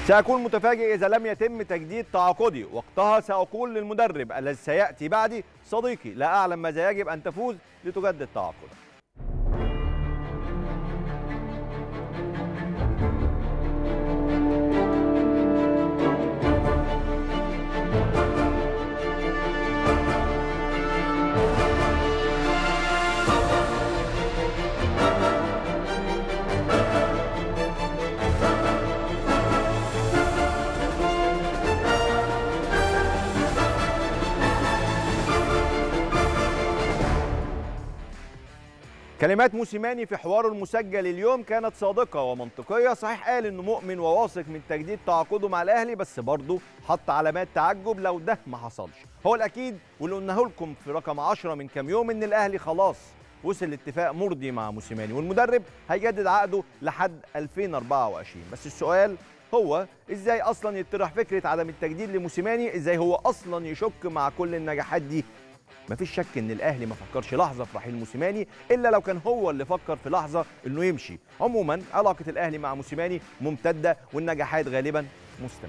سأكون متفاجئ إذا لم يتم تجديد تعاقدي وقتها سأقول للمدرب الذي سيأتي بعدي صديقي لا أعلم ماذا يجب أن تفوز لتجدد تعاقدك كلمات موسيماني في حواره المسجل اليوم كانت صادقة ومنطقية صحيح قال انه مؤمن وواثق من تجديد تعاقده مع الاهلي بس برضه حط علامات تعجب لو ده ما حصلش هو الاكيد واللي قلناه لكم في رقم 10 من كام يوم ان الاهلي خلاص وصل لاتفاق مرضي مع موسيماني والمدرب هيجدد عقده لحد 2024 بس السؤال هو ازاي اصلا يطرح فكره عدم التجديد لموسيماني ازاي هو اصلا يشك مع كل النجاحات دي مفيش شك ان الاهلي ما فكرش لحظه في رحيل موسيماني الا لو كان هو اللي فكر في لحظه انه يمشي عموما علاقه الاهلي مع موسيماني ممتده والنجاحات غالبا مستمره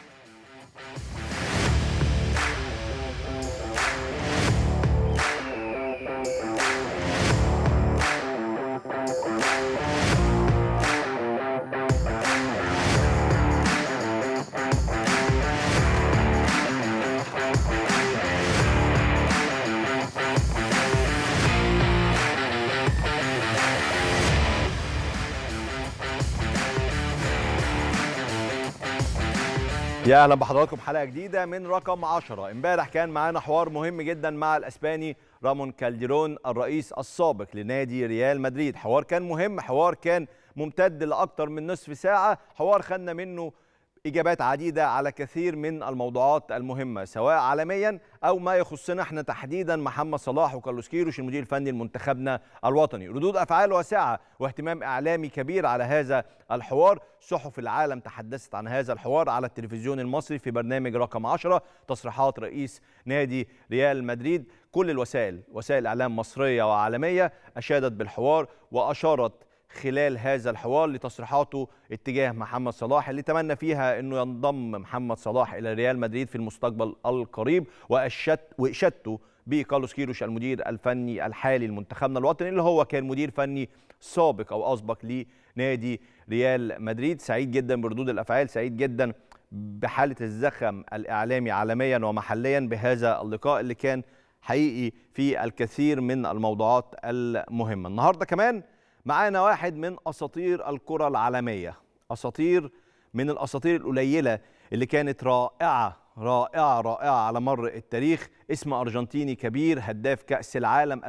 يا اهلا بحضراتكم حلقه جديده من رقم 10 امبارح كان معانا حوار مهم جدا مع الاسباني رامون كالديرون الرئيس السابق لنادي ريال مدريد حوار كان مهم حوار كان ممتد لاكثر من نصف ساعه حوار خدنا منه اجابات عديده على كثير من الموضوعات المهمه سواء عالميا او ما يخصنا احنا تحديدا محمد صلاح وكارلوس كيروش المدير الفني لمنتخبنا الوطني ردود افعال واسعه واهتمام اعلامي كبير على هذا الحوار صحف العالم تحدثت عن هذا الحوار على التلفزيون المصري في برنامج رقم 10 تصريحات رئيس نادي ريال مدريد كل الوسائل وسائل اعلام مصريه وعالميه اشادت بالحوار واشارت خلال هذا الحوار لتصريحاته اتجاه محمد صلاح اللي تمنى فيها انه ينضم محمد صلاح الى ريال مدريد في المستقبل القريب واشت واشادته بكارلوس كيروش المدير الفني الحالي لمنتخبنا الوطني اللي هو كان مدير فني سابق او اسبق لنادي ريال مدريد سعيد جدا بردود الافعال سعيد جدا بحاله الزخم الاعلامي عالميا ومحليا بهذا اللقاء اللي كان حقيقي في الكثير من الموضوعات المهمه النهارده كمان معانا واحد من اساطير الكره العالميه اساطير من الاساطير القليله اللي كانت رائعه رائعه رائعه على مر التاريخ اسم ارجنتيني كبير هداف كاس العالم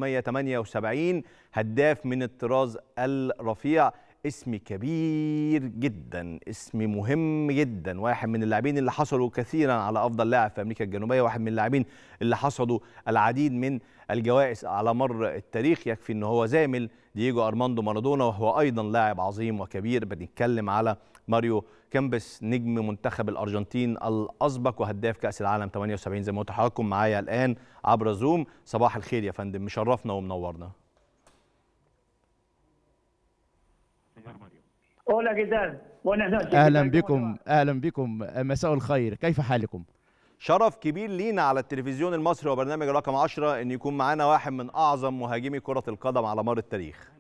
1978 هداف من الطراز الرفيع اسم كبير جدا اسم مهم جدا واحد من اللاعبين اللي حصلوا كثيرا على افضل لاعب في امريكا الجنوبيه واحد من اللاعبين اللي حصدوا العديد من الجوائز على مر التاريخ يكفي ان هو زامل دييجو ارماندو مارادونا وهو ايضا لاعب عظيم وكبير بنتكلم على ماريو كامبس نجم منتخب الارجنتين الاسبق وهداف كاس العالم 78 زي ما قلت لحضراتكم معايا الان عبر زوم صباح الخير يا فندم مشرفنا ومنورنا Hola, ¿qué tal? Buenas noches. اهلا بكم اهلا بكم مساء الخير كيف حالكم شرف كبير لينا على التلفزيون المصري وبرنامج رقم 10 ان يكون معانا واحد من اعظم مهاجمي كره القدم على مر التاريخ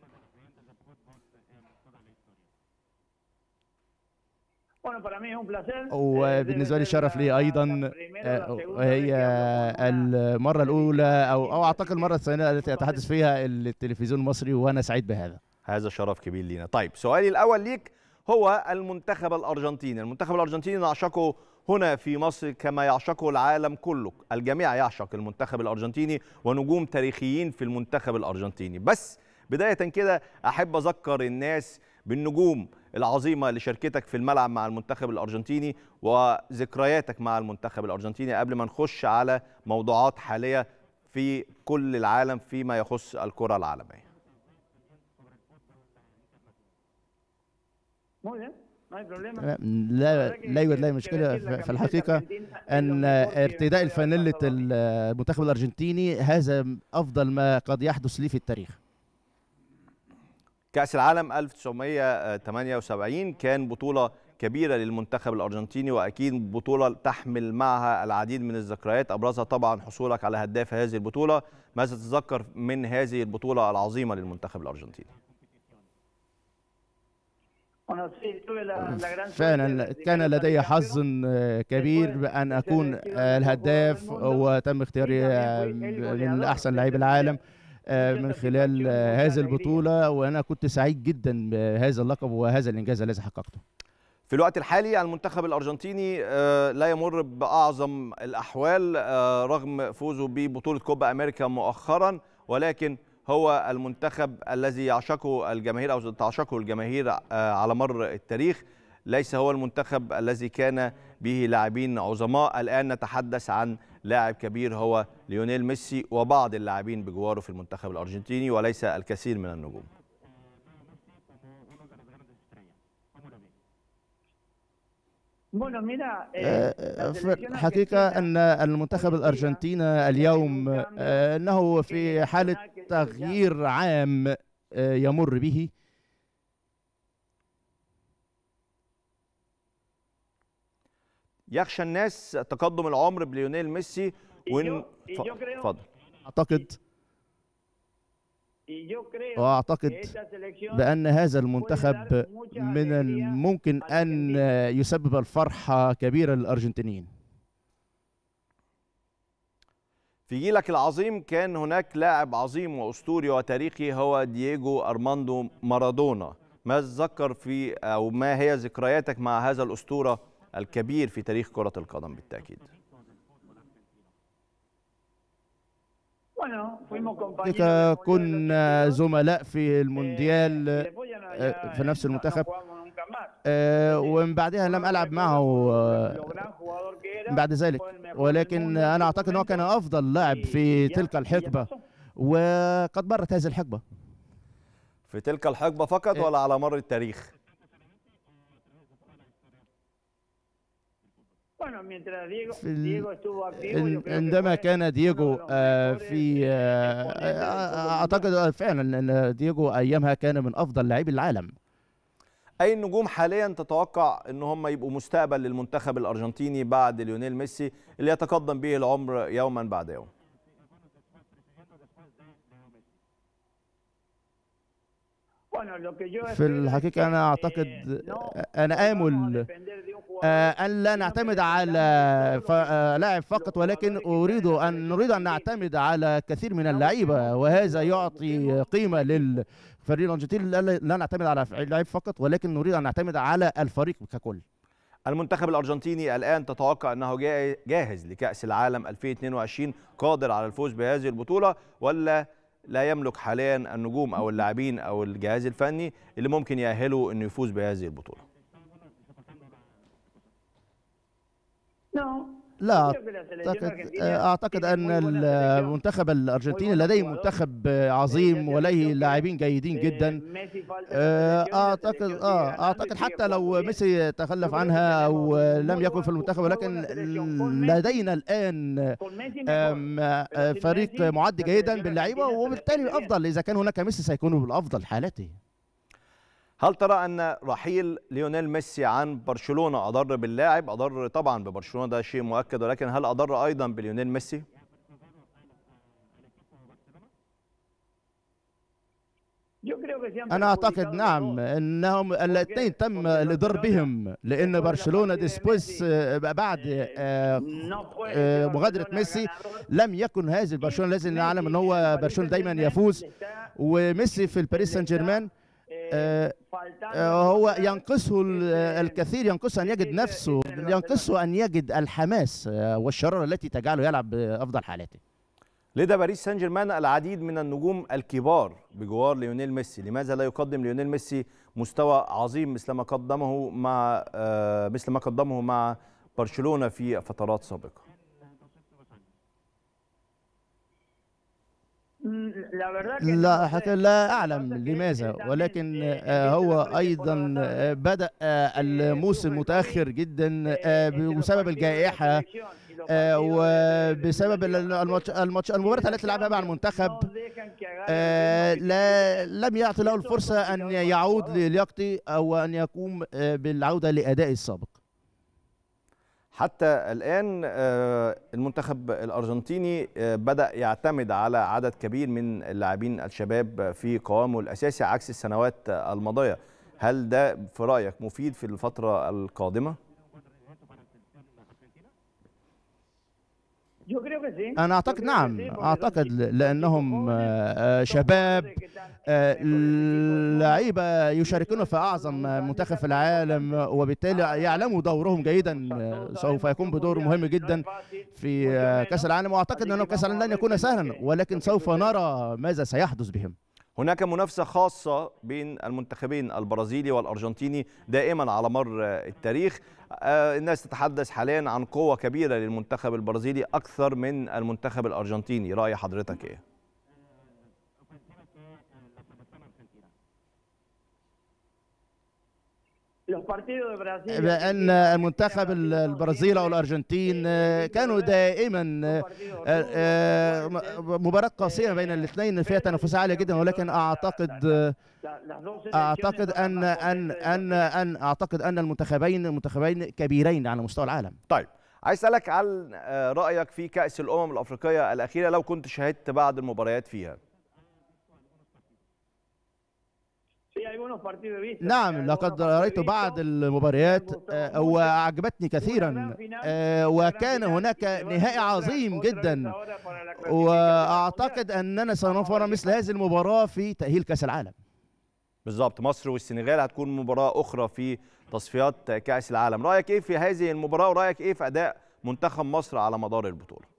وبالنسبه لي شرف لي ايضا هي المره الاولى او او اعتقد المره الثانيه التي اتحدث فيها التلفزيون المصري وانا سعيد بهذا هذا شرف كبير لينا طيب سؤالي الاول ليك هو المنتخب الارجنتيني المنتخب الارجنتيني نعشقه هنا في مصر كما يعشقه العالم كله الجميع يعشق المنتخب الارجنتيني ونجوم تاريخيين في المنتخب الارجنتيني بس بدايه كده احب اذكر الناس بالنجوم العظيمه اللي شاركتك في الملعب مع المنتخب الارجنتيني وذكرياتك مع المنتخب الارجنتيني قبل ما نخش على موضوعات حاليه في كل العالم فيما يخص الكره العالميه لا لا يوجد لا مشكله في الحقيقه ان ارتداء الفانيله المنتخب الارجنتيني هذا افضل ما قد يحدث لي في التاريخ كأس العالم 1978 كان بطولة كبيره للمنتخب الارجنتيني واكيد بطوله تحمل معها العديد من الذكريات ابرزها طبعا حصولك على هداف هذه البطوله ماذا تتذكر من هذه البطوله العظيمه للمنتخب الارجنتيني فعلا كان لدي حظ كبير بان اكون الهداف وتم اختياري من احسن لاعبي العالم من خلال هذه البطوله وانا كنت سعيد جدا بهذا اللقب وهذا الانجاز الذي حققته في الوقت الحالي المنتخب الارجنتيني لا يمر باعظم الاحوال رغم فوزه ببطوله كوبا امريكا مؤخرا ولكن هو المنتخب الذي يعشقه الجماهير او تعشقه الجماهير على مر التاريخ ليس هو المنتخب الذي كان به لاعبين عظماء الان نتحدث عن لاعب كبير هو ليونيل ميسي وبعض اللاعبين بجواره في المنتخب الارجنتيني وليس الكثير من النجوم في الحقيقة أن المنتخب الأرجنتيني اليوم أنه في حالة تغيير عام يمر به يخشى الناس تقدم العمر بليونيل ميسي وإن اتفضل أعتقد واعتقد بان هذا المنتخب من الممكن ان يسبب الفرحه كبيره للارجنتينيين في جيلك العظيم كان هناك لاعب عظيم واسطوري وتاريخي هو دييجو ارماندو مارادونا ما تذكر في او ما هي ذكرياتك مع هذا الاسطوره الكبير في تاريخ كره القدم بالتاكيد كنا زملاء في المونديال في نفس المنتخب ومن بعدها لم ألعب معه بعد ذلك ولكن أنا أعتقد أنه كان أفضل لاعب في تلك الحقبة وقد مرت هذه الحقبة في تلك الحقبة فقط ولا على مر التاريخ؟ عندما كان دييجو في اعتقد فعلا ان دييجو ايامها كان من افضل لاعبي العالم اي النجوم حاليا تتوقع ان هم يبقوا مستقبل للمنتخب الارجنتيني بعد ليونيل ميسي اللي يتقدم به العمر يوما بعد يوم في الحقيقة أنا أعتقد أنا آمل أن لا نعتمد على لاعب فقط ولكن أريد أن نريد أن نعتمد على كثير من اللعيبة وهذا يعطي قيمة للفريق الأرجنتيني لا نعتمد على لاعب فقط ولكن نريد أن نعتمد على الفريق ككل المنتخب الأرجنتيني الآن تتوقع أنه جاهز لكأس العالم 2022 قادر على الفوز بهذه البطولة ولا لا يملك حاليا النجوم او اللاعبين او الجهاز الفني اللي ممكن يأهله انه يفوز بهذه البطوله لا أعتقد, أعتقد أن المنتخب الأرجنتيني لديه منتخب عظيم ولديه لاعبين جيدين جدا أعتقد آه أعتقد حتى لو ميسي تخلف عنها أو لم يكن في المنتخب ولكن لدينا الآن فريق معد جيدا باللعيبة وبالتالي الأفضل إذا كان هناك ميسي سيكون بالأفضل حالاته هل ترى ان رحيل ليونيل ميسي عن برشلونه اضر باللاعب اضر طبعا ببرشلونه ده شيء مؤكد ولكن هل اضر ايضا بليونيل ميسي انا اعتقد نعم انهم الاثنين تم الاضرار بهم لان برشلونه ديسبوس بعد مغادره ميسي لم يكن هذا برشلونه الذي نعلم ان هو برشلونه دايما يفوز وميسي في الباريس سان جيرمان هو ينقصه الكثير ينقصه أن يجد نفسه ينقصه أن يجد الحماس والشرارة التي تجعله يلعب بأفضل حالاته لدى باريس سان جيرمان العديد من النجوم الكبار بجوار ليونيل ميسي لماذا لا يقدم ليونيل ميسي مستوى عظيم مثل ما قدمه مع مثل ما قدمه مع برشلونة في فترات سابقة لا حتى لا أعلم لماذا ولكن هو أيضا بدأ الموسم متأخر جدا بسبب الجائحة آه، وبسبب ال- الماتش الماتش المباراه التي لعبها مع المنتخب آه، لا لم يعطي له الفرصه ان يعود للياقته او ان يقوم آه، بالعوده لادائه السابق حتى الآن آه، المنتخب الأرجنتيني آه، بدأ يعتمد على عدد كبير من اللاعبين الشباب في قوامه الأساسي عكس السنوات الماضية هل ده في رأيك مفيد في الفترة القادمة؟ انا اعتقد نعم اعتقد لانهم آه، آه، شباب آه، لعيبه يشاركون في اعظم منتخب في العالم وبالتالي يعلموا دورهم جيدا آه، سوف يكون بدور مهم جدا في آه، كاس العالم واعتقد ان كاس العالم لن يكون سهلا ولكن سوف نرى ماذا سيحدث بهم هناك منافسة خاصة بين المنتخبين البرازيلي والأرجنتيني دائما على مر التاريخ آه، الناس تتحدث حاليا عن قوة كبيرة للمنتخب البرازيلي أكثر من المنتخب الأرجنتيني رأي حضرتك إيه؟ بان المنتخب البرازيل او الارجنتين آه، كانوا دائما آه، آه، مباراه قاسيه بين الاثنين فيها تنافسيه عاليه جدا ولكن اعتقد آه، اعتقد ان ان ان ان اعتقد ان المنتخبين منتخبين كبيرين على مستوى العالم طيب عايز اسالك عن آه، رايك في كاس الامم الافريقيه الاخيره لو كنت شاهدت بعض المباريات فيها نعم لقد رأيت بعض المباريات آه، وأعجبتني كثيرا آه، وكان هناك نهائي عظيم جدا وأعتقد أننا سنرى مثل هذه المباراة في تأهيل كأس العالم بالظبط مصر والسنغال هتكون مباراه اخرى في تصفيات كاس العالم رايك ايه في هذه المباراه ورايك ايه في اداء منتخب مصر على مدار البطوله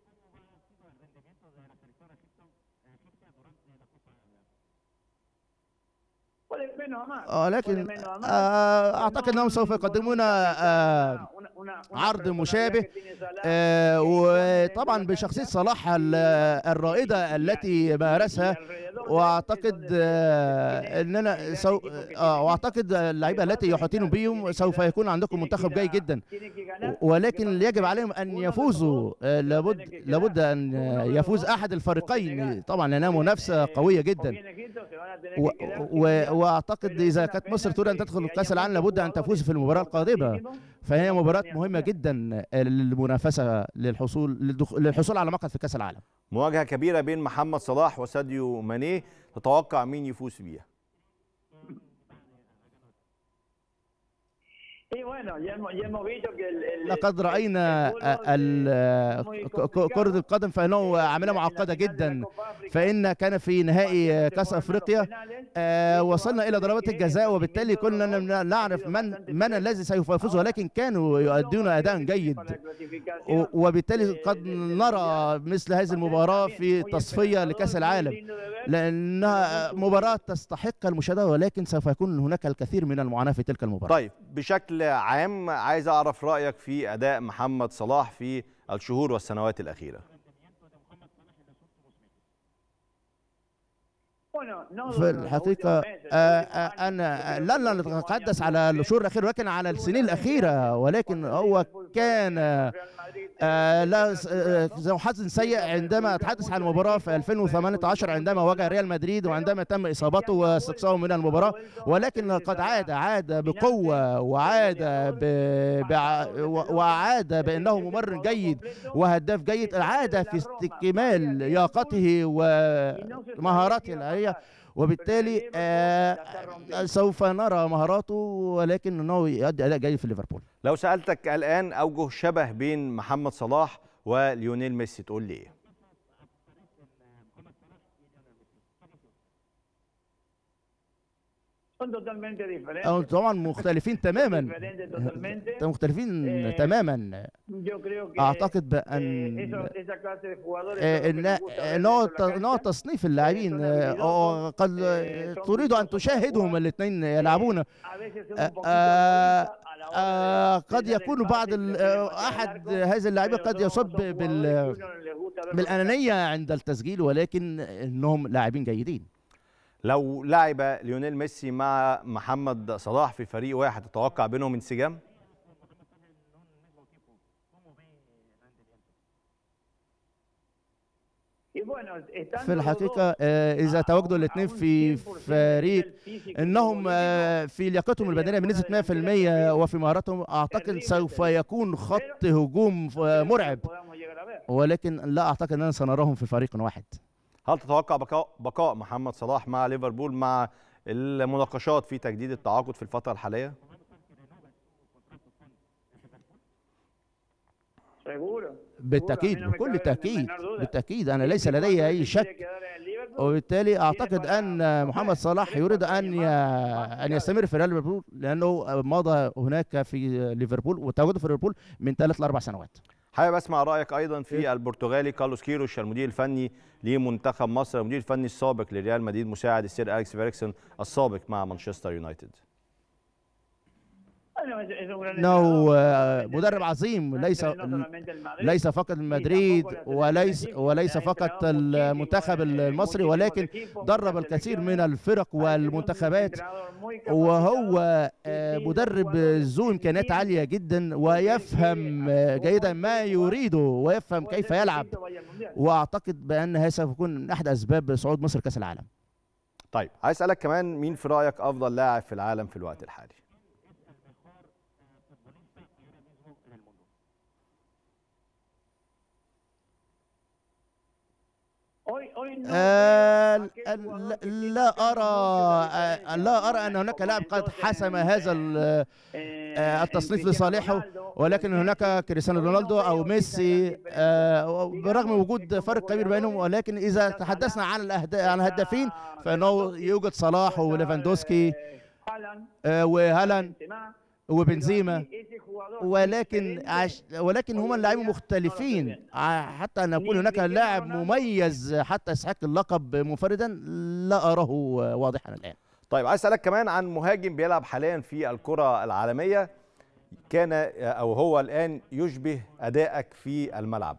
آه، لكن آه، أعتقد أنهم سوف يقدمون آه، عرض مشابه آه، وطبعا بشخصية صلاح ال- الرائدة التي مارسها واعتقد آه، اننا سو... اه واعتقد اللعيبه التي يحيطون بهم سوف يكون عندكم منتخب جيد جدا ولكن يجب عليهم ان يفوزوا آه، لابد لابد ان يفوز احد الفريقين طبعا لانها منافسه قويه جدا و... و... واعتقد اذا كانت مصر تريد ان تدخل كاس العالم لابد ان تفوز في المباراه القادمه فهي مباراه مهمه جدا للمنافسه للحصول للدخ... للحصول على مقعد في كاس العالم مواجهه كبيره بين محمد صلاح وساديو ماني تتوقع مين يفوز بيها لقد راينا ال- ك- كره القدم فانه عمليه معقده جدا فان كان في نهائي كاس افريقيا آه، وصلنا الى ضربات الجزاء وبالتالي كنا نعرف من من الذي سوف يفوز ولكن كانوا يؤدون اداء جيد و- وبالتالي قد نرى مثل هذه المباراه في تصفيه لكاس العالم لانها مباراه تستحق المشاهده ولكن سوف يكون هناك الكثير من المعاناه في تلك المباراه طيب بشكل عام عايز اعرف رايك في اداء محمد صلاح في الشهور والسنوات الاخيره في الحقيقة آه، آه، أنا لن نتحدث على الشهور الأخيرة ولكن على السنين الأخيرة ولكن هو كان آه، لا س- آه، ذو حظ سيء عندما أتحدث عن المباراة في 2018 عندما واجه ريال مدريد وعندما تم إصابته واستقصائه من المباراة ولكن قد عاد عاد بقوة وعاد ب... بع... و- وعاد بأنه ممرر جيد وهداف جيد عاد في استكمال لياقته ومهاراته العالية وبالتالي آه، سوف نرى مهاراته ولكن انه يؤدي اداء جيد في ليفربول لو سالتك الان اوجه شبه بين محمد صلاح وليونيل ميسي تقول لي ايه أو طبعا مختلفين تماما مختلفين تماما اعتقد بان آه، ان ان هو ت- إن هو تصنيف اللاعبين آه، آه، قد آه، تريد ان تشاهدهم الاثنين يلعبون آه، آه، آه، قد يكون بعض ال- آه، احد هذه اللاعبين قد يصب بال بالانانيه عند التسجيل ولكن انهم لاعبين جيدين لو لعب ليونيل ميسي مع محمد صلاح في فريق واحد تتوقع بينهم انسجام في الحقيقة آه، إذا تواجدوا الاثنين في فريق إنهم آه، في لياقتهم البدنية بنسبة 100% وفي مهاراتهم أعتقد سوف يكون خط هجوم آه، مرعب ولكن لا أعتقد أننا سنراهم في فريق واحد هل تتوقع بقاء بقاء محمد صلاح مع ليفربول مع المناقشات في تجديد التعاقد في الفتره الحاليه بالتأكيد بكل تأكيد بالتأكيد أنا ليس لدي أي شك وبالتالي أعتقد أن محمد صلاح يريد أن ي- أن يستمر في ريال ليفربول لأنه مضى هناك في ليفربول وتواجده في ليفربول من ثلاث لأربع سنوات حابب اسمع رايك ايضا في البرتغالي كارلوس كيروش المدير الفني لمنتخب مصر المدير الفني السابق لريال مدريد مساعد السير اليكس فيريكسون السابق مع مانشستر يونايتد انه آه، مدرب عظيم ليس ليس فقط مدريد وليس وليس فقط المنتخب المصري ولكن درب الكثير من الفرق والمنتخبات وهو آه، مدرب ذو امكانيات عاليه جدا ويفهم آه، جيدا ما يريده ويفهم كيف يلعب واعتقد بان هذا سوف يكون من احد اسباب صعود مصر كاس العالم طيب عايز اسالك كمان مين في رايك افضل لاعب في العالم في الوقت الحالي آه، لا- لا ارى آه، لا ارى ان هناك لاعب قد حسم هذا ال- آه، التصنيف لصالحه ولكن هناك كريستيانو رونالدو او ميسي آه، برغم وجود فرق كبير بينهم ولكن اذا تحدثنا عن الأهدا- عن الهدافين فانه يوجد صلاح وليفاندوسكي آه، وهالاند وبنزيما ولكن عش ولكن هما اللاعبين مختلفين ع- حتى ان يكون هناك لاعب مميز حتى يستحق اللقب منفردا لا اراه واضحا الان طيب عايز اسالك كمان عن مهاجم بيلعب حاليا في الكره العالميه كان او هو الان يشبه ادائك في الملعب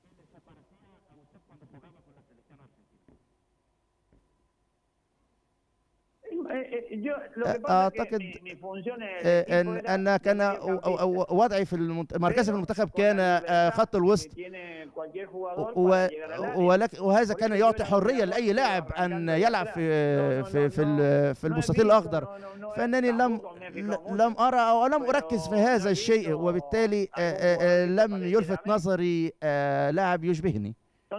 اعتقد آه، ان ان كان أو- أو- أو وضعي في المنت- مركزي في المنتخب كان آه، خط الوسط و- ولك وهذا كان يعطي حريه لاي لاعب ان يلعب في في في ال- في المستطيل الاخضر فانني لم لم ارى او لم اركز في هذا الشيء وبالتالي آه، آه، آه، لم يلفت نظري آه، لاعب يشبهني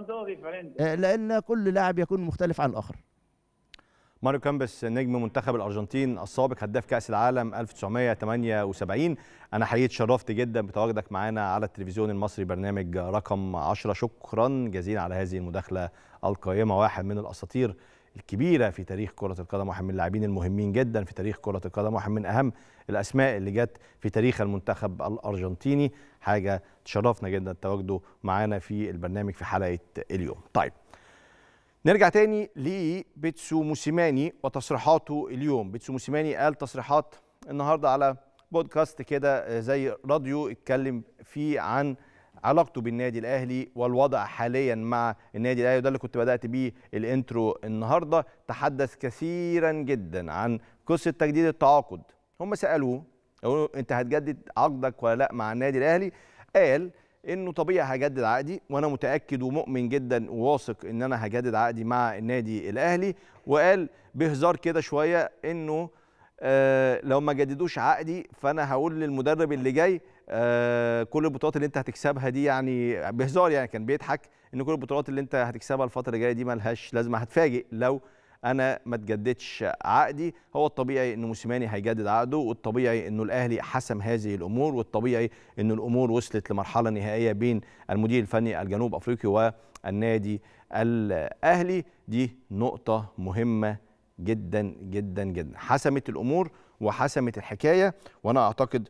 آه، لان كل لاعب يكون مختلف عن الاخر ماريو كامبس نجم منتخب الارجنتين السابق هداف كاس العالم 1978 انا حقيقي اتشرفت جدا بتواجدك معانا على التلفزيون المصري برنامج رقم 10 شكرا جزيلا على هذه المداخله القائمه واحد من الاساطير الكبيره في تاريخ كره القدم واحد من اللاعبين المهمين جدا في تاريخ كره القدم واحد من اهم الاسماء اللي جت في تاريخ المنتخب الارجنتيني حاجه تشرفنا جدا تواجده معانا في البرنامج في حلقه اليوم طيب نرجع تاني لبيتسو موسيماني وتصريحاته اليوم بيتسو موسيماني قال تصريحات النهارده على بودكاست كده زي راديو اتكلم فيه عن علاقته بالنادي الاهلي والوضع حاليا مع النادي الاهلي وده اللي كنت بدات بيه الانترو النهارده تحدث كثيرا جدا عن قصه تجديد التعاقد هم سالوه قالوا له انت هتجدد عقدك ولا لا مع النادي الاهلي قال انه طبيعي هجدد عقدي وانا متاكد ومؤمن جدا وواثق ان انا هجدد عقدي مع النادي الاهلي وقال بهزار كده شويه انه آه لو ما جددوش عقدي فانا هقول للمدرب اللي جاي آه كل البطولات اللي انت هتكسبها دي يعني بهزار يعني كان بيضحك ان كل البطولات اللي انت هتكسبها الفتره اللي جايه دي ملهاش لازمه هتفاجئ لو انا ما تجددش عقدي هو الطبيعي ان موسيماني هيجدد عقده والطبيعي انه الاهلي حسم هذه الامور والطبيعي ان الامور وصلت لمرحله نهائيه بين المدير الفني الجنوب افريقي والنادي الاهلي دي نقطه مهمه جدا جدا جدا حسمت الامور وحسمت الحكايه وانا اعتقد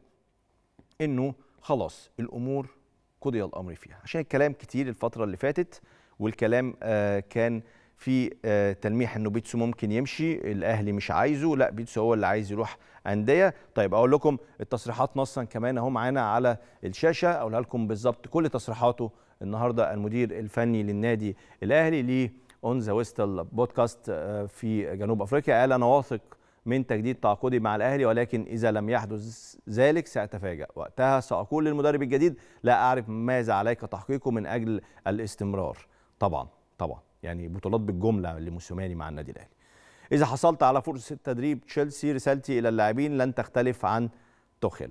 انه خلاص الامور قضي الامر فيها عشان الكلام كتير الفتره اللي فاتت والكلام آه كان في آه تلميح انه بيتسو ممكن يمشي الاهلي مش عايزه لا بيتسو هو اللي عايز يروح انديه طيب اقول لكم التصريحات نصا كمان اهو معانا على الشاشه اقولها لكم بالظبط كل تصريحاته النهارده المدير الفني للنادي الاهلي ليه اون ذا ويستل بودكاست في جنوب افريقيا قال انا واثق من تجديد تعاقدي مع الاهلي ولكن اذا لم يحدث ذلك ساتفاجا وقتها ساقول للمدرب الجديد لا اعرف ماذا عليك تحقيقه من اجل الاستمرار طبعا طبعا يعني بطولات بالجمله لموسيماني مع النادي الاهلي اذا حصلت على فرصه تدريب تشيلسي رسالتي الى اللاعبين لن تختلف عن توخيل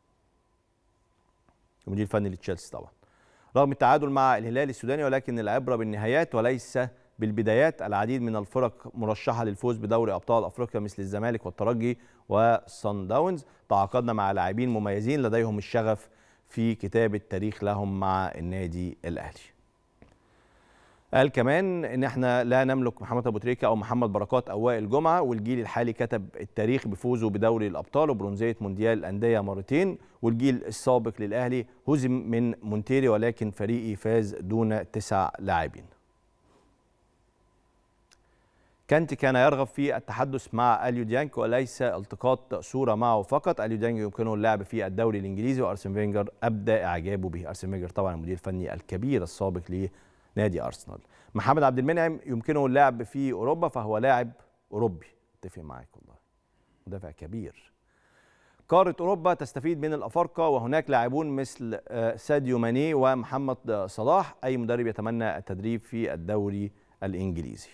المدير الفني لتشيلسي طبعا رغم التعادل مع الهلال السوداني ولكن العبره بالنهايات وليس بالبدايات العديد من الفرق مرشحه للفوز بدوري ابطال افريقيا مثل الزمالك والترجي وصن داونز تعاقدنا مع لاعبين مميزين لديهم الشغف في كتابه تاريخ لهم مع النادي الاهلي قال كمان ان احنا لا نملك محمد ابو تريكه او محمد بركات او وائل جمعه والجيل الحالي كتب التاريخ بفوزه بدوري الابطال وبرونزيه مونديال الانديه مرتين والجيل السابق للاهلي هزم من مونتيري ولكن فريقي فاز دون تسع لاعبين كانتي كان يرغب في التحدث مع اليو ديانج وليس التقاط صوره معه فقط اليو ديانج يمكنه اللعب في الدوري الانجليزي وارسن فينجر ابدى اعجابه به ارسن فينجر طبعا المدير الفني الكبير السابق لنادي ارسنال محمد عبد المنعم يمكنه اللعب في اوروبا فهو لاعب اوروبي اتفق معاك والله مدافع كبير قارة أوروبا تستفيد من الأفارقة وهناك لاعبون مثل ساديو ماني ومحمد صلاح أي مدرب يتمنى التدريب في الدوري الإنجليزي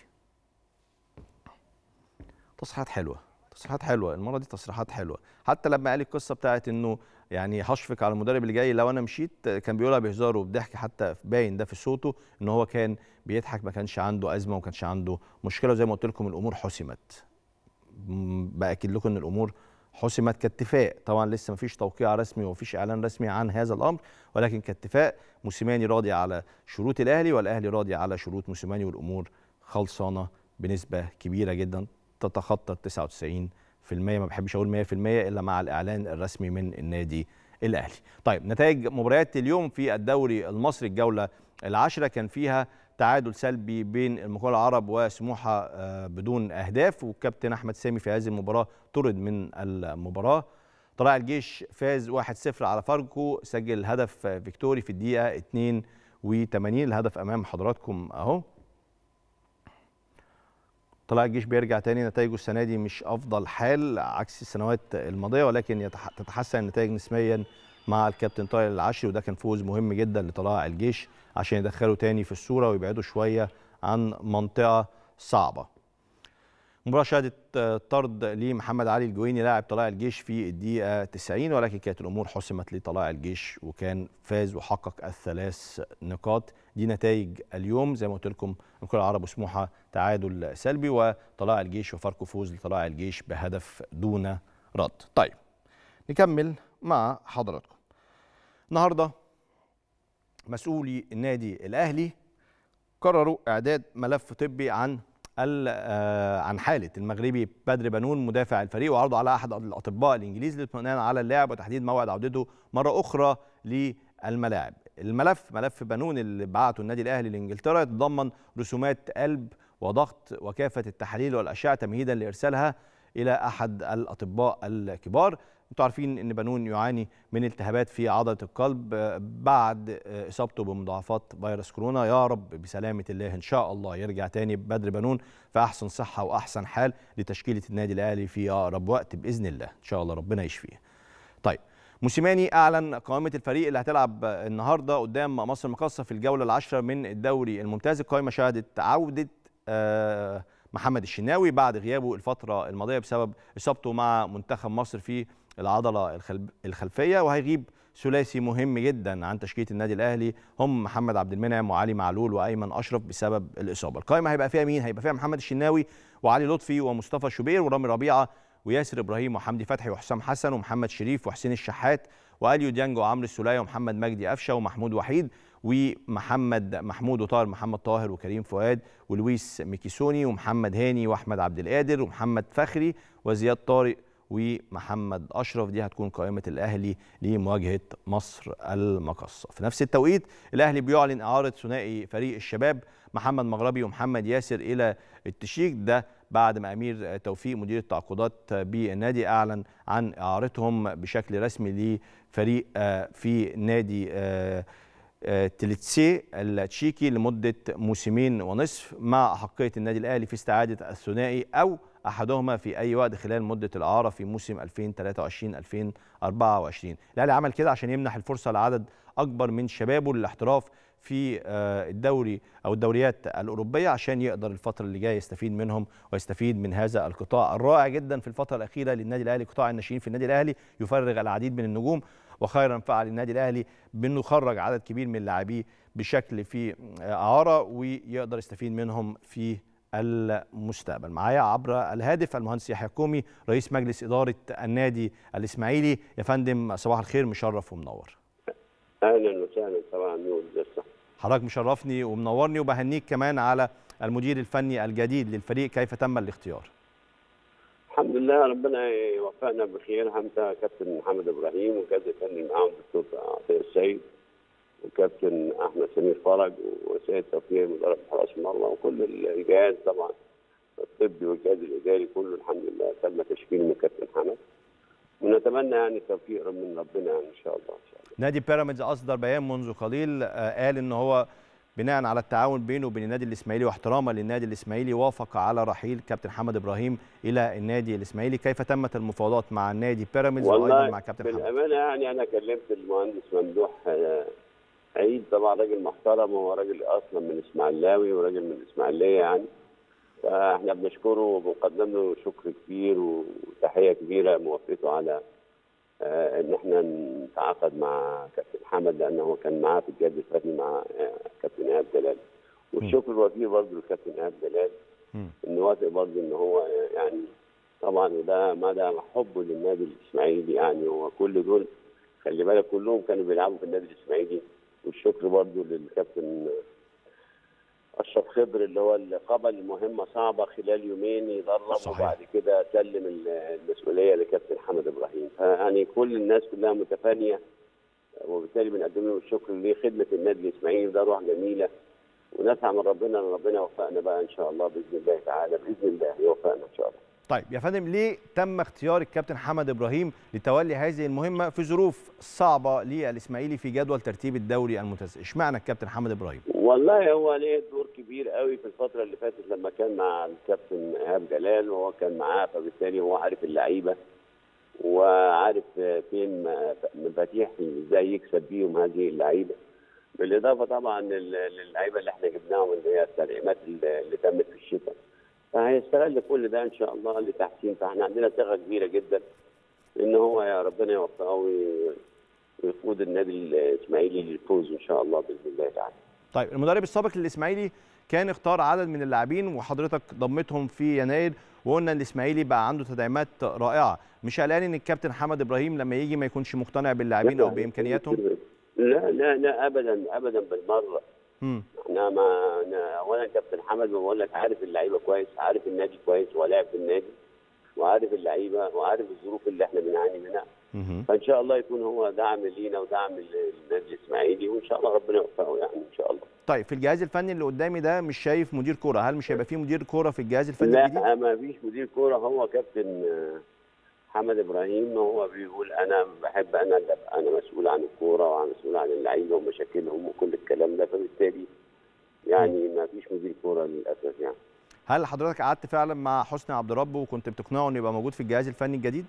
تصريحات حلوه تصريحات حلوه المره دي تصريحات حلوه حتى لما قال القصه بتاعت انه يعني هشفق على المدرب اللي جاي لو انا مشيت كان بيقولها بهزار وبضحك حتى باين ده في صوته ان هو كان بيضحك ما كانش عنده ازمه وما كانش عنده مشكله وزي ما قلت لكم الامور حسمت باكد لكم ان الامور حسمت كاتفاق طبعا لسه ما فيش توقيع رسمي وما فيش اعلان رسمي عن هذا الامر ولكن كاتفاق موسيماني راضي على شروط الاهلي والاهلي راضي على شروط موسيماني والامور خلصانه بنسبه كبيره جدا تتخطى 99% ما بحبش اقول 100% الا مع الاعلان الرسمي من النادي الاهلي. طيب نتائج مباريات اليوم في الدوري المصري الجوله العاشره كان فيها تعادل سلبي بين المقاولة العرب وسموحه بدون اهداف والكابتن احمد سامي في هذه المباراه طرد من المباراه. طلائع الجيش فاز 1-0 على فاركو سجل هدف فيكتوري في الدقيقه 82 الهدف امام حضراتكم اهو. طلائع الجيش بيرجع تاني نتائجه السنه دي مش افضل حال عكس السنوات الماضيه ولكن تتحسن النتائج نسبيا مع الكابتن طاهر العشري وده كان فوز مهم جدا لطلائع الجيش عشان يدخلوا تاني في الصوره ويبعدوا شويه عن منطقه صعبه. مباراه شهدت طرد لمحمد علي الجويني لاعب طلائع الجيش في الدقيقه 90 ولكن كانت الامور حسمت لطلائع الجيش وكان فاز وحقق الثلاث نقاط دي نتائج اليوم زي ما قلت لكم المقاولة العرب وسموحه تعادل سلبي وطلائع الجيش وفاركو فوز لطلائع الجيش بهدف دون رد. طيب نكمل مع حضراتكم. النهارده مسؤولي النادي الاهلي قرروا اعداد ملف طبي عن عن حاله المغربي بدر بنون مدافع الفريق وعرضه على احد الاطباء الانجليز للاطمئنان على اللاعب وتحديد موعد عودته مره اخرى للملاعب. الملف ملف بنون اللي بعته النادي الاهلي لانجلترا يتضمن رسومات قلب وضغط وكافه التحاليل والاشعه تمهيدا لارسالها الى احد الاطباء الكبار. انتوا عارفين ان بنون يعاني من التهابات في عضله القلب بعد اصابته بمضاعفات فيروس كورونا يا رب بسلامه الله ان شاء الله يرجع تاني بدر بنون في احسن صحه واحسن حال لتشكيله النادي الاهلي في اقرب وقت باذن الله ان شاء الله ربنا يشفيه. طيب موسيماني اعلن قائمه الفريق اللي هتلعب النهارده قدام مصر المقاصه في الجوله العاشره من الدوري الممتاز القائمه شهدت عوده آه محمد الشناوي بعد غيابه الفتره الماضيه بسبب اصابته مع منتخب مصر في العضله الخلفيه وهيغيب ثلاثي مهم جدا عن تشكيله النادي الاهلي هم محمد عبد المنعم وعلي معلول وايمن اشرف بسبب الاصابه القائمه هيبقى فيها مين هيبقى فيها محمد الشناوي وعلي لطفي ومصطفى شوبير ورامي ربيعه وياسر ابراهيم وحمدي فتحي وحسام حسن ومحمد شريف وحسين الشحات واليو ديانج وعمرو السوليه ومحمد مجدي قفشه ومحمود وحيد ومحمد محمود وطاهر محمد طاهر وكريم فؤاد ولويس ميكيسوني ومحمد هاني واحمد عبد القادر ومحمد فخري وزياد طارق ومحمد اشرف دي هتكون قائمه الاهلي لمواجهه مصر المقصه في نفس التوقيت الاهلي بيعلن اعاره ثنائي فريق الشباب محمد مغربي ومحمد ياسر الى التشيك ده بعد ما امير توفيق مدير التعاقدات بالنادي اعلن عن اعارتهم بشكل رسمي لفريق في نادي تلتسي التشيكي لمده موسمين ونصف مع احقيه النادي الاهلي في استعاده الثنائي او احدهما في اي وقت خلال مده الاعاره في موسم 2023 2024 الاهلي عمل كده عشان يمنح الفرصه لعدد اكبر من شبابه للاحتراف في الدوري او الدوريات الاوروبيه عشان يقدر الفتره اللي جايه يستفيد منهم ويستفيد من هذا القطاع الرائع جدا في الفتره الاخيره للنادي الاهلي قطاع الناشئين في النادي الاهلي يفرغ العديد من النجوم وخيرا فعل النادي الاهلي بانه خرج عدد كبير من لاعبيه بشكل في اعاره ويقدر يستفيد منهم في المستقبل معايا عبر الهاتف المهندس يحيى كومي رئيس مجلس اداره النادي الاسماعيلي يا فندم صباح الخير مشرف ومنور اهلا وسهلا طبعا نور لسه حضرتك مشرفني ومنورني وبهنيك كمان على المدير الفني الجديد للفريق كيف تم الاختيار الحمد لله ربنا يوفقنا بخير حمزه كابتن محمد ابراهيم وكابتن فني معاهم الدكتور عطيه السيد وكابتن احمد سمير فرج وسيد توفيق مدرب حراس المرمى وكل الجهاز طبعا الطبي والجهاز الاداري كله الحمد لله تم تشكيله من كابتن حمد ونتمنى يعني التوفيق من ربنا يعني ان شاء الله ان شاء الله نادي بيراميدز اصدر بيان منذ قليل قال ان هو بناء على التعاون بينه وبين النادي الاسماعيلي واحتراما للنادي الاسماعيلي وافق على رحيل كابتن حمد ابراهيم الى النادي الاسماعيلي كيف تمت المفاوضات مع النادي بيراميدز وايضا مع كابتن حمد بالامانه يعني انا كلمت المهندس ممدوح عيد طبعا راجل محترم وهو راجل اصلا من اسماعيلاوي وراجل من الاسماعيليه يعني فاحنا بنشكره وبنقدم له شكر كبير وتحيه كبيره موافقته على آه ان احنا نتعاقد مع كابتن حمد لانه هو كان معاه في الجهاز الفني مع آه كابتن ايهاب جلال والشكر الوفير برضه للكابتن ايهاب جلال انه وافق برضه ان هو يعني طبعا وده مدى حبه للنادي الاسماعيلي يعني هو كل دول خلي بالك كلهم كانوا بيلعبوا في النادي الاسماعيلي والشكر برضه للكابتن اشرف خضر اللي هو اللي قبل مهمه صعبه خلال يومين يدرب صحيح. وبعد كده سلم المسؤوليه لكابتن حمد ابراهيم فيعني كل الناس كلها متفانيه وبالتالي بنقدم له الشكر لخدمه النادي الاسماعيلي وده روح جميله ونسعى من ربنا ان ربنا يوفقنا بقى ان شاء الله باذن الله تعالى باذن الله يوفقنا ان شاء الله طيب يا فندم ليه تم اختيار الكابتن حمد ابراهيم لتولي هذه المهمه في ظروف صعبه للاسماعيلي في جدول ترتيب الدوري الممتاز اشمعنى الكابتن حمد ابراهيم والله هو ليه دور كبير قوي في الفتره اللي فاتت لما كان مع الكابتن ايهاب جلال وهو كان معاه فبالتالي هو عارف اللعيبه وعارف فين مفاتيح ازاي يكسب بيهم هذه اللعيبه بالاضافه طبعا للعيبه اللي احنا جبناهم اللي هي التدعيمات اللي تمت في الشتاء فهيستغل كل ده ان شاء الله لتحسين فاحنا عندنا ثقه كبيره جدا ان هو يا ربنا يوفقه ويقود النادي الاسماعيلي للفوز ان شاء الله باذن الله تعالى. طيب المدرب السابق للاسماعيلي كان اختار عدد من اللاعبين وحضرتك ضمتهم في يناير وقلنا الاسماعيلي بقى عنده تدعيمات رائعه مش قلقان ان الكابتن حمد ابراهيم لما يجي ما يكونش مقتنع باللاعبين او بامكانياتهم لا لا لا ابدا ابدا بالمره احنا ما اولا كابتن حمد بقول لك عارف اللعيبه كويس عارف النادي كويس هو لاعب في النادي وعارف اللعيبه وعارف الظروف اللي احنا بنعاني منها فان شاء الله يكون هو دعم لينا ودعم للنادي الاسماعيلي وان شاء الله ربنا يوفقه يعني ان شاء الله طيب في الجهاز الفني اللي قدامي ده مش شايف مدير كوره هل مش هيبقى فيه مدير كوره في الجهاز الفني لا الجديد؟ لا ما فيش مدير كوره هو كابتن حمد ابراهيم هو بيقول انا بحب انا اللي ابقى انا مسؤول عن الكوره ومسؤول عن اللعيبه ومشاكلهم وكل الكلام ده فبالتالي يعني ما فيش مدير كوره للاسف يعني هل حضرتك قعدت فعلا مع حسني عبد رب وكنت بتقنعه انه يبقى موجود في الجهاز الفني الجديد؟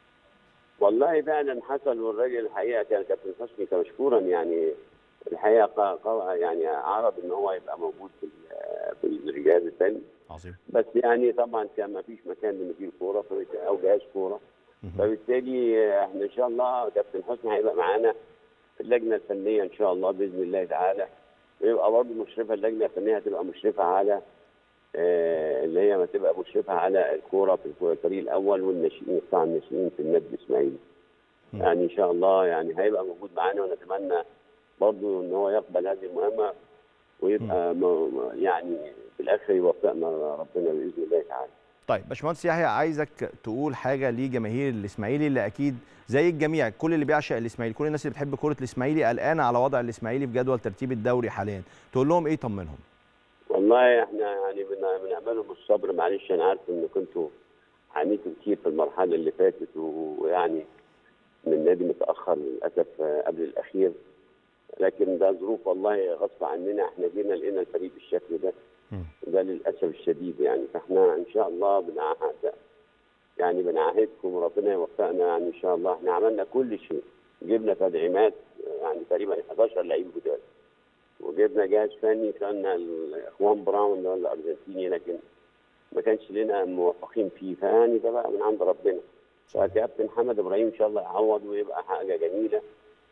والله فعلا حصل والراجل الحقيقه كان كابتن حسني كمشكورا يعني الحقيقه قا يعني عرض ان هو يبقى موجود في في الجهاز الفني عظيم بس يعني طبعا كان ما فيش مكان لمدير كوره او جهاز كوره فبالتالي احنا ان شاء الله كابتن حسني هيبقى معانا في اللجنه الفنيه ان شاء الله باذن الله تعالى ويبقى برضه مشرفه اللجنه الفنيه هتبقى مشرفه على آه اللي هي هتبقى مشرفه على الكوره في الفريق الاول والناشئين قطاع الناشئين في النادي الاسماعيلي. يعني ان شاء الله يعني هيبقى موجود معانا ونتمنى برضه ان هو يقبل هذه المهمه ويبقى يعني في الاخر يوفقنا ربنا باذن الله تعالى. طيب باشمهندس يحيى عايزك تقول حاجه لجماهير الاسماعيلي اللي اكيد زي الجميع كل اللي بيعشق الاسماعيلي كل الناس اللي بتحب كره الاسماعيلي قلقانه على وضع الاسماعيلي في جدول ترتيب الدوري حاليا تقول لهم ايه طمنهم والله احنا يعني بنعملهم الصبر معلش انا عارف ان كنتوا عانيتوا كتير في المرحله اللي فاتت ويعني من النادي متاخر للاسف قبل الاخير لكن ده ظروف والله غصب عننا احنا جينا لقينا الفريق بالشكل ده ده للاسف الشديد يعني فاحنا ان شاء الله بنعهد يعني بنعهدكم ربنا يوفقنا يعني ان شاء الله احنا عملنا كل شيء جبنا تدعيمات يعني تقريبا 11 لعيب جداد وجبنا جهاز فني كان الاخوان براون اللي هو الارجنتيني لكن ما كانش لنا موفقين فيه فيعني ده بقى من عند ربنا فكابتن حمد ابراهيم ان شاء الله يعوض ويبقى حاجه جميله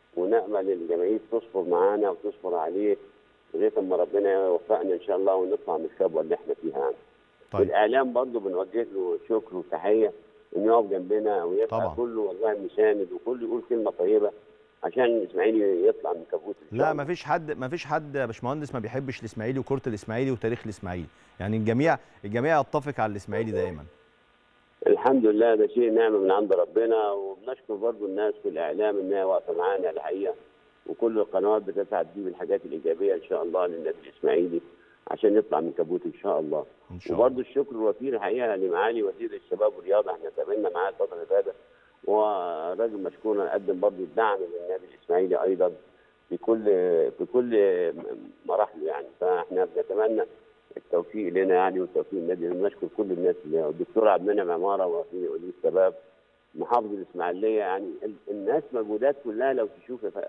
ونامل الجماهير تصبر معانا وتصبر عليه لغايه اما ربنا يوفقنا ان شاء الله ونطلع من الكبوه اللي احنا فيها يعني. طيب والاعلام برضه بنوجه له شكر وتحيه انه يقف جنبنا ويبقى طبعا. كله والله مساند وكله يقول كلمه طيبه عشان الاسماعيلي يطلع من كابوس إن شاء لا الله. ما فيش حد ما فيش حد يا باشمهندس ما بيحبش الاسماعيلي وكره الاسماعيلي وتاريخ الاسماعيلي يعني الجميع الجميع يتفق على الاسماعيلي دايما الحمد لله ده شيء نعمه من عند ربنا وبنشكر برضو الناس في الاعلام انها واقفه معانا الحقيقه وكل القنوات بتسعد دي بالحاجات الايجابيه ان شاء الله للنادي الاسماعيلي عشان نطلع من كابوت ان شاء الله ان شاء الله وبرضه الشكر الوفير الحقيقه لمعالي وزير الشباب والرياضه احنا تقابلنا معاه الفتره اللي فاتت وهو راجل مشكور قدم برضه الدعم للنادي الاسماعيلي ايضا بكل بكل مراحله يعني فاحنا بنتمنى التوفيق لنا يعني والتوفيق للنادي بنشكر كل الناس اللي الدكتور عبد المنعم عماره وزير الشباب محافظ الاسماعيليه يعني ال- الناس موجودات كلها لو تشوف يا ف-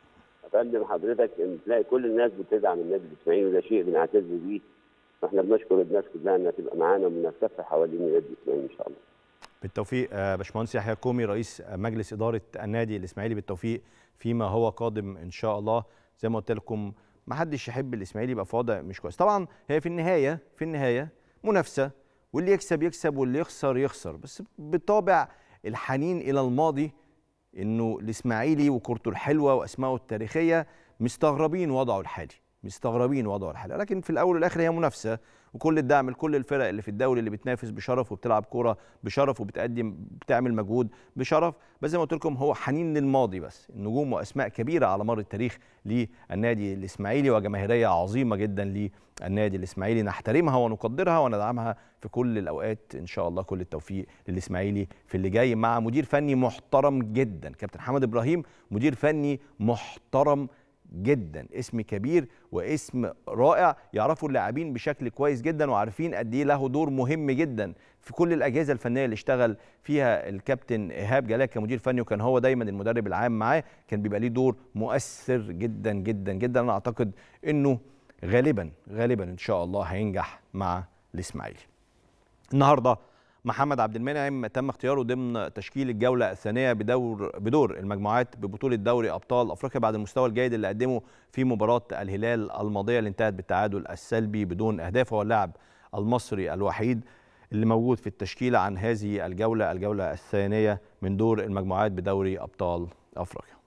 يا فندم حضرتك إن تلاقي كل الناس بتدعم النادي الاسماعيلي وده شيء بنعتز بيه فاحنا بنشكر الناس كلها انها تبقى معانا وبنلتف حوالين النادي الاسماعيلي ان شاء الله. بالتوفيق آه، باشمهندس يحيى كومي رئيس مجلس اداره النادي الاسماعيلي بالتوفيق فيما هو قادم ان شاء الله زي ما قلت لكم ما حدش يحب الاسماعيلي يبقى في وضع مش كويس طبعا هي في النهايه في النهايه منافسه واللي يكسب يكسب واللي يخسر يخسر بس بطابع الحنين الى الماضي انه الاسماعيلي وكورته الحلوه واسمائه التاريخيه مستغربين وضعه الحالي مستغربين وضعه الحالي لكن في الاول والاخر هي منافسه وكل الدعم لكل الفرق اللي في الدوري اللي بتنافس بشرف وبتلعب كوره بشرف وبتقدم بتعمل مجهود بشرف بس زي ما قلت لكم هو حنين للماضي بس النجوم واسماء كبيره على مر التاريخ للنادي الاسماعيلي وجماهيريه عظيمه جدا للنادي الاسماعيلي نحترمها ونقدرها وندعمها في كل الاوقات ان شاء الله كل التوفيق للاسماعيلي في اللي جاي مع مدير فني محترم جدا كابتن حمد ابراهيم مدير فني محترم جدا اسم كبير واسم رائع يعرفوا اللاعبين بشكل كويس جدا وعارفين قد ايه له دور مهم جدا في كل الاجهزه الفنيه اللي اشتغل فيها الكابتن ايهاب جلال كمدير فني وكان هو دايما المدرب العام معاه كان بيبقى ليه دور مؤثر جدا جدا جدا انا اعتقد انه غالبا غالبا ان شاء الله هينجح مع الاسماعيلي النهارده محمد عبد المنعم تم اختياره ضمن تشكيل الجوله الثانيه بدور بدور المجموعات ببطوله دوري ابطال افريقيا بعد المستوى الجيد اللي قدمه في مباراه الهلال الماضيه اللي انتهت بالتعادل السلبي بدون اهداف هو اللاعب المصري الوحيد اللي موجود في التشكيله عن هذه الجوله الجوله الثانيه من دور المجموعات بدوري ابطال افريقيا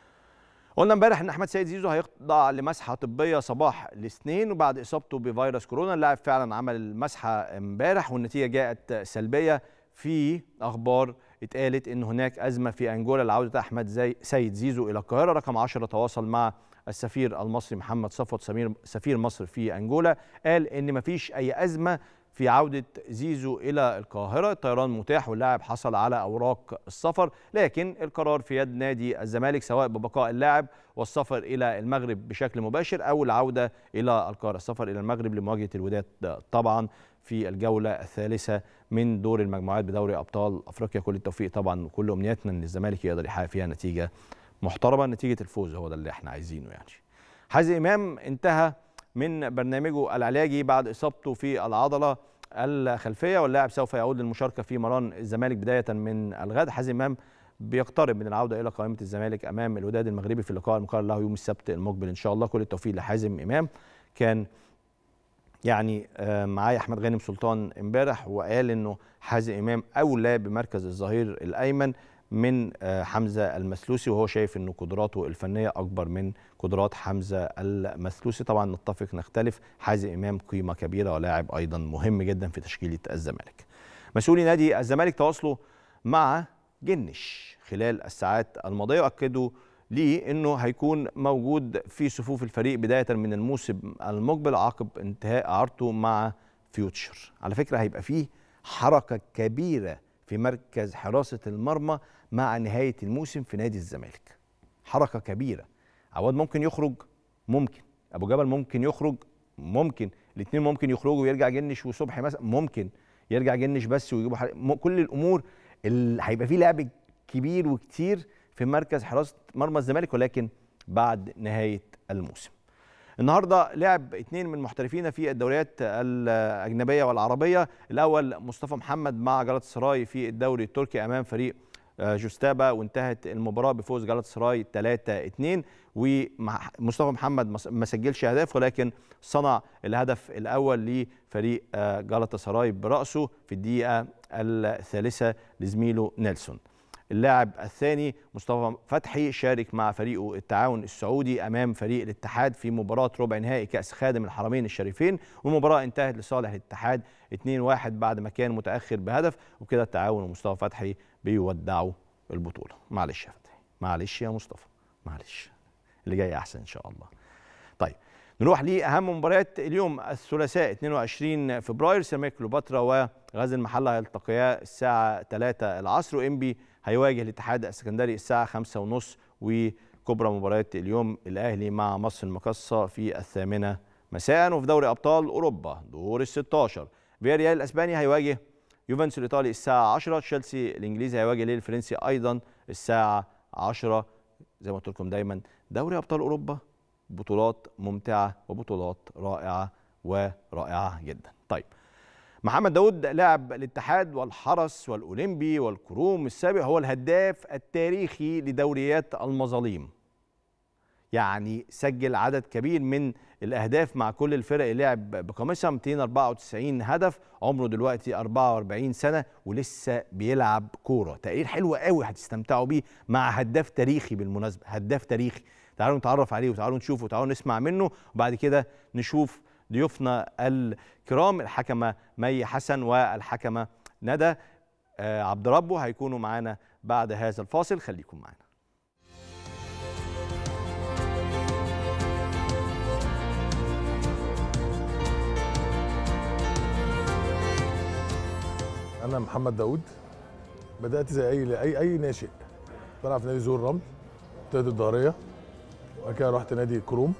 قلنا امبارح ان احمد سيد زيزو هيخضع لمسحه طبيه صباح الاثنين وبعد اصابته بفيروس كورونا اللاعب فعلا عمل المسحه امبارح والنتيجه جاءت سلبيه في اخبار اتقالت ان هناك ازمه في انجولا لعوده احمد زي سيد زيزو الى القاهره رقم 10 تواصل مع السفير المصري محمد صفوت سمير سفير مصر في انجولا قال ان مفيش اي ازمه في عودة زيزو إلى القاهرة الطيران متاح واللاعب حصل على أوراق السفر لكن القرار في يد نادي الزمالك سواء ببقاء اللاعب والسفر إلى المغرب بشكل مباشر أو العودة إلى القاهرة السفر إلى المغرب لمواجهة الوداد طبعا في الجولة الثالثة من دور المجموعات بدوري أبطال أفريقيا كل التوفيق طبعا وكل أمنياتنا أن الزمالك يقدر يحقق فيها نتيجة محترمة نتيجة الفوز هو ده اللي احنا عايزينه يعني حازم إمام انتهى من برنامجه العلاجي بعد اصابته في العضله الخلفيه واللاعب سوف يعود للمشاركه في مران الزمالك بدايه من الغد حازم امام بيقترب من العوده الى قائمه الزمالك امام الوداد المغربي في اللقاء المقرر له يوم السبت المقبل ان شاء الله كل التوفيق لحازم امام كان يعني معايا احمد غانم سلطان امبارح وقال انه حازم امام اولى بمركز الظهير الايمن من حمزه المسلوسي وهو شايف انه قدراته الفنيه اكبر من قدرات حمزه المسلوسي طبعا نتفق نختلف حازم امام قيمه كبيره ولاعب ايضا مهم جدا في تشكيله الزمالك مسؤولي نادي الزمالك تواصلوا مع جنش خلال الساعات الماضيه واكدوا ليه انه هيكون موجود في صفوف الفريق بدايه من الموسم المقبل عقب انتهاء اعارته مع فيوتشر على فكره هيبقى فيه حركه كبيره في مركز حراسه المرمى مع نهايه الموسم في نادي الزمالك حركه كبيره عواد ممكن يخرج ممكن ابو جبل ممكن يخرج ممكن الاثنين ممكن يخرجوا ويرجع جنش وصبحي مثلا ممكن يرجع جنش بس ويجيبوا حر... كل الامور اللي هيبقى فيه لعب كبير وكتير في مركز حراسه مرمى الزمالك ولكن بعد نهايه الموسم النهارده لعب اثنين من محترفين في الدوريات الاجنبيه والعربيه الاول مصطفى محمد مع جلطة سراي في الدوري التركي امام فريق جوستابا وانتهت المباراه بفوز جلطة سراي 3-2 ومصطفى محمد ما سجلش اهداف ولكن صنع الهدف الاول لفريق جلطة سراي براسه في الدقيقه الثالثه لزميله نيلسون اللاعب الثاني مصطفى فتحي شارك مع فريقه التعاون السعودي امام فريق الاتحاد في مباراه ربع نهائي كاس خادم الحرمين الشريفين والمباراه انتهت لصالح الاتحاد 2-1 بعد ما كان متاخر بهدف وكده التعاون ومصطفى فتحي بيودعوا البطوله معلش يا فتحي معلش يا مصطفى معلش اللي جاي احسن ان شاء الله طيب نروح لاهم مباريات اليوم الثلاثاء 22 فبراير سيراميكا كليوباترا وغزل المحله هيلتقيا الساعه 3 العصر وانبي هيواجه الاتحاد السكندري الساعه 5 ونص وكبرى مباريات اليوم الاهلي مع مصر المقاصه في الثامنه مساء وفي دوري ابطال اوروبا دور ال 16 فياريال الاسباني هيواجه يوفنتوس الايطالي الساعه 10 تشيلسي الانجليزي هيواجه ليل الفرنسي ايضا الساعه 10 زي ما قلت لكم دايما دوري ابطال اوروبا بطولات ممتعه وبطولات رائعه ورائعه جدا طيب محمد داود لاعب الاتحاد والحرس والاولمبي والكروم السابق هو الهداف التاريخي لدوريات المظاليم يعني سجل عدد كبير من الاهداف مع كل الفرق اللي لعب بقميصها 294 هدف عمره دلوقتي 44 سنه ولسه بيلعب كوره تقرير حلو قوي هتستمتعوا بيه مع هداف تاريخي بالمناسبه هداف تاريخي تعالوا نتعرف عليه وتعالوا نشوفه وتعالوا نسمع منه وبعد كده نشوف ضيوفنا الكرام الحكمه مي حسن والحكمه ندى عبد ربه هيكونوا معانا بعد هذا الفاصل خليكم معانا انا محمد داوود بدات زي اي اي اي ناشئ بلعب في نادي زور الرمل منطقه الظهريه وبعد كده رحت نادي كروم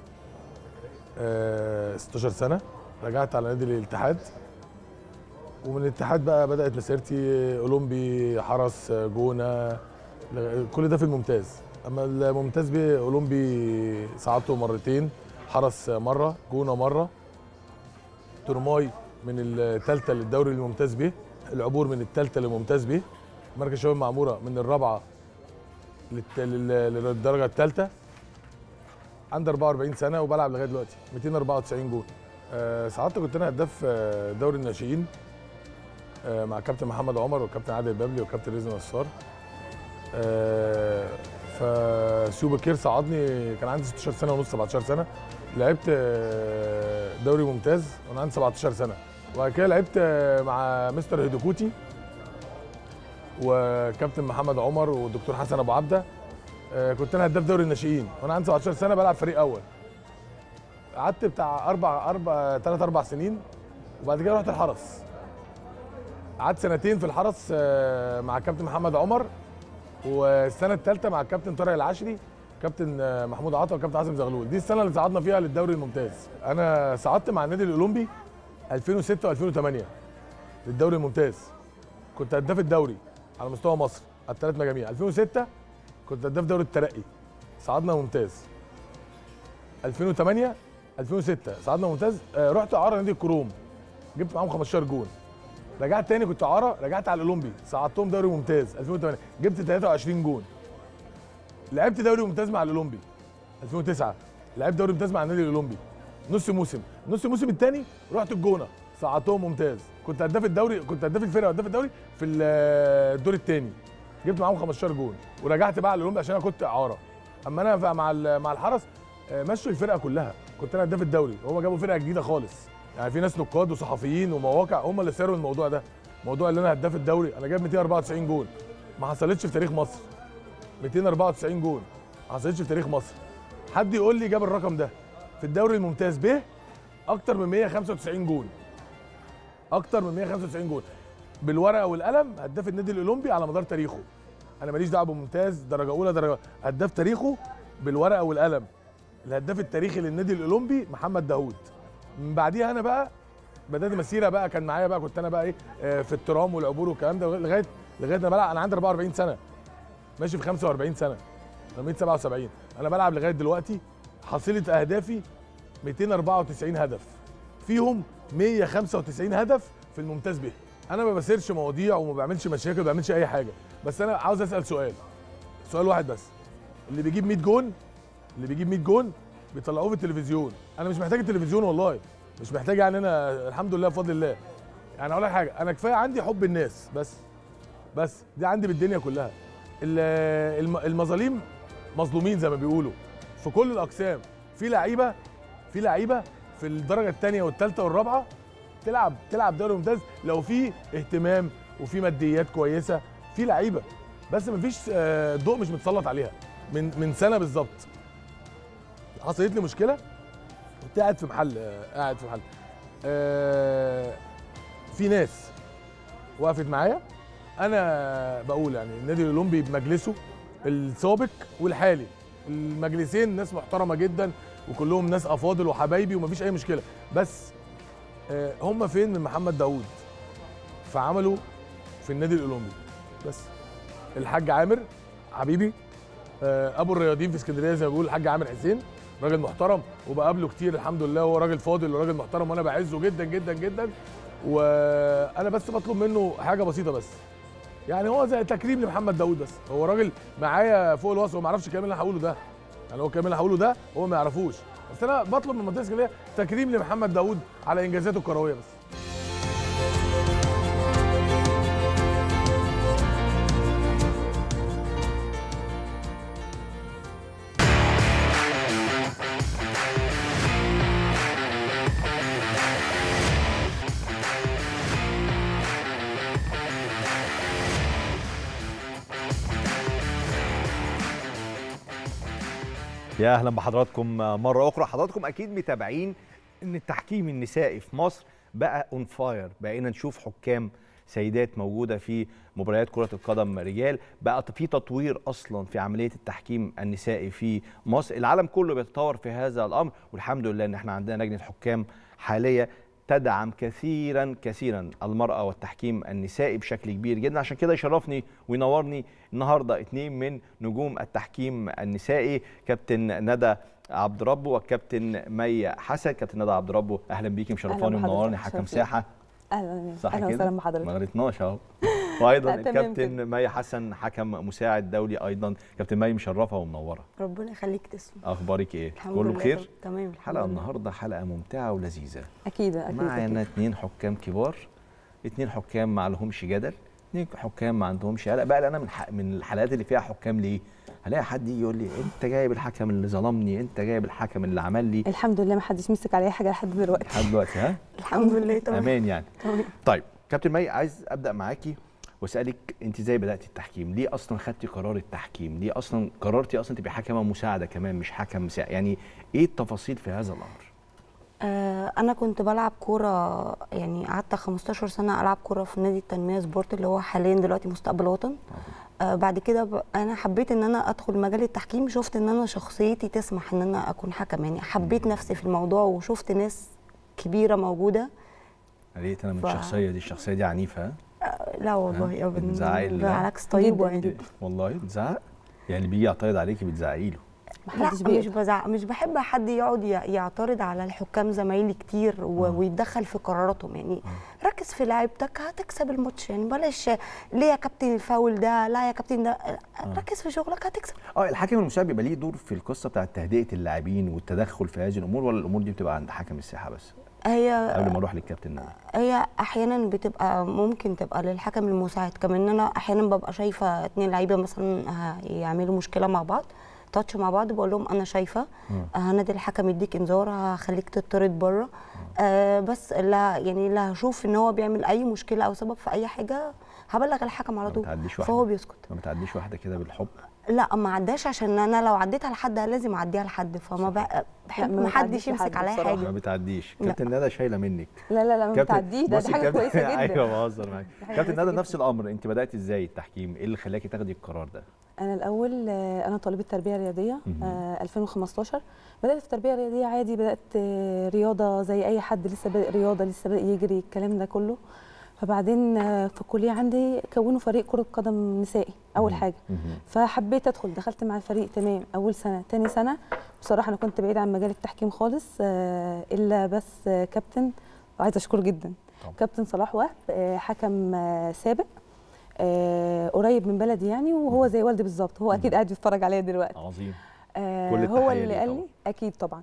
آه 16 سنه رجعت على نادي الاتحاد ومن الاتحاد بقى بدات مسيرتي اولمبي حرس جونه كل ده في الممتاز اما الممتاز بيه اولمبي صعدته مرتين حرس مره جونه مره ترماي من الثالثه للدوري الممتاز بيه العبور من الثالثه للممتاز بيه مركز شباب معموره من الرابعه للدرجه الثالثه عندي 44 سنه وبلعب لغايه دلوقتي 294 جول أه ساعات كنت انا هداف دوري الناشئين أه مع كابتن محمد عمر والكابتن عادل بابلي والكابتن رزق نصار أه فسيو بكير صعدني كان عندي 16 سنه ونص 17 سنه لعبت دوري ممتاز وانا عندي 17 سنه وبعد كده لعبت مع مستر هيدوكوتي وكابتن محمد عمر والدكتور حسن ابو عبده كنت انا هداف دوري الناشئين وانا عندي 17 سنه بلعب فريق اول قعدت بتاع اربع اربع ثلاث اربع سنين وبعد كده رحت الحرس قعدت سنتين في الحرس مع كابتن محمد عمر والسنه الثالثه مع الكابتن طارق العشري كابتن محمود عطا وكابتن عاصم زغلول دي السنه اللي صعدنا فيها للدوري الممتاز انا صعدت مع النادي الاولمبي 2006 و2008 للدوري الممتاز كنت هداف الدوري على مستوى مصر على الثلاث مجاميع 2006 كنت هداف دوري الترقي صعدنا ممتاز 2008 2006 صعدنا ممتاز آه رحت اعاره نادي الكروم جبت معاهم 15 جون رجعت تاني كنت اعاره رجعت على الاولمبي صعدتهم دوري ممتاز 2008 جبت 23 جون لعبت دوري ممتاز مع الاولمبي 2009 لعبت دوري ممتاز مع النادي الاولمبي نص موسم نص الموسم الثاني رحت الجونه صعدتهم ممتاز كنت هداف الدوري كنت هداف الفرقه وهداف الدوري في الدور الثاني جبت معاهم 15 جون ورجعت بقى على الاولمبي عشان انا كنت اعاره اما انا مع مع الحرس مشوا الفرقه كلها كنت انا هداف الدوري وهم جابوا فرقه جديده خالص يعني في ناس نقاد وصحفيين ومواقع هم اللي ساروا الموضوع ده موضوع اللي انا هداف الدوري انا جايب 294 جول ما حصلتش في تاريخ مصر 294 جول ما حصلتش في تاريخ مصر حد يقول لي جاب الرقم ده في الدوري الممتاز ب اكتر من 195 جول اكتر من 195 جول بالورقه والقلم هداف النادي الاولمبي على مدار تاريخه انا ماليش دعوه بممتاز درجه اولى درجه هداف تاريخه بالورقه والقلم الهداف التاريخي للنادي الاولمبي محمد داوود من بعديها انا بقى بدات مسيره بقى كان معايا بقى كنت انا بقى ايه في الترام والعبور والكلام ده لغايه لغايه انا بلعب انا عندي 44 سنه ماشي في 45 سنه انا 177 انا بلعب لغايه دلوقتي حصيله اهدافي 294 هدف فيهم 195 هدف في الممتاز به انا ما بسيرش مواضيع وما بعملش مشاكل ما بعملش اي حاجه بس انا عاوز اسال سؤال سؤال واحد بس اللي بيجيب 100 جون اللي بيجيب 100 جون بيطلعوه في التلفزيون انا مش محتاج التلفزيون والله مش محتاج يعني انا الحمد لله بفضل الله يعني اقول لك حاجه انا كفايه عندي حب الناس بس بس دي عندي بالدنيا كلها ال- الم- المظاليم مظلومين زي ما بيقولوا في كل الاقسام في لعيبه في لعيبه في الدرجه الثانيه والثالثه والرابعه تلعب تلعب دوري ممتاز لو في اهتمام وفي ماديات كويسه في لعيبه بس مفيش آه، ضوء مش متسلط عليها من من سنه بالظبط حصلت لي مشكله كنت قاعد في محل آه، قاعد في محل آه، في ناس وقفت معايا انا بقول يعني النادي الاولمبي بمجلسه السابق والحالي المجلسين ناس محترمه جدا وكلهم ناس افاضل وحبايبي ومفيش اي مشكله بس آه، هم فين من محمد داوود فعملوا في النادي الاولمبي بس الحاج عامر حبيبي آه، ابو الرياضيين في اسكندريه زي ما بيقول الحاج عامر حسين راجل محترم وبقابله كتير الحمد لله هو راجل فاضل وراجل محترم وانا بعزه جدا جدا جدا وانا بس بطلب منه حاجه بسيطه بس يعني هو زي تكريم لمحمد داوود بس هو راجل معايا فوق الوصف هو ما يعرفش الكلام اللي انا هقوله ده يعني هو الكلام اللي هقوله ده هو ما يعرفوش بس انا بطلب من منطقه اسكندريه تكريم لمحمد داوود على انجازاته الكرويه بس يا اهلا بحضراتكم مره اخرى حضراتكم اكيد متابعين ان التحكيم النسائي في مصر بقى اون فاير بقينا نشوف حكام سيدات موجوده في مباريات كره القدم رجال بقى في تطوير اصلا في عمليه التحكيم النسائي في مصر العالم كله بيتطور في هذا الامر والحمد لله ان احنا عندنا لجنه حكام حاليه تدعم كثيرا كثيرا المرأة والتحكيم النسائي بشكل كبير جدا عشان كده يشرفني وينورني النهارده اثنين من نجوم التحكيم النسائي كابتن ندى عبد ربه والكابتن مي حسن كابتن ندى عبد ربه اهلا بيكي مشرفاني أهلا بحضرتك، ومنورني حكم شرف ساحه اهلا صح اهلا كده وسهلا بحضرتك ما غلطناش اهو وايضا لا، تمام الكابتن مي حسن حكم مساعد دولي ايضا كابتن مي مشرفه ومنوره ربنا يخليك تسلم اخبارك ايه الحمد كله لله بخير طب- تمام الحمد حلقه لله. النهارده حلقه ممتعه ولذيذه اكيد اكيد معانا أكيد. اتنين حكام كبار اتنين حكام ما لهمش جدل اتنين حكام ما عندهمش قلق بقى انا من ح... من الحلقات اللي فيها حكام ليه هلاقي حد يجي يقول لي انت جايب الحكم اللي ظلمني انت جايب الحكم اللي عمل لي الحمد لله ما حدش مسك عليا حاجه لحد دلوقتي لحد دلوقتي ها الحمد لله تمام امان يعني تمام. طيب كابتن مي عايز ابدا معاكي واسالك انت ازاي بداتي التحكيم ليه اصلا خدتي قرار التحكيم ليه اصلا قررتي اصلا تبقي حكمه مساعده كمان مش حكم مساعد يعني ايه التفاصيل في هذا الامر آه انا كنت بلعب كوره يعني قعدت 15 سنه العب كوره في نادي التنميه سبورت اللي هو حاليا دلوقتي مستقبل وطن آه بعد كده ب... انا حبيت ان انا ادخل مجال التحكيم شفت ان انا شخصيتي تسمح ان انا اكون حكم يعني حبيت نفسي في الموضوع وشفت ناس كبيره موجوده لقيت انا من ف- الشخصيه دي الشخصيه دي عنيفه ها؟ لا والله ها؟ ابدا بتزعقي ال- بالعكس طيبه جداً يعني والله بتزعق يعني بيجي يعترض عليكي بتزعقي له لا محدش مش بيقدر بزعق مش بحب حد يقعد ي- يعترض على الحكام زمايلي كتير و- آه. ويتدخل في قراراتهم يعني ركز في لعيبتك هتكسب الماتش يعني بلاش ليه يا كابتن الفاول ده لا يا كابتن ده ركز في شغلك هتكسب اه الحكم المساعد بيبقى ليه دور في القصه بتاعت تهدئه اللاعبين والتدخل في هذه الامور ولا الامور دي بتبقى عند حكم الساحه بس هي قبل ما اروح للكابتن ندى هي احيانا بتبقى ممكن تبقى للحكم المساعد كمان انا احيانا ببقى شايفه اتنين لعيبه مثلا هيعملوا مشكله مع بعض تاتش مع بعض بقول لهم انا شايفه هنادي الحكم يديك انذار هخليك تطرد بره آه بس لا يعني لا هشوف ان هو بيعمل اي مشكله او سبب في اي حاجه هبلغ الحكم على ما طول بتعديش فهو واحدة. بيسكت ما بتعديش واحده كده بالحب لا ما عداش عشان انا لو عديت على حد لازم اعديها لحد فما بقى بحب ما ما حدش بتعديش يمسك لحد عليا بصراحة. ما حاجه بتعديش لا. كابتن ندى شايله منك لا لا لا ما كابتن- بتعديش ده, بصي ده حاجه كابتن- كويسه جدا ايوه بهزر معاك دي حاجة كابتن كويسة ندى نفس جداً. الامر انت بداتي ازاي التحكيم ايه اللي خلاكي تاخدي القرار ده انا الاول آه، انا طالبه تربيه رياضيه مهم. آه 2015 بدات في التربيه الرياضيه عادي بدات آه، رياضه زي اي حد لسه بادئ رياضه لسه بادئ يجري الكلام ده كله فبعدين آه، في الكليه عندي كونوا فريق كره قدم نسائي اول حاجه فحبيت ادخل دخلت مع الفريق تمام اول سنه تاني سنه بصراحه انا كنت بعيد عن مجال التحكيم خالص آه، الا بس آه، كابتن وعايزه اشكره جدا طبعا. كابتن صلاح وهب آه، حكم آه، سابق آه، قريب من بلدي يعني وهو زي والدي بالظبط هو اكيد قاعد بيتفرج عليا دلوقتي عظيم آه كل هو التحية اللي ليه قال طبعاً. لي اكيد طبعا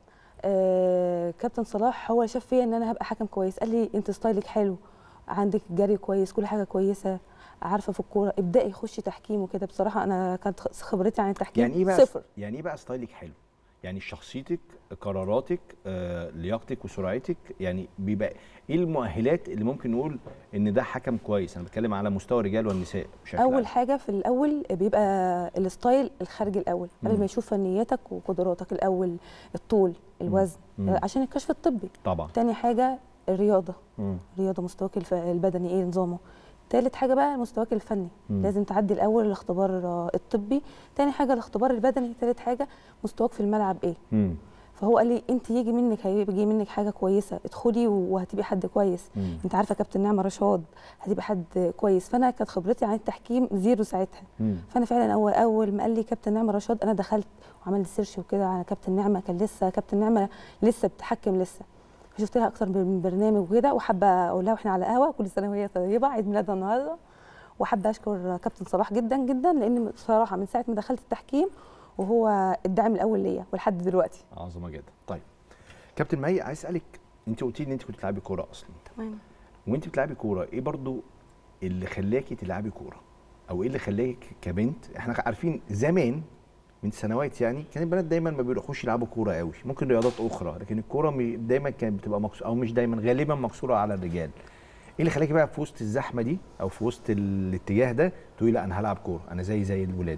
آه كابتن صلاح هو اللي شاف فيا ان انا هبقى حكم كويس قال لي انت ستايلك حلو عندك جري كويس كل حاجه كويسه عارفه في الكوره ابداي خشي تحكيم وكده بصراحه انا كانت خبرتي عن التحكيم يعني ايه بقى صفر يعني ايه بقى ستايلك حلو يعني شخصيتك قراراتك آه، لياقتك وسرعتك يعني بيبقى ايه المؤهلات اللي ممكن نقول ان ده حكم كويس انا بتكلم على مستوى الرجال والنساء بشكل اول عام. حاجه في الاول بيبقى الستايل الخارجي الاول قبل ما يشوف فنياتك وقدراتك الاول الطول الوزن مم. آه، عشان الكشف الطبي طبعا تاني حاجه الرياضه مم. رياضه مستواك الف- البدني ايه نظامه تالت حاجه بقى مستواك الفني مم. لازم تعدي الاول الاختبار آه، الطبي تاني حاجه الاختبار البدني تالت حاجه مستواك في الملعب ايه مم. فهو قال لي انت يجي منك هيجي منك حاجه كويسه ادخلي وهتبقي حد كويس مم. انت عارفه كابتن نعمه رشاد هتبقى حد كويس فانا كانت خبرتي عن التحكيم زيرو ساعتها مم. فانا فعلا اول اول ما قال لي كابتن نعمه رشاد انا دخلت وعملت سيرش وكده على كابتن نعمه كان لسه كابتن نعمه لسه بتحكم لسه فشفت لها اكتر من برنامج وكده وحابه اقول لها واحنا على قهوه كل سنه وهي طيبه عيد ميلادها النهارده وحابه اشكر كابتن صلاح جدا جدا لان بصراحه من ساعه ما دخلت التحكيم وهو الداعم الاول ليا ولحد دلوقتي عظمه جدا طيب كابتن مي عايز اسالك انت قلتي ان انت كنت بتلعبي كوره اصلا تمام وانت بتلعبي كوره ايه برضو اللي خلاكي تلعبي كوره او ايه اللي خلاك كبنت احنا عارفين زمان من سنوات يعني كان البنات دايما ما بيروحوش يلعبوا كوره قوي ممكن رياضات اخرى لكن الكوره م- دايما كانت بتبقى مكسوره او مش دايما غالبا مكسوره على الرجال ايه اللي خلاكي بقى في وسط الزحمه دي او في وسط الاتجاه ده تقولي لا انا هلعب كوره انا زي زي الولاد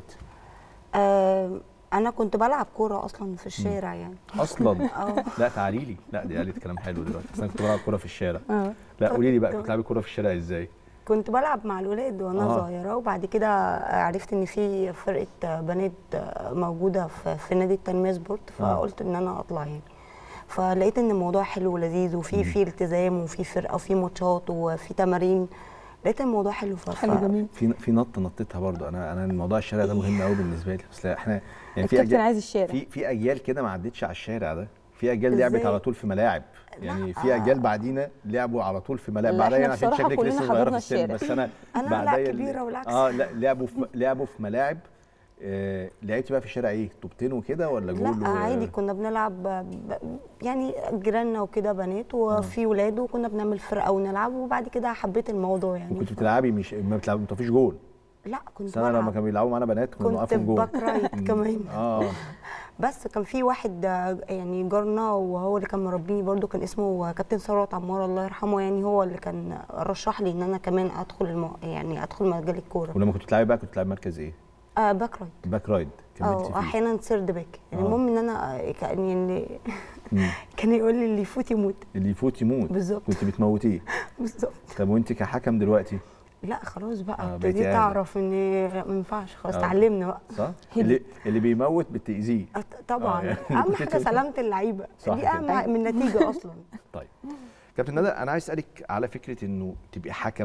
آه انا كنت بلعب كوره اصلا في الشارع يعني اصلا اه لا تعالي لي لا دي قالت كلام حلو دلوقتي بس انا كنت بلعب كوره في الشارع اه لا قولي لي بقى كنت بتلعبي كوره في الشارع ازاي كنت بلعب مع الولاد وانا آه. صغيره وبعد كده عرفت ان في فرقه بنات موجوده في, في نادي التنميه سبورت فقلت ان انا اطلع يعني فلقيت ان الموضوع حلو ولذيذ وفي في التزام وفي فرقه وفي ماتشات وفي تمارين لقيت الموضوع حلو ف... حلو جميل في في نط نطيتها برضو انا انا الموضوع الشارع ده مهم قوي بالنسبه لي بس لا احنا يعني في الكابتن اجيال عايز الشارع في في اجيال كده ما عدتش على الشارع ده في اجيال لعبت إزاي؟ على طول في ملاعب يعني لا، في آه. اجيال بعدينا لعبوا على طول في ملاعب لا، بعدين احنا انا عشان بصراحة شكلك كلنا لسه صغيره في حضرنا السن الشارع. بس انا أنا لا، بعدين- كبيرة والعكس. اه لا لعبوا في لعبوا في ملاعب آه لعبتي بقى في الشارع ايه طوبتين وكده ولا جول لا و- عادي كنا بنلعب ب... يعني جيراننا وكده بنات وفي ولاد وكنا بنعمل فرقه ونلعب وبعد كده حبيت الموضوع يعني وكنت بتلعبي مش ما بتلعبي ما فيش جول لا كنت بس انا لما بلعب كانوا بيلعبوا معانا بنات كنا كنت بنوقفهم جول باك رايت كمان اه بس كان في واحد آه، يعني جارنا وهو اللي كان مربيني برضو كان اسمه كابتن ثروت عمار الله يرحمه يعني هو اللي كان رشح لي ان انا كمان ادخل الم... يعني ادخل مجال الكوره ولما كنت بتلعبي بقى كنت بتلعبي مركز ايه؟ آه باك رايت باك رايد كملتي اه فيه احيانا سيرد باك يعني آه. المهم ان انا آه، كان يعني مم. كان يقول لي اللي يفوت يموت اللي يفوت يموت بالظبط. كنت بتموتيه بالظبط طب وانت كحكم دلوقتي لا خلاص آه، بقى بقيتي ابتديت أهدى. اعرف ان لا، ما ينفعش خلاص آه. اتعلمنا بقى صح؟ اللي اللي بيموت بتأذيه آه، طبعا آه، يعني اهم حاجه سلامه اللعيبه صح دي كده. اهم من النتيجه اصلا طيب كابتن ندى انا عايز اسالك على فكره انه تبقي حكم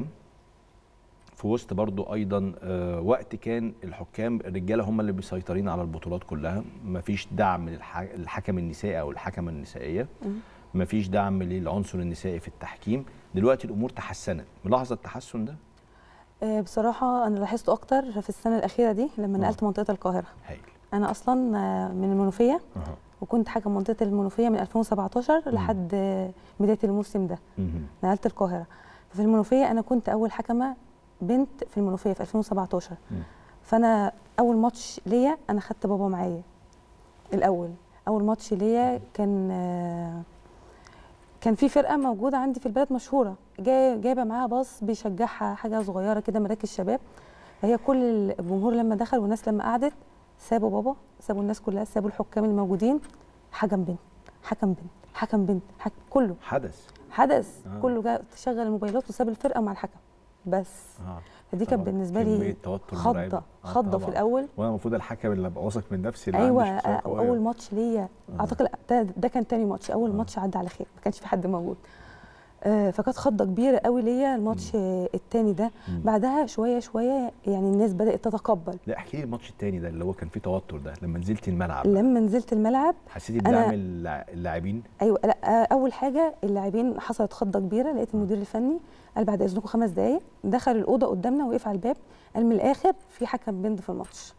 في وسط برضو ايضا آه، وقت كان الحكام الرجاله هم اللي بيسيطرين على البطولات كلها مفيش دعم للح- للحكم النسائي او الحكمه النسائيه مفيش دعم للعنصر النسائي في التحكيم دلوقتي الامور تحسنت ملاحظه التحسن ده آه، بصراحه انا لاحظته اكتر في السنه الاخيره دي لما نقلت منطقه القاهره هايل انا اصلا آه، من المنوفيه أها. وكنت حاكم منطقه المنوفيه من 2017 لحد آه، بدايه الموسم ده مهم. نقلت القاهره ففي المنوفيه انا كنت اول حكمه بنت في المنوفيه في 2017 مم. فانا اول ماتش ليا انا خدت بابا معايا الاول اول ماتش ليا كان آه، كان في فرقه موجوده عندي في البلد مشهوره جاي جايبه معاها باص بيشجعها حاجه صغيره كده مراكز شباب فهي كل الجمهور لما دخل والناس لما قعدت سابوا بابا سابوا الناس كلها سابوا الحكام الموجودين حكم بنت حكم بنت حكم بنت حكم كله حدث حدث آه. آه. كله جا شغل الموبايلات وساب الفرقه مع الحكم بس اه فدي كانت طبعاً بالنسبه كمية لي توتر خضه مرعبة. آه خضه في طبعاً. الاول وانا المفروض الحكم اللي ابقى واثق من نفسي اللي ايوه عندي شخصية آه، قوية. اول ماتش ليا اعتقد ده, ده كان تاني ماتش اول ماتش عدى على خير ما كانش في حد موجود آه، فكانت خضه كبيره قوي ليا الماتش آه، التاني ده مم. بعدها شويه شويه يعني الناس بدات تتقبل لا احكي لي الماتش التاني ده اللي هو كان فيه توتر ده لما نزلت الملعب لما نزلت الملعب حسيتي أنا- بدعم اللاع- اللاعبين ايوه لا آه، اول حاجه اللاعبين حصلت خضه كبيره لقيت المدير الفني قال بعد اذنكم خمس دقائق دخل الاوضه قدامنا وقف على الباب قال من الاخر في حكم بند في الماتش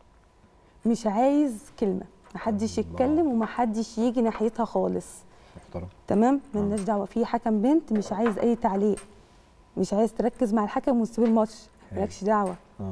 مش عايز كلمه محدش الله. يتكلم ومحدش يجي ناحيتها خالص محترم تمام ملناش دعوه في حكم بنت مش عايز اي تعليق مش عايز تركز مع الحكم وتسيب الماتش هاي. مالكش دعوه اه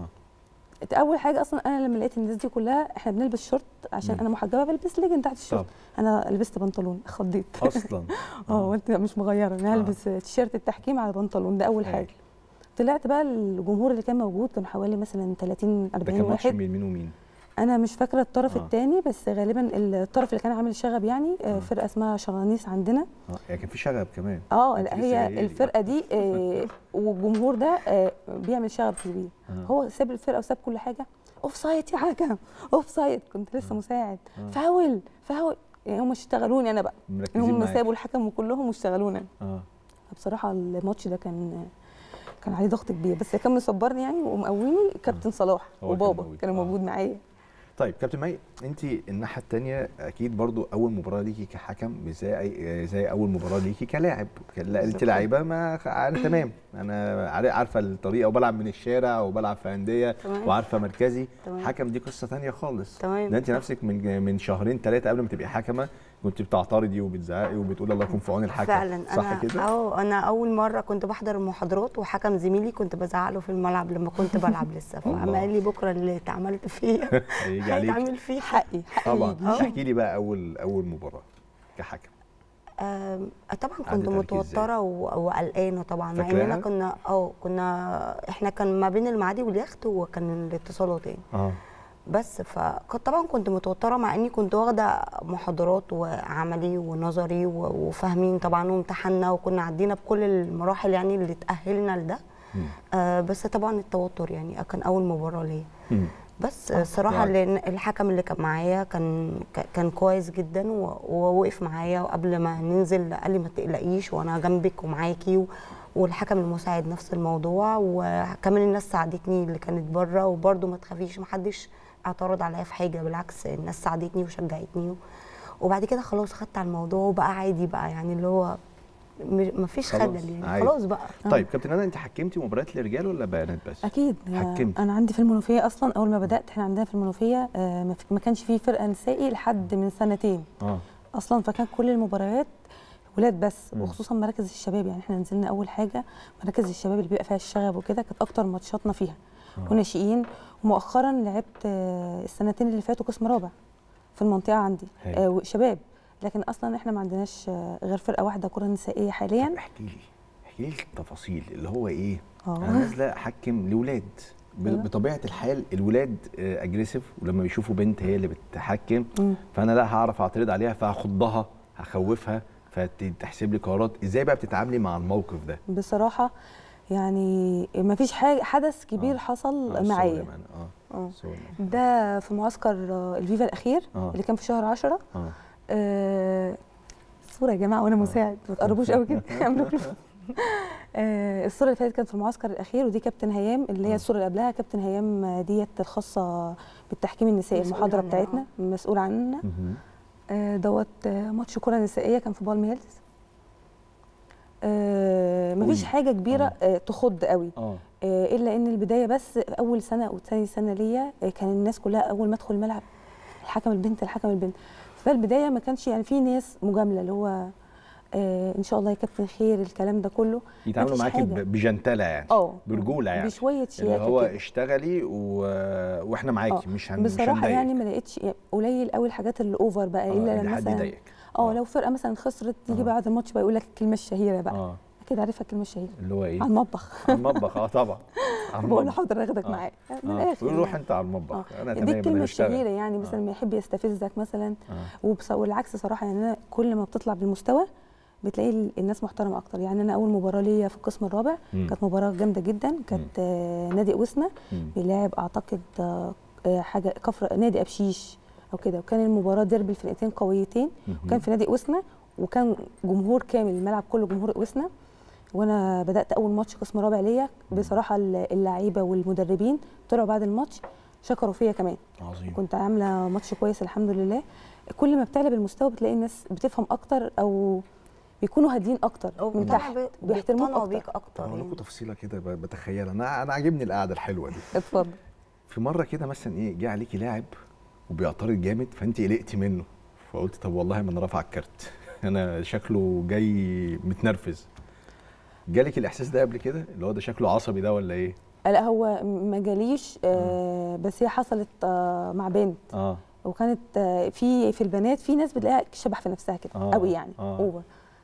اول حاجه اصلا انا لما لقيت الناس دي كلها احنا بنلبس شورت عشان مم. انا محجبه بلبس ليجن تحت الشورت طب انا لبست بنطلون خضيت اصلا اه قلت لا مش مغيره انا هلبس تيشيرت التحكيم على بنطلون ده اول هاي. حاجه طلعت بقى الجمهور اللي كان موجود كان حوالي مثلا 30 ده 40 كان ماتش واحد مين مين ومين انا مش فاكره الطرف آه. الثاني بس غالبا الطرف اللي كان عامل شغب يعني آه، آه. فرقه اسمها شغانيس عندنا اه يعني كان في شغب كمان اه أنت لا لسه جاية هي لي. الفرقه دي آه، والجمهور ده آه، بيعمل شغب كبير آه. هو ساب الفرقه وساب كل حاجه اوف سايد يا حكم اوف سايد كنت لسه مساعد آه. فاول فاول يعني هم اشتغلوني انا بقى مركزين هم معاك. سابوا الحكم وكلهم واشتغلوني أنا. اه بصراحه الماتش ده كان كان عليه ضغط كبير بس اللي كان مصبرني يعني ومقويني كابتن صلاح هو كان وبابا موجود. كان آه. موجود معايا طيب كابتن مي انت الناحيه الثانيه اكيد برضو اول مباراه ليكي كحكم مش زي أي زي اول مباراه ليكي كلاعب لا انت لاعيبه ما انا تمام انا عار- عارفه الطريقه وبلعب من الشارع وبلعب في انديه تمام. وعارفه مركزي تمام. حكم دي قصه ثانيه خالص تمام. ده انت نفسك من من شهرين ثلاثه قبل ما تبقي حكمه كنت بتعترضي وبتزعقي وبتقولي الله يكون في عون الحكم فعلا صح انا كده؟ اه انا اول مره كنت بحضر المحاضرات وحكم زميلي كنت بزعق له في الملعب لما كنت بلعب لسه الله. فعمل قال لي بكره اللي اتعملت فيا هيجي عليك هيتعمل فيك حقي حقي طبعا يجي. احكي لي بقى اول اول مباراه كحكم آم، طبعا عدت كنت عليكي متوتره و- وقلقانه طبعا مع فاكراها؟ اننا كنا اه كنا احنا كان ما بين المعادي واليخت وكان الاتصالات يعني اه بس فكنت طبعا كنت متوتره مع اني كنت واخده محاضرات وعملي ونظري و- وفاهمين طبعا وامتحنا وكنا عدينا بكل المراحل يعني اللي تاهلنا لده آه بس طبعا التوتر يعني كان اول مباراه ليا مم. بس الصراحه يعني. لان الحكم اللي كان معايا كان ك- كان كويس جدا و- ووقف معايا وقبل ما ننزل قال لي ما تقلقيش وانا جنبك ومعاكي و- والحكم المساعد نفس الموضوع وكمان الناس ساعدتني اللي كانت بره وبرده ما تخافيش ما حدش اعترض عليا في حاجه بالعكس الناس ساعدتني وشجعتني وبعد كده خلاص خدت على الموضوع وبقى عادي بقى يعني اللي هو ما فيش خلاص، خجل يعني عادي. خلاص بقى طيب كابتن انا انت حكمتي مباريات لرجال ولا بنات بس؟ اكيد حكمت. انا عندي في المنوفيه اصلا اول ما بدات احنا عندنا في المنوفيه آه، ما في- ما كانش فيه فرقه نسائي لحد من سنتين اه اصلا فكان كل المباريات ولاد بس مم. وخصوصا مراكز الشباب يعني احنا نزلنا اول حاجه مراكز الشباب اللي بيبقى فيها الشغب وكده كانت اكتر ماتشاتنا فيها آه. وناشئين ومؤخرا لعبت آه، السنتين اللي فاتوا قسم رابع في المنطقه عندي هايل. آه، شباب لكن اصلا احنا ما عندناش آه، غير فرقه واحده كره نسائيه حاليا طب احكي لي احكي لي التفاصيل اللي هو ايه؟ اه انا نازله احكم لاولاد ب- أيوة. بطبيعه الحال الولاد اجريسيف ولما بيشوفوا بنت هي اللي بتحكم مم. فانا لا هعرف اعترض عليها فهخضها هخوفها فتحسب لي قرارات ازاي بقى بتتعاملي مع الموقف ده؟ بصراحه يعني ما فيش حاجه حدث كبير آه. حصل آه، معايا الصور معانا. اه اه الصور. ده في معسكر آه، الفيفا الاخير آه. اللي كان في شهر 10 اه آه، الصوره يا جماعه وانا مساعد ما تقربوش قوي كده اعملوا كده. آه، الصوره اللي فاتت كانت في المعسكر الاخير ودي كابتن هيام اللي هي آه. الصوره اللي قبلها كابتن هيام آه، ديت الخاصه بالتحكيم النسائي مسؤول المحاضره عنها، بتاعتنا مسؤول عننا مهم. آه، دوت آه، ماتش كره نسائيه كان في بالميرز آه مفيش قولي. حاجه كبيره آه تخض قوي اه آه، الا ان البدايه بس اول سنه او ثاني سنه ليا آه، كان الناس كلها اول ما ادخل الملعب الحكم البنت الحكم البنت فالبدايه ما كانش يعني في ناس مجامله اللي هو آه ان شاء الله يا كابتن خير الكلام ده كله يتعاملوا مفيش معاكي حاجة. ب- بجنتله يعني اه برجوله يعني بشويه اللي شياكه هو كده. اشتغلي و... واحنا معاكي آه. مش هن... مش بصراحه هنضايقك. يعني ما لقيتش يعني قليل قوي الحاجات اللي اوفر بقى آه، الا اللي لما حد مثلا يضايقك اه لو فرقه مثلا خسرت يجي آه. بعد الماتش بقى يقول لك الكلمه الشهيره بقى اه اكيد عارفه الكلمه الشهيره اللي هو ايه على المطبخ على المطبخ اه طبعا على بقول له المطبخ. حاضر اخدك آه. معايا من آه. الاخر روح يعني. انت على المطبخ آه. انا دي تمام الكلمه انا هشتغل. الشهيره يعني مثلا آه. ما يحب يستفزك مثلا آه. وبص... والعكس صراحه يعني انا كل ما بتطلع بالمستوى بتلاقي ال- الناس محترمه اكتر يعني انا اول مباراه ليا في القسم الرابع مم. كانت مباراه جامده جدا كانت آه نادي اوسنا مم. بيلاعب اعتقد آه آه، حاجه كفر نادي ابشيش او كده وكان المباراه ديربي الفرقتين قويتين مهم. وكان في نادي اوسنا وكان جمهور كامل الملعب كله جمهور اوسنا وانا بدات اول ماتش قسم رابع ليا بصراحه اللعيبه والمدربين طلعوا بعد الماتش شكروا فيا كمان عظيم كنت عامله ماتش كويس الحمد لله كل ما بتعلى بالمستوى بتلاقي الناس بتفهم اكتر او بيكونوا هادين اكتر أو من بيقتنعوا تحت بي- وبيحترموك بيقتنعوا اكتر بيك اكتر هقول يعني. لكم تفصيله كده ب- بتخيل انا انا عاجبني القعده الحلوه دي اتفضل في مره كده مثلا ايه جه عليكي لاعب وبيعترض جامد فانت قلقتي منه فقلت طب والله ما انا رافع الكارت انا شكله جاي متنرفز جالك الاحساس ده قبل كده اللي هو ده شكله عصبي ده ولا ايه لا هو ما جاليش آه بس هي حصلت آه مع بنت اه وكانت آه في في البنات في ناس بتلاقيها شبح في نفسها كده آه، قوي يعني آه. اوفر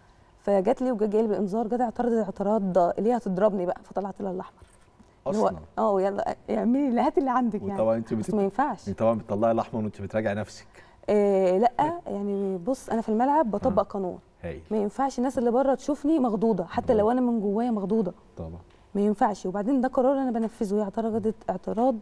فجات لي وجا جاي بانذار جت اعترضت اعتراض اللي هي هتضربني بقى فطلعت لها الاحمر اللي هو اصلا اه يلا اعملي اللي هات اللي عندك يعني وطبعا انت بس بت... ما ينفعش طبعا بتطلعي الاحمر وانت بتراجعي نفسك آه لا يعني بص انا في الملعب بطبق قانون هايل ما ينفعش الناس اللي بره تشوفني مخضوضه حتى لو انا من جوايا مخضوضه طبعا ما ينفعش وبعدين ده قرار انا بنفذه هي اعترضت اعتراض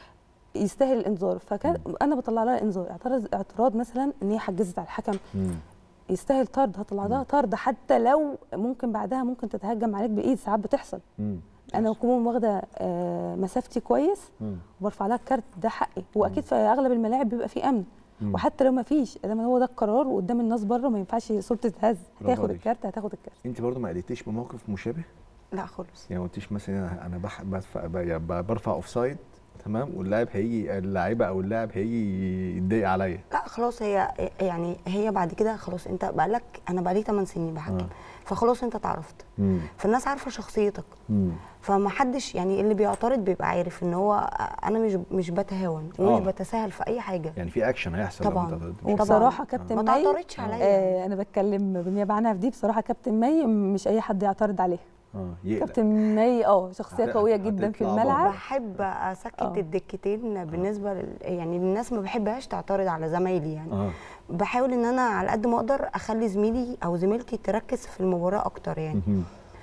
يستاهل الانذار فكان انا بطلع لها الانذار اعترض اعتراض مثلا ان هي حجزت على الحكم مم. يستاهل طرد هطلع لها طرد حتى لو ممكن بعدها ممكن تتهجم عليك بايد ساعات بتحصل مم. انا بكون واخده آه، مسافتي كويس مم. وبرفع لها الكارت ده حقي واكيد في اغلب الملاعب بيبقى فيه امن مم. وحتى لو ما فيش ادام هو ده القرار وقدام الناس بره ما ينفعش صورة تتهز برافو هتاخد عليك. الكارت هتاخد الكارت انت برضو ما قلتيش بموقف مشابه لا خالص يعني ما قلتيش مثلا انا انا بح... بدفع ب- يعني ب- برفع اوف سايد تمام واللاعب هيجي اللاعيبه او اللاعب هيجي يتضايق عليا لا خلاص هي يعني هي بعد كده خلاص انت بقالك انا بقالي 8 سنين بحكم آه. فخلاص انت اتعرفت مم. فالناس عارفه شخصيتك مم. فما حدش يعني اللي بيعترض بيبقى عارف ان هو انا مش مش بتهاون آه. ومش بتساهل في اي حاجه يعني في اكشن هيحصل لو طبعاً. انت ضد- طبعاً. وبصراحه كابتن ما مي تعترضش عليا آه انا بتكلم بالنيابه عنها في دي بصراحه كابتن مي مش اي حد يعترض عليها اه يقلق كابتن مي اه شخصيه هت- قويه جدا في هتطلع الملعب بحب اسكت آه. الدكتين بالنسبه لل... يعني الناس ما بحبهاش تعترض على زمايلي يعني اه بحاول ان انا على قد ما اقدر اخلي زميلي او زميلتي تركز في المباراه اكتر يعني مهم.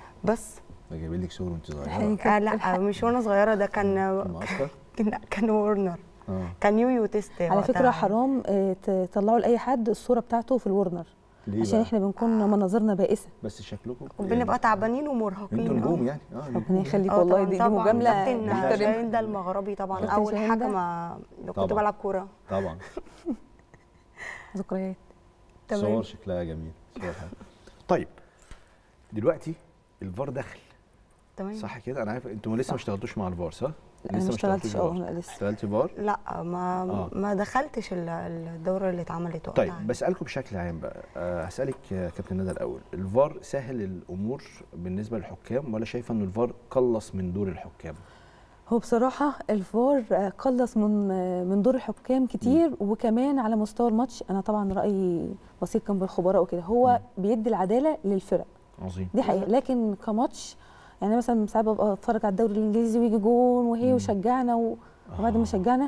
بس ده جايبين لك صور وانت صغيره حقيقي. آه لا مش وانا صغيره ده كان المعسكر لا كان ورنر اه كان يويو تيست على وقتها. فكره حرام آه، تطلعوا لاي حد الصوره بتاعته في الورنر ليه عشان بقى؟ احنا بنكون مناظرنا بائسه بس شكلكم وبنبقى تعبانين ومرهقين انتوا آه. نجوم يعني اه ربنا نجوم. يخليك آه والله طبعاً، دي, دي طبعاً. مجامله كابتن نحترمها. شاهين ده المغربي طبعا كابتن اول شاهين ده؟ حكم آه، كنت طبعاً. بلعب كوره طبعا ذكريات تمام. صور شكلها جميل صور حلوة. طيب دلوقتي الفار دخل تمام صح كده انا عارف انتوا لسه ما اشتغلتوش مع الفار صح لا انا لسه ما اشتغلتش اشتغلتوش اه فار. لا لسه اشتغلتي فار لا ما آه. ما دخلتش ال- الدوره اللي اتعملت وقتها طيب بسالكم بشكل عام بقى أه هسالك يا كابتن ندى الاول الفار سهل الامور بالنسبه للحكام ولا شايفه ان الفار قلص من دور الحكام هو بصراحة الفار آه، قلص من آه، من دور الحكام كتير وكمان على مستوى الماتش أنا طبعا رأيي بسيط كان بالخبراء وكده هو بيدي العدالة للفرق عظيم دي حقيقة لكن كماتش يعني مثلا ساعات ببقى اتفرج على الدوري الانجليزي ويجي جون وهي وشجعنا و- وبعد ما شجعنا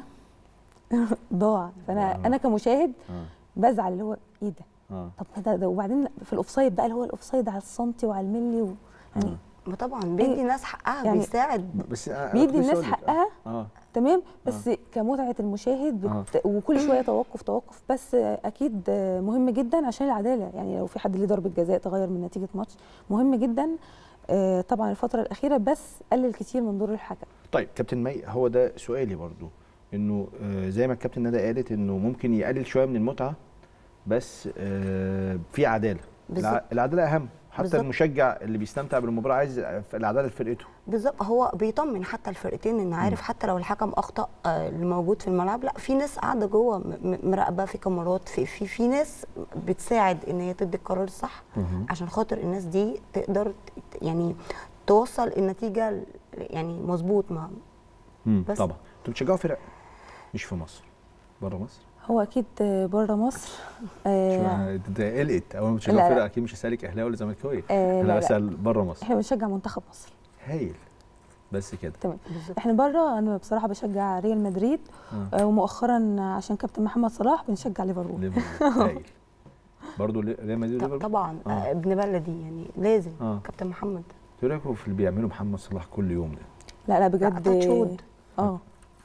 ضاع فانا آه. انا كمشاهد اه بزعل اللي هو ايه ده اه طب ما ده, ده وبعدين في الاوفسايد بقى اللي هو الاوفسايد على السنتي وعلى الملي و... يعني ما طبعا بيدي ناس حقها يعني بيساعد بس أنا- أنا بيدي كنت لسه الناس أقول لك. حقها اه تمام بس كمتعه المشاهد بت... وكل شويه توقف توقف بس اكيد مهم جدا عشان العداله يعني لو في حد ليه ضربه جزاء تغير من نتيجه ماتش مهم جدا آه، طبعا الفتره الاخيره بس قلل كتير من دور الحكم طيب كابتن مي هو ده سؤالي برضو انه آه، زي ما الكابتن ندى قالت انه ممكن يقلل شويه من المتعه بس آه، في عداله بالظبط. الع- العداله اهم حتى بالظبط. المشجع اللي بيستمتع بالمباراه عايز العداله لفرقته بالظبط هو بيطمن حتى الفرقتين ان عارف حتى لو الحكم اخطا آه، اللي موجود في الملعب لا في ناس قاعده جوه م- م- مراقبه في كاميرات في في في ناس بتساعد ان هي تدي القرار الصح عشان خاطر الناس دي تقدر ت- يعني توصل النتيجه ل- يعني مظبوط مع بس. طبعا انتوا بتشجعوا فرق مش في مصر بره مصر هو اكيد بره مصر آه، شو انت قلقت اول ما لا، بتشجعوا لا. فرقه اكيد مش هسالك اهلاوي ولا زملكاوي آه، انا لا، لا. بسال بره مصر احنا بنشجع منتخب مصر هايل بس كده تمام احنا بره انا بصراحه بشجع ريال مدريد آه. آه، ومؤخرا عشان كابتن محمد صلاح بنشجع ليفربول ليفربول هايل برضه ريال مدريد ط- وليفربول طبعا آه. آه. ابن بلدي يعني لازم آه. كابتن محمد ايه رايكم في اللي بيعمله محمد صلاح كل يوم ده لا لا لا، بجد تاتش وود. اه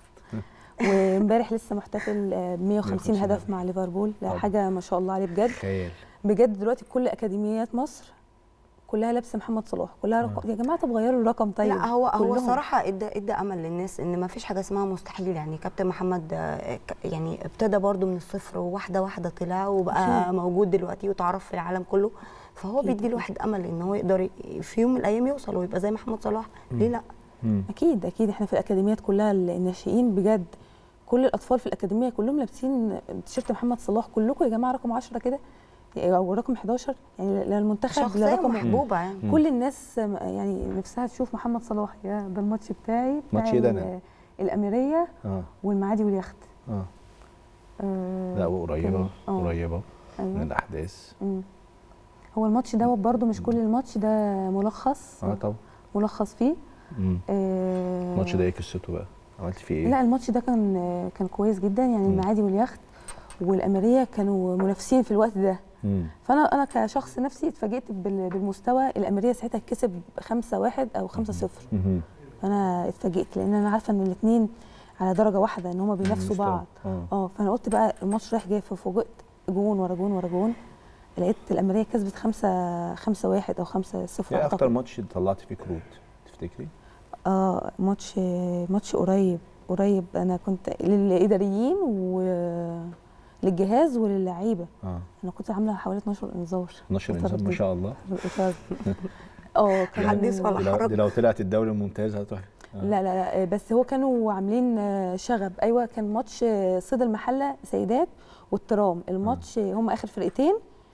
وامبارح لسه محتفل آه، ب 150 150 هدف هدف. مع ليفربول لا طبعا. حاجه ما شاء الله عليه بجد خيال بجد دلوقتي كل اكاديميات مصر كلها لابسه محمد صلاح كلها رقم يا جماعه طب غيروا الرقم طيب لا هو هو كلهم. الصراحه ادى ادى امل للناس ان ما فيش حاجه اسمها مستحيل يعني كابتن محمد آه، ك- يعني ابتدى برده من الصفر وواحده واحده طلع وبقى أكيد. موجود دلوقتي وتعرف في العالم كله فهو أكيد. بيدي الواحد امل ان هو يقدر ي- في يوم من الايام يوصل ويبقى زي محمد صلاح ليه لا مم. اكيد اكيد احنا في الاكاديميات كلها الناشئين بجد كل الاطفال في الاكاديميه كلهم لابسين تيشيرت محمد صلاح كلكم يا جماعه رقم 10 كده او رقم 11 يعني لا المنتخب لا شخصيه رقم محبوبه يعني كل الناس يعني نفسها تشوف محمد صلاح يا ده الماتش بتاعي بتاع ماتش إيه ده ال- أنا؟ الاميريه اه والمعادي واليخت اه آه لا وقريبه كان- آه، قريبه من أيوة. الاحداث مم. هو الماتش ده برضه مش كل الماتش ده ملخص اه طبعا ملخص فيه مم. آه الماتش ده ايه قصته بقى عملت فيه ايه لا الماتش ده كان كان كويس جدا يعني مم. المعادي واليخت والاميريه كانوا منافسين في الوقت ده مم. فانا انا كشخص نفسي اتفاجئت بال- بالمستوى الاميريه ساعتها كسب 5 1 او 5 0 مم. فانا اتفاجئت لان انا عارفه ان الاثنين على درجه واحده ان هما بينافسوا مستوى. بعض اه اه فانا قلت بقى الماتش رايح جاي ففوجئت جون ورا جون ورا جون لقيت الاميريه كسبت 5 5 1 او 5 0 ايه اكتر ماتش طلعت فيه كروت تفتكري اه ماتش ماتش قريب قريب انا كنت للاداريين وللجهاز وللعيبه اه انا كنت عامله حوالي 12 انذار 12 انسان ما شاء الله الإطار. اه كان حدث ولا دي لو, حرج. دي لو طلعت الدوري الممتاز هتروح آه. لا لا لا بس هو كانوا عاملين آه، شغب ايوه كان ماتش آه، صيد المحله سيدات والترام الماتش آه، هم اخر فرقتين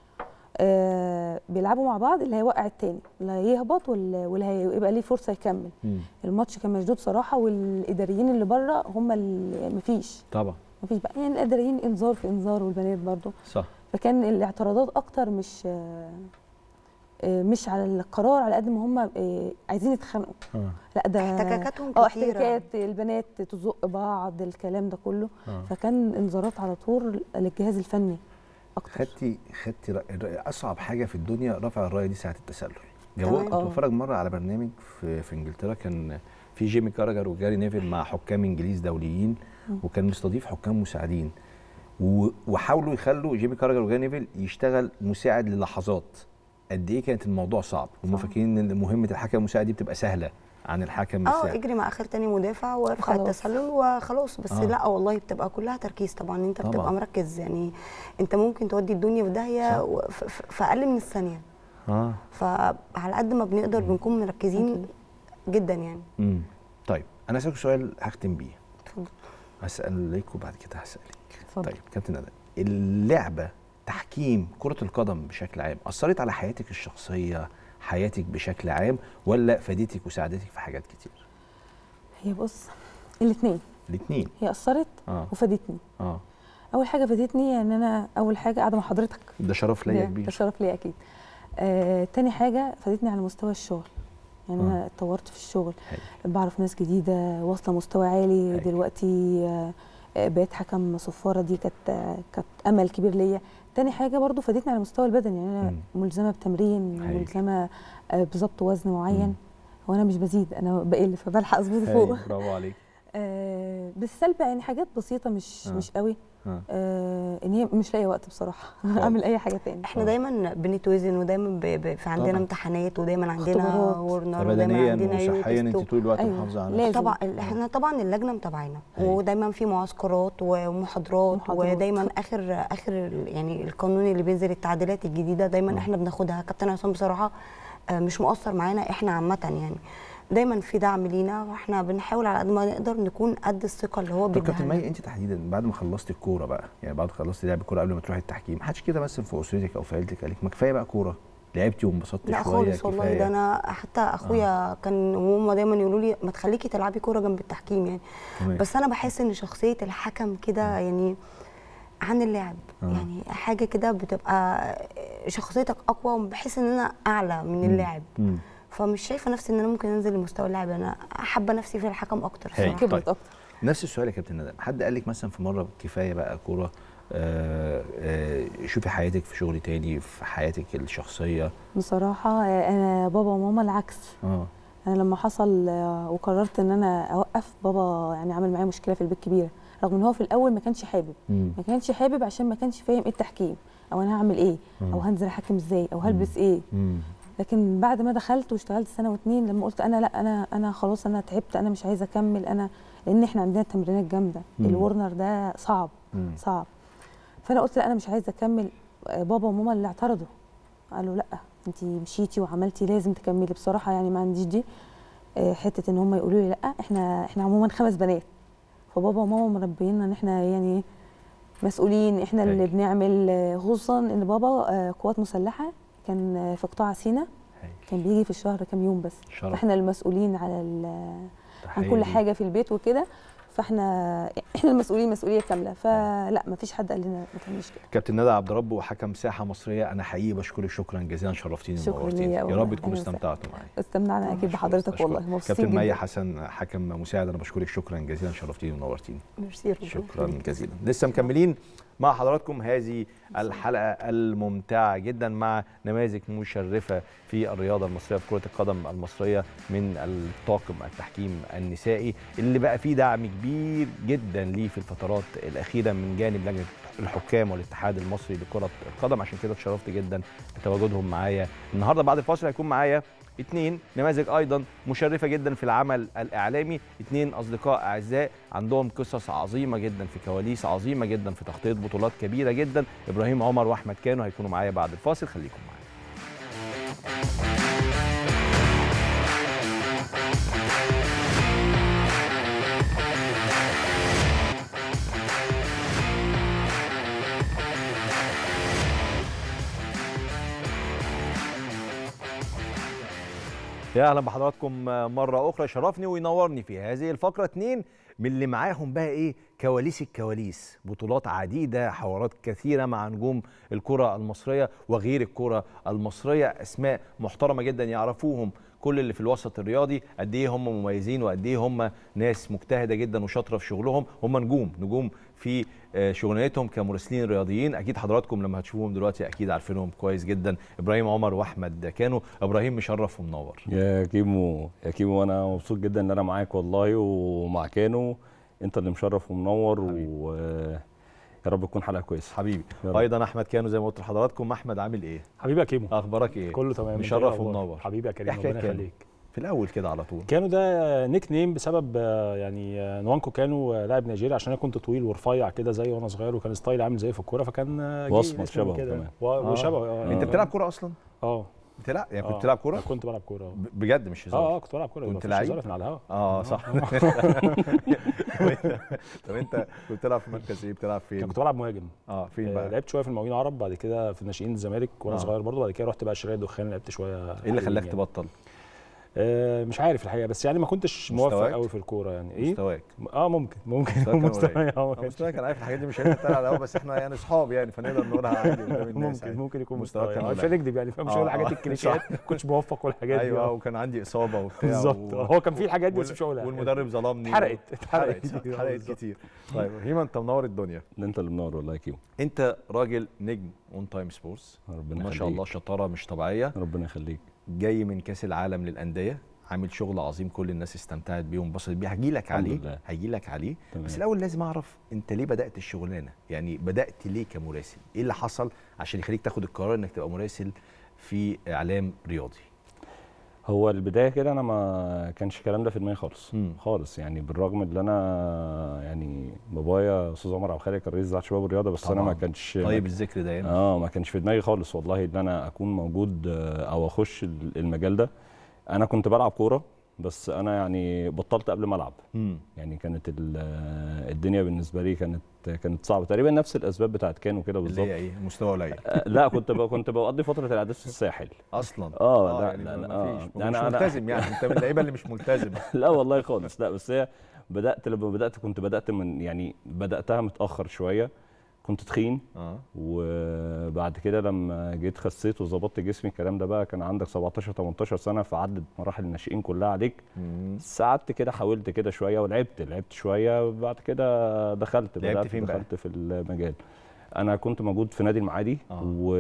آه بيلعبوا مع بعض اللي هيوقع التاني اللي هيهبط وال- واللي هيبقى ليه فرصه يكمل مم. الماتش كان مشدود صراحه والاداريين اللي بره هم اللي مفيش طبعا مفيش بقى يعني الاداريين انذار في انذار والبنات برضه صح فكان الاعتراضات اكتر مش آه، آه، مش على القرار على قد ما هم آه، عايزين يتخانقوا اه لا ده احتكاكاتهم اه كتيرة. احتكاكات البنات تزق بعض الكلام ده كله آه. فكان انذارات على طول للجهاز الفني اكتر خدتي خدتي رأ- الرأي- اصعب حاجه في الدنيا رفع الرايه دي ساعه التسلل جو تمام. كنت آه. بتفرج مره على برنامج في, في انجلترا كان في جيمي كاراجر وجاري نيفل مع حكام انجليز دوليين وكان مستضيف حكام مساعدين و- وحاولوا يخلوا جيمي كاراجر وجاري نيفل يشتغل مساعد للحظات قد ايه كانت الموضوع صعب هم فاكرين ان مهمه الحكم المساعد دي بتبقى سهله عن الحكم اه المساعد اجري مع اخر تاني مدافع وارفع وخلاص. التسلل وخلاص بس آه. لا والله بتبقى كلها تركيز طبعا انت طبعاً. بتبقى مركز يعني انت ممكن تودي الدنيا في داهيه صح. و- ف- ف- في اقل من الثانيه اه فعلى قد ما بنقدر بنكون مركزين جدا يعني امم طيب انا هسالك سؤال هختم بيه اتفضل. هسألك وبعد كده هسألك اتفضل. طيب كابتن ندى اللعبة تحكيم كرة القدم بشكل عام أثرت على حياتك الشخصية حياتك بشكل عام ولا فادتك وساعدتك في حاجات كتير هي بص الاثنين الاثنين هي اثرت اه وفادتني اه اول حاجه فادتني ان انا اول حاجه قاعده مع حضرتك ده شرف ليا ده- كبير ده شرف ليا اكيد آه، تاني حاجه فادتني على مستوى الشغل يعني آه. انا اتطورت في الشغل هاي. بعرف ناس جديده واصله مستوى عالي هاي. دلوقتي آه، آه، بقيت حكم صفاره دي كانت آه، كانت امل كبير ليا تاني حاجه برضو فادتني على المستوى البدني يعني انا مم. ملزمه بتمرين هاي. ملزمه آه، بظبط وزن مم. معين هو انا مش بزيد انا بقل فبلحق اظبط هاي، فوق برافو عليك آه، بالسلب يعني حاجات بسيطه مش آه. مش قوي آه. آه ان هي مش لاقيه وقت بصراحه خالص. اعمل اي حاجه تاني احنا آه. دايما بنتوزن ودايما ب... ب... في عندنا طبعاً. امتحانات ودايما عندنا اختبارات. ورنر ودايما بدنيا عندنا وصحيا يوتيوب انت طول الوقت أيوة. محافظة على لازم. نفسك طبعا احنا طبعا اللجنه متابعينا أيوة. ودايما في معسكرات ومحاضرات محاضرات. ودايما اخر اخر ال- يعني القانون اللي بينزل التعديلات الجديده دايما آه. احنا بناخدها كابتن عصام بصراحه آه، مش مقصر معانا احنا عامه يعني دايما في دعم لينا واحنا بنحاول على قد ما نقدر نكون قد الثقه اللي هو طب بيديها كابتن لنا. مي انت تحديدا بعد ما خلصتي الكوره بقى يعني بعد ما خلصتي لعب الكوره قبل ما تروحي التحكيم محدش كده مثلا في اسرتك او في عيلتك قال لك ما كفايه بقى كوره لعبتي وانبسطتي لا شويه خالص والله كفاية. ده انا حتى اخويا آه. كان وهم دايما يقولوا لي ما تخليكي تلعبي كوره جنب التحكيم يعني تمام. بس انا بحس ان شخصيه الحكم كده يعني عن اللعب آه. يعني حاجه كده بتبقى شخصيتك اقوى وبحس ان انا اعلى من مم. اللاعب مم. فمش شايفه نفسي ان انا ممكن انزل لمستوى اللاعب انا حابه نفسي في الحكم اكتر هاي. صراحه كبرت طيب. اكتر نفس السؤال يا كابتن ندى حد قال لك مثلا في مره كفايه بقى كوره آه آه شوفي حياتك في شغل تاني في حياتك الشخصيه بصراحه آه، انا بابا وماما العكس اه انا لما حصل آه، وقررت ان انا اوقف بابا يعني عمل معايا مشكله في البيت كبيره رغم ان هو في الاول ما كانش حابب مم. ما كانش حابب عشان ما كانش فاهم ايه التحكيم او انا هعمل ايه او آه. هنزل احكم ازاي او هلبس ايه مم. لكن بعد ما دخلت واشتغلت سنه واتنين لما قلت انا لا انا انا خلاص انا تعبت انا مش عايزه اكمل انا لان احنا عندنا تمرينات جامده مم. الورنر ده صعب مم. صعب فانا قلت لا انا مش عايزه اكمل آه، بابا وماما اللي اعترضوا قالوا لا انت مشيتي وعملتي لازم تكملي بصراحه يعني ما عنديش دي آه، حته ان هم يقولوا لي لا احنا احنا عموما خمس بنات فبابا وماما مربينا ان احنا يعني مسؤولين احنا اللي هايل. بنعمل آه، خصوصا ان بابا آه، قوات مسلحه كان آه، في قطاع سينا هايل. كان بيجي في الشهر كام يوم بس شرف. فاحنا المسؤولين على ال- عن تحية كل ليك. حاجه في البيت وكده فاحنا احنا المسؤولين مسؤوليه كامله فلا ما فيش حد قال لنا ما تعمليش كده كابتن ندى عبد رب وحكم ساحه مصريه انا حقيقي بشكرك شكرا جزيلا شرفتيني شكراً ونورتيني ليا يا والله. رب تكونوا أهلاً وسهلاً. استمتعتوا معايا استمتعنا اكيد بحضرتك أشكرك. والله مبسوطين كابتن مي جدا حسن حكم مساعد انا بشكرك شكرا جزيلا شرفتيني ونورتيني ميرسي ربنا شكرا يخليك. جزيلا لسه مكملين مع حضراتكم هذه الحلقه الممتعه جدا مع نماذج مشرفه في الرياضه المصريه في كره القدم المصريه من الطاقم التحكيم النسائي اللي بقى فيه دعم كبير جدا ليه في الفترات الاخيره من جانب لجنه الحكام والاتحاد المصري لكره القدم عشان كده اتشرفت جدا بتواجدهم معايا النهارده بعد الفاصل هيكون معايا اتنين نماذج ايضا مشرفه جدا في العمل الاعلامي اتنين اصدقاء اعزاء عندهم قصص عظيمه جدا في كواليس عظيمه جدا في تغطيه بطولات كبيره جدا ابراهيم عمر واحمد كانوا هيكونوا معايا بعد الفاصل خليكم معايا يا اهلا بحضراتكم مره اخرى شرفني وينورني في هذه الفقره اتنين من اللي معاهم بقى ايه كواليس الكواليس بطولات عديده حوارات كثيره مع نجوم الكره المصريه وغير الكره المصريه اسماء محترمه جدا يعرفوهم كل اللي في الوسط الرياضي قد ايه هم مميزين وقد ايه هم ناس مجتهده جدا وشاطره في شغلهم هم نجوم نجوم في آه، شغلانتهم كمراسلين رياضيين اكيد حضراتكم لما هتشوفوهم دلوقتي اكيد عارفينهم كويس جدا ابراهيم عمر واحمد كانوا ابراهيم مشرف ومنور يا كيمو يا كيمو انا مبسوط جدا ان انا معاك والله ومع كانو انت اللي مشرف ومنور و يا رب تكون حلقه كويسه حبيبي يا رب. ايضا احمد كانوا زي ما قلت لحضراتكم احمد عامل ايه حبيبي يا كيمو اخبارك ايه كله تمام مشرف إنت إيه الأخبار؟ ومنور حبيبي يا كريم إيه حكاية ربنا كانو؟ يخليك في الاول كده على طول كانوا ده نيك نيم بسبب آه، يعني آه، نوانكو كانوا آه، لاعب نيجيري عشان انا كنت طويل ورفيع كده زي وانا صغير وكان ستايل عامل زي في الكوره فكان آه، جه وأسمر اسمه شبهه كده. كمان. و- آه. وشبهه اه انت آه. بتلعب كوره اصلا اه بتلعب يعني كنت آه. بتلعب كوره كنت بلعب كوره ب- بجد مش هزار اه اه كنت بلعب كوره كنت مفيش لعيب؟ هزار، احنا على الهوا اه صح طب انت كنت بتلعب في مركز ايه بتلعب فين كنت بلعب مهاجم اه فين آه، بقى لعبت شويه في المقاولين العرب بعد كده في ناشئين الزمالك وانا آه. صغير برضه بعد كده رحت بقى شرايه دخان لعبت شويه ايه اللي حلوين خلاك يعني. تبطل آه مش عارف الحقيقه بس يعني ما كنتش موفق مستواك؟ قوي في الكوره يعني ايه مستواك اه ممكن ممكن مستواك كان مستواي قليل. اه ما آه، كانش- مستواك انا عارف الحاجات دي مش هينفع تتقال على الهوا بس احنا يعني اصحاب يعني فنقدر نقولها عادي قدام الناس ممكن عادي. ممكن يكون مستواك مستواي كان آه، مش قليل. هنكذب يعني فاهم مش آه، هقول آه، الحاجات الكليشيهات صح. ما كنتش موفق والحاجات دي ايوه آه. وكان عندي اصابه وبتاع بالظبط و- هو كان في الحاجات دي بس وال- مش هقولها والمدرب ظلمني اتحرقت اتحرقت اتحرقت صح، آه، اتحرقت بالظبط. كتير طيب هيما انت منور الدنيا انت اللي منور والله يا كيمو انت راجل نجم اون تايم سبورتس ربنا ما شاء يخليك. الله شطاره مش طبيعيه ربنا يخليك جاي من كاس العالم للانديه عامل شغل عظيم كل الناس استمتعت بيه وانبسطت بيه هجي لك الحمد عليه لله. هجي لك عليه تمام. بس الاول لازم اعرف انت ليه بدات الشغلانه يعني بدات ليه كمراسل ايه اللي حصل عشان يخليك تاخد القرار انك تبقى مراسل في اعلام رياضي هو البدايه كده انا ما كانش الكلام ده في دماغي خالص مم. خالص يعني بالرغم ان انا يعني بابايا استاذ عمر عبد الخالق كان رئيس اذاعه شباب الرياضه بس انا ما طبعاً. كانش طيب الذكر ده يعني اه ما كانش في دماغي خالص والله ان انا اكون موجود آه، او اخش ال- المجال ده انا كنت بلعب كوره بس انا يعني بطلت قبل ما العب مم. يعني كانت ال- آه، الدنيا بالنسبه لي كانت كانت صعبه تقريبا نفس الاسباب بتاعت كانوا كده اللي بالظبط هي ايه مستوى قليل آه، لا كنت ب... كنت بقضي فتره الاعداد في الساحل اصلا اه لا يعني لا ما لا فيش آه. مش أنا- أنا- ملتزم يعني انت من اللعيبه اللي مش ملتزم لا والله خالص لا بس هي بدات لما بدات كنت بدات من يعني بداتها متاخر شويه كنت تخين اه وبعد كده لما جيت خسيت وظبطت جسمي الكلام ده بقى كان عندك 17 18 سنه فعدت مراحل الناشئين كلها عليك مم. بس قعدت كده حاولت كده شويه ولعبت لعبت شويه بعد كده دخلت لعبت بدات فين بقى؟ دخلت في المجال انا كنت موجود في نادي المعادي آه.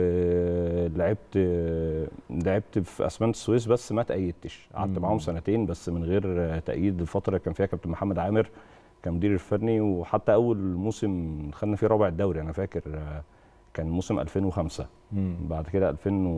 ولعبت لعبت في اسمنت السويس بس ما تأيدتش قعدت مم. معاهم سنتين بس من غير تأييد الفتره اللي كان فيها كابتن محمد عامر كمدير الفني وحتى اول موسم خدنا فيه رابع الدوري انا فاكر كان موسم 2005 مم. بعد كده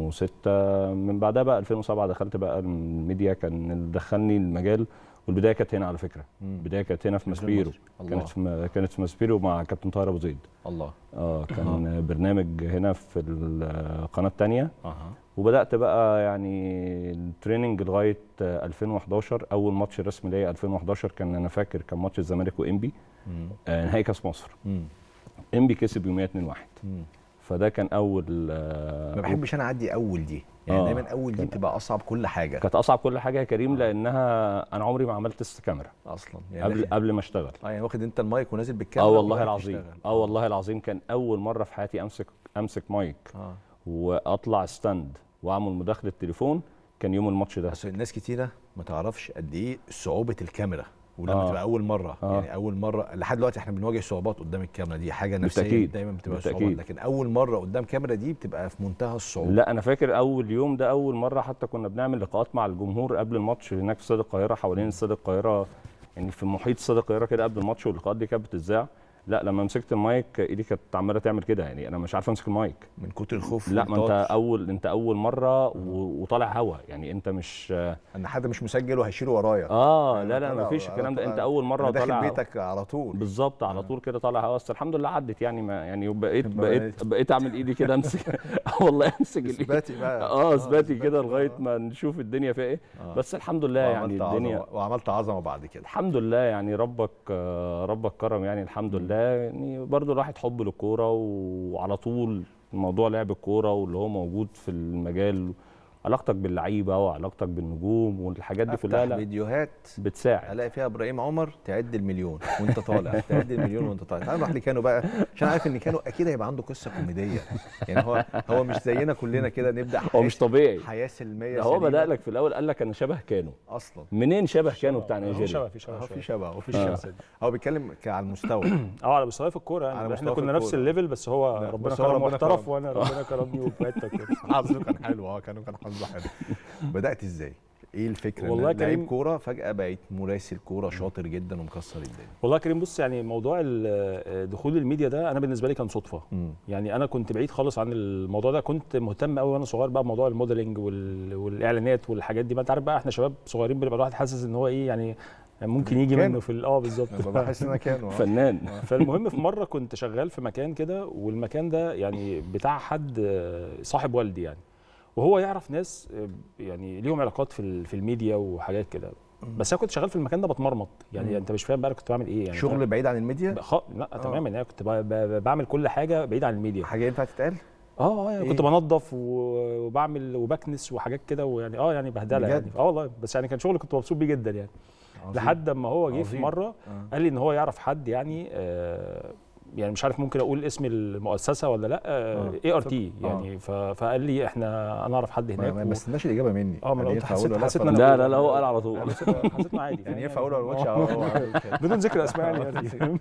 2006 من بعدها بقى 2007 دخلت بقى الميديا كان اللي دخلني المجال والبدايه كانت هنا على فكره مم. البدايه كانت هنا في التلفزيون ماسبيرو المصري. الله. كانت في م- كانت في ماسبيرو مع كابتن طاهر ابو زيد الله اه كان برنامج هنا في القناه الثانيه اها وبدات بقى يعني التريننج لغايه آه، 2011 اول ماتش رسمي ليا 2011 كان انا فاكر كان ماتش الزمالك وانبي مم. آه، نهائي كاس مصر مم. انبي كسب يوميا 2-1 مم. فده كان اول آه، ما بحبش انا اعدي اول دي يعني آه. دايما اول دي بتبقى اصعب كل حاجه كانت اصعب كل حاجه يا كريم لانها انا عمري ما عملت تست كاميرا اصلا يعني قبل داخل- قبل ما اشتغل اه يعني واخد انت المايك ونازل بالكاميرا اه والله ورايح العظيم تشتغل. اه والله العظيم كان اول مره في حياتي امسك امسك مايك اه واطلع ستاند واعمل مداخله تليفون كان يوم الماتش ده بس الناس كتيره ما تعرفش قد ايه صعوبه الكاميرا ولما آه. تبقى اول مره آه. يعني اول مره لحد دلوقتي احنا بنواجه صعوبات قدام الكاميرا دي حاجه نفسيه بالتأكيد. دايما بتبقى بالتأكيد. صعوبات لكن اول مره قدام كاميرا دي بتبقى في منتهى الصعوبه لا انا فاكر اول يوم ده اول مره حتى كنا بنعمل لقاءات مع الجمهور قبل الماتش هناك في استاد القاهره حوالين استاد القاهره يعني في محيط استاد القاهره كده قبل الماتش واللقاءات دي كانت بتتذاع لا لما مسكت المايك ايدي كانت عماله تعمل كده يعني انا مش عارف امسك المايك من كتر الخوف لا ما انت والتوتر. اول انت اول مره و- وطالع هوا يعني انت مش ان حد مش مسجل وهيشيله ورايا اه يعني لا لا طالع- ما فيش الكلام ده طالع- انت اول مره أنا داخل طالع بيتك على طول بالظبط على طول كده طالع هوا بس الحمد لله عدت يعني ما يعني بقيت بقيت- بقيت بقيت اعمل ايدي كده امسك آه والله امسك الايد اثباتي بقى اه اثباتي كده إثباتي لغايه بقى. ما نشوف الدنيا فيها ايه آه. بس الحمد لله يعني وعملت الدنيا عظمة وعملت عظمه بعد كده الحمد لله يعني ربك آه، ربك كرم يعني الحمد لله يعني برضو الواحد حب للكوره وعلى طول موضوع لعب الكوره واللي هو موجود في المجال علاقتك باللعيبه وعلاقتك بالنجوم والحاجات دي كلها افتح لا فيديوهات بتساعد الاقي فيها ابراهيم عمر تعد المليون وانت طالع تعد المليون وانت طالع تعال نروح لكانو بقى عشان عارف ان كانو اكيد هيبقى عنده قصه كوميديه يعني هو هو مش زينا كلنا كده نبدا هو مش طبيعي حياه سلميه ده هو سليمة بدأ لك في الاول قال لك انا شبه كانو اصلا منين شبه كانو بتاع في نيجيريا شبه في شبه هو في شوية. شبه هو في آه. شبه هو بيتكلم ك- على المستوى اه على مستوى في الكوره على يعني مستوى احنا في كنا نفس الكورة. الليفل بس هو لا، ربنا بس هو كرم ربنا واحترف كرم. وانا ربنا كرمني وبعدتك كده حظه كان حلو اه كانوا كان حظه حلو بدات ازاي ايه الفكره والله إن لعيب كريم- كوره فجاه بقيت مراسل كوره شاطر جدا ومكسر الدنيا والله يا كريم بص يعني موضوع ال- دخول الميديا ده انا بالنسبه لي كان صدفه مم. يعني انا كنت بعيد خالص عن الموضوع ده كنت مهتم قوي وانا صغير بقى بموضوع الموديلنج وال... والاعلانات والحاجات دي ما انت عارف بقى احنا شباب صغيرين بنبقى الواحد حاسس ان هو ايه يعني ممكن يجي كانوا. منه في ال- اه بالظبط أنا بحس ان انا كانوا آه. فنان فالمهم في مره كنت شغال في مكان كده والمكان ده يعني بتاع حد آه، صاحب والدي يعني وهو يعرف ناس آه، يعني ليهم علاقات في ال- في الميديا وحاجات كده بس انا كنت شغال في المكان ده بتمرمط يعني مم. انت مش فاهم بقى أنا كنت بعمل ايه يعني شغل بعيد عن الميديا بخ... لا تماما يعني كنت ب... ب... بعمل كل حاجه بعيد عن الميديا حاجه ينفع تتقال اه اه يعني إيه؟ كنت بنظف و- وبعمل وبكنس وحاجات كده ويعني اه يعني بهدله بجد؟ يعني اه والله بس يعني كان شغل كنت مبسوط بيه جدا يعني عظيم. لحد اما هو جه في عظيم. مره آه. قال لي ان هو يعرف حد يعني آه يعني مش عارف ممكن اقول اسم المؤسسه ولا لا آه. اي ار تي يعني ف- فقال لي احنا انا اعرف حد ما هناك ما و- ما استناش الاجابه مني اه ما انا يعني قلت ينفع أقول حسيت ولا حسيت لا؟ ان انا لا بقول- لا لا هو قال على طول حسيت حسيت انه عادي يعني ينفع اقول ولا ما اقولش أهو عامل كده. بدون ذكر اسماء يعني اتفضل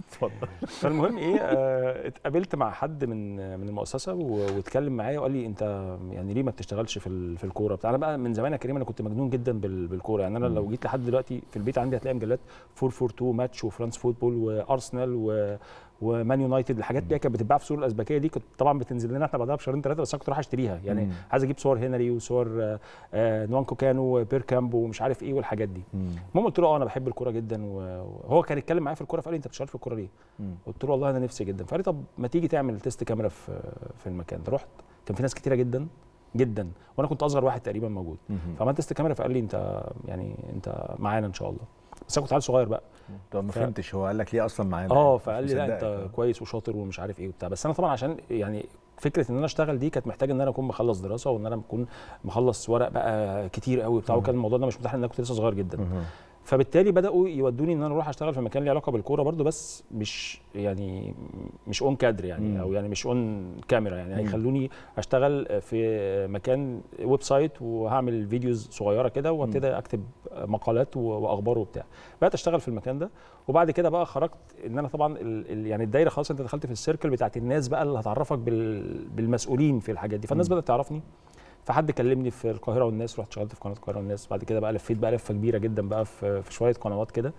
فالمهم ايه آه، اتقابلت مع حد من من المؤسسه و- واتكلم معايا وقال لي انت يعني ليه ما بتشتغلش في ال- في الكوره بتاع انا بقى من زمان يا كريم انا كنت مجنون جدا بال- بالكوره يعني انا لو جيت لحد دلوقتي في البيت عندي هتلاقي مجلات 442 ماتش وفرانس فوتبول وارسنال و ومان يونايتد الحاجات دي كانت بتتباع في السوق الازبكيه دي كنت طبعا بتنزل لنا احنا بعدها بشهرين ثلاثه بس انا كنت رايح اشتريها يعني مم. عايز اجيب صور هنري وصور آه، آه، نوانكو كانو وبيركامب ومش عارف ايه والحاجات دي مم. المهم قلت له اه انا بحب الكوره جدا و- وهو كان يتكلم معايا في الكوره فقال لي انت بتشتغل في الكوره ليه؟ مم. قلت له والله انا نفسي جدا فقال لي طب ما تيجي تعمل تيست كاميرا في في المكان ده رحت كان في ناس كتيره جدا جدا وانا كنت اصغر واحد تقريبا موجود مم. فعملت تيست كاميرا فقال لي انت يعني انت معانا ان شاء الله بس انا كنت عيل صغير بقى طب ما ف- فهمتش هو قال لك ليه اصلا معانا اه مش فقال لي لا مصدقك. انت كويس وشاطر ومش عارف ايه وبتاع بس انا طبعا عشان يعني فكره ان انا اشتغل دي كانت محتاجه ان انا اكون مخلص دراسه وان انا اكون مخلص ورق بقى كتير قوي وبتاع وكان الموضوع ده مش متاح لان انا كنت لسه صغير جدا مهم. فبالتالي بداوا يودوني ان انا اروح اشتغل في مكان ليه علاقه بالكوره برضو بس مش يعني مش اون كادر يعني مم. او يعني مش اون كاميرا يعني مم. هيخلوني اشتغل في مكان ويب سايت وهعمل فيديوز صغيره كده وابتدي اكتب مقالات و- واخبار وبتاع بدات اشتغل في المكان ده وبعد كده بقى خرجت ان انا طبعا ال ال يعني الدايره خلاص انت دخلت في السيركل بتاعت الناس بقى اللي هتعرفك بال بالمسؤولين في الحاجات دي فالناس مم. بدات تعرفني فحد كلمني في القاهره والناس رحت اشتغلت في قناه القاهره والناس بعد كده بقى لفيت بقى لفه كبيره جدا بقى في في شويه قنوات كده